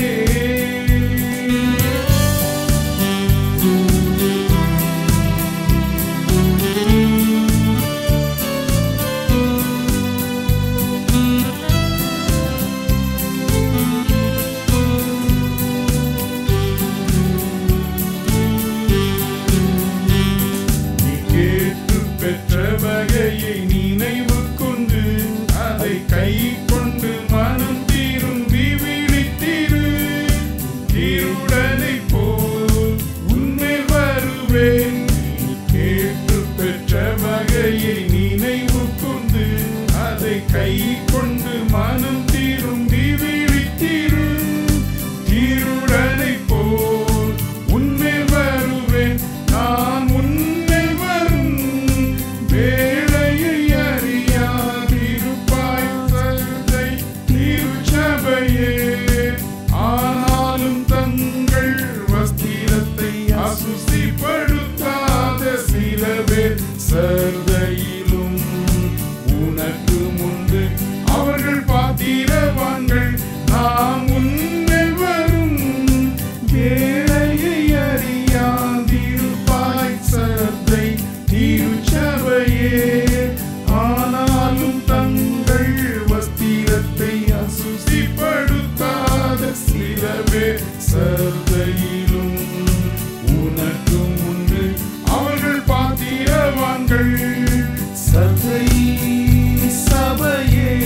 நீ கேட்டு பெற்ற வகையை நினைவு கொண்டு அதை கை கொண்டு மனம் திரும்பி விழித்திரு திருடனை போல் உன்மேல் வருவேன் நீ கேட்டு பெற்ற வகையை நினைவு கொண்டு அதை கை கொண்டு மனம் திரும்பி விழித்திரு திருடனை போல் உன்மேல் வருவேன் நான் உன்மேல் வரும் வேளையை அறியாதிருப்பாய் சந்தை திருச்சபையே ஆனாலும் தங்கள் வஸ்திரத்தை அசுசிப்படுத்தாத சில பேர் சர்தையிலும் உனக்கு முன்பு அவர்கள் பாத்திரவான்கள் நாம் உன்னில் வரும் வேலையை அறியாதிருப்பாய் சர்தை திருச்சபையே ஆனாலும் தங்கள் வஸ்திரத்தை அசுசிப்படுத்தாத சில பேர் சர்தையிலும் உனக்கு முன்பு அவர்கள் பாத்திரவான்கள் சர்தை சபையே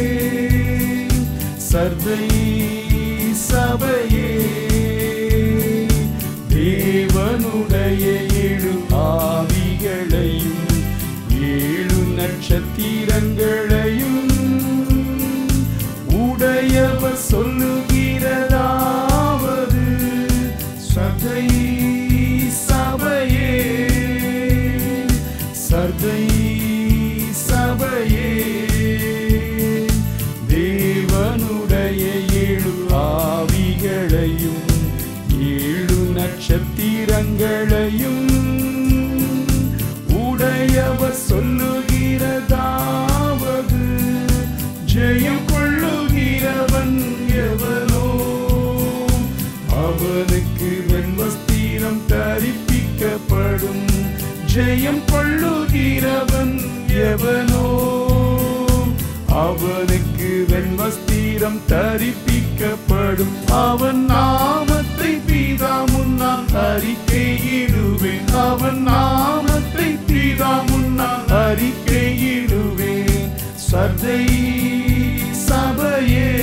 சர்தை சபையே தேவனுடைய ஏழு ஆவிகளையும் ஏழு நட்சத்திரங்களையும் உடையவர் சொல்லுகிறதாவது சதை சபையே சதை சபையே தேவனுடைய ஏழு ஆவிகளையும் ஏழு நட்சத்திரங்களையும் உடையவர் சொல்லுகிறதாவது ஜெயம் கொள்ளுகிறவன் எவனோ அவனுக்கு வெண்வஸ்திரம் தரிப்பிக்கப்படும் ஜெயம் கொள்ளுகிறவன் எவனோ அவனுக்கு வெண்வஸ்திரம் தரிப்பிக்கப்படும் அவன் நாமத்தை பீதா முன்னால் அறிக்கையிடுவேன் அவன் நாமத்தை பீதா முன்னால் அறிக்கையிடுவேன் சதை சபையே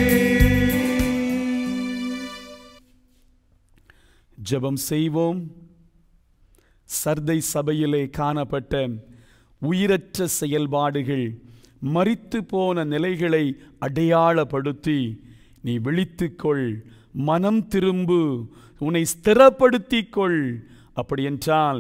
ஜெபம் செய்வோம் சர்தை சபையிலே காணப்பட்ட உயிரற்ற செயல்பாடுகள் மரித்து போன நிலைகளை அடையாளப்படுத்தி நீ விழித்துக்கொள் மனம் திரும்பு உன்னை ஸ்திரப்படுத்திக் கொள் அப்படியென்றால்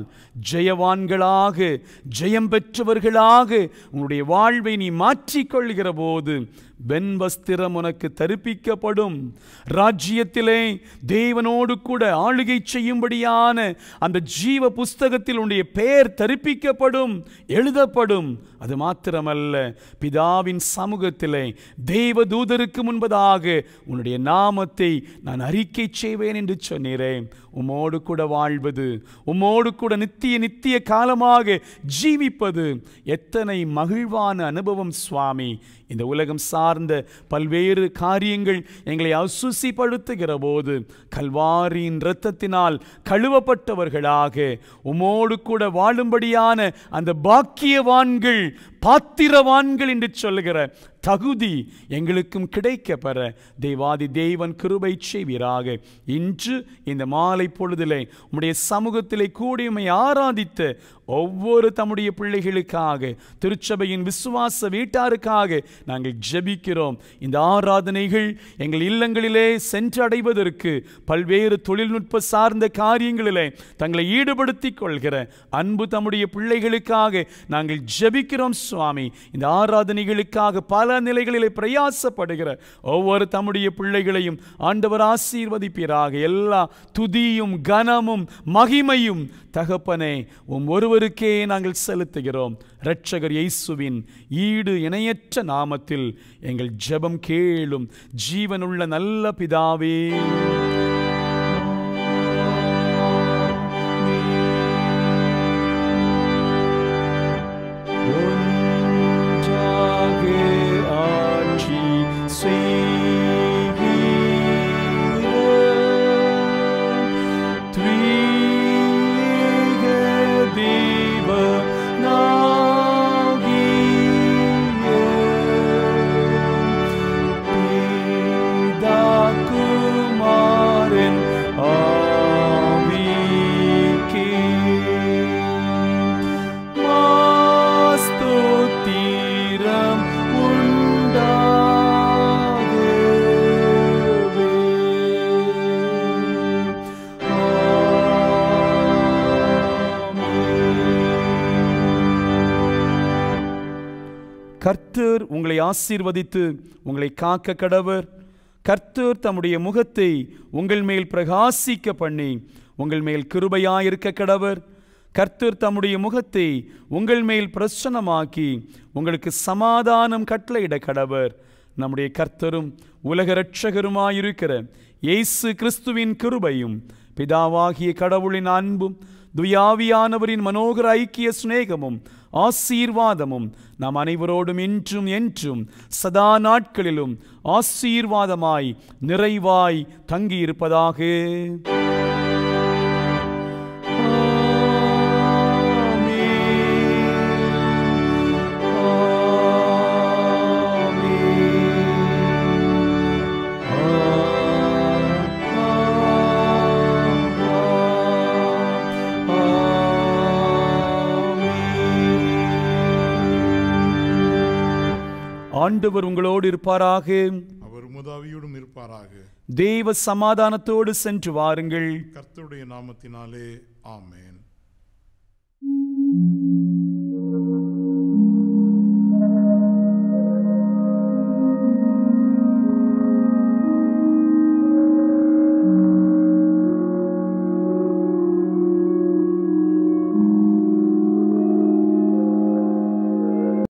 ஜெயவான்களாக ஜெயம் பெற்றவர்களாக உன்னுடைய வாழ்வை நீ மாற்றிக்கொள்கிற போது வெண்வஸ்திரம் உனக்கு தரிப்பிக்கப்படும் ராஜ்யத்திலே தேவனோடு கூட ஆளுகை செய்யும்படியான அந்த ஜீவ புஸ்தகத்தில் உன்னுடைய பெயர் தரிப்பிக்கப்படும் எழுதப்படும் அது மாத்திரமல்ல பிதாவின் சமூகத்திலே தேவ தூதருக்கு முன்பதாக உன்னுடைய நாமத்தை நான் அறிக்கை செய்வேன் என்று சொன்னீரேன் உம்மோடு கூட வாழ்வது உம்மோடு கூட நித்திய நித்திய காலமாக ஜீவிப்பது எத்தனை மகிழ்வான அனுபவம் சுவாமி இந்த உலகம் சார்ந்த பல்வேறு காரியங்கள் எங்களை அசுசிப்படுத்துகிற போது கல்வாரியின் இரத்தத்தினால் கழுவப்பட்டவர்களாக உமோடு கூட வாழும்படியான அந்த பாக்கியவான்கள் பாத்திரவான்கள் என்று சொல்லுகிற தகுதி எங்களுக்கும் கிடைக்க பெற தெய்வாதி தேவன் கிருபை செய்வீராக இன்று இந்த மாலை பொழுதிலே உம்முடைய சமூகத்திலே கூடியமை ஆராதித்த ஒவ்வொரு தம்முடைய பிள்ளைகளுக்காக திருச்சபையின் விசுவாச வீட்டாருக்காக நாங்கள் ஜெபிக்கிறோம் இந்த ஆராதனைகள் எங்கள் இல்லங்களிலே சென்றடைவதற்கு பல்வேறு தொழில்நுட்ப சார்ந்த காரியங்களிலே தங்களை ஈடுபடுத்திக் கொள்கிற அன்பு தம்முடைய பிள்ளைகளுக்காக நாங்கள் ஜெபிக்கிறோம் சுவாமி இந்த ஆராதனைகளுக்காக பல நிலைகளிலே பிரயாசப்படுகிற ஒவ்வொரு தம்முடைய பிள்ளைகளையும் ஆண்டவர் ஆசீர்வதிப்பீராக எல்லா துதியும் கனமும் மகிமையும் தகப்பனே உம் ஒருவருக்கே நாங்கள் செலுத்துகிறோம் இரட்சகர் இயேசுவின் ஈடு இணையற்ற நாமத்தில் எங்கள் ஜெபம் கேளும் ஜீவனுள்ள நல்ல பிதாவே ஒன்றாக ஆட்சி செய்கிற த்ரீக தேவ பிதாகுமாரன் ஆவிக்கே மாஸ்தோத்திரம் உண்டாகவே. கர்த்தர் உங்களை ஆசீர்வதித்து உங்களை காக்க கடவர் கர்த்தர் தம்முடைய முகத்தை உங்கள் மேல் பிரகாசிக்க பண்ணி உங்கள் மேல் கிருபையாயிருக்க கடவர் கர்த்தர் தம்முடைய முகத்தை உங்கள் மேல் பிரசன்னமாக்கி உங்களுக்கு சமாதானம் கட்டளையிட கடவர் நம்முடைய கர்த்தரும் உலக இரட்சகருமாயிருக்கிற இயேசு கிறிஸ்துவின் கிருபையும் பிதாவாகிய கடவுளின் அன்பும் துயாவியானவரின் மனோகர ஐக்கிய சிநேகமும் ஆசீர்வாதமும் நாம் அனைவரோடும் என்றும் என்றும் சதா நாட்களிலும் ஆசீர்வாதமாய் நிறைவாய் தங்கியிருப்பதாக ஆண்டவர் உங்களோடு இருப்பாராக அவர் உமதாவியோடும் இருப்பாராக தேவ சமாதானத்தோடு சென்று வாருங்கள் கர்த்தருடைய நாமத்தினாலே ஆமென்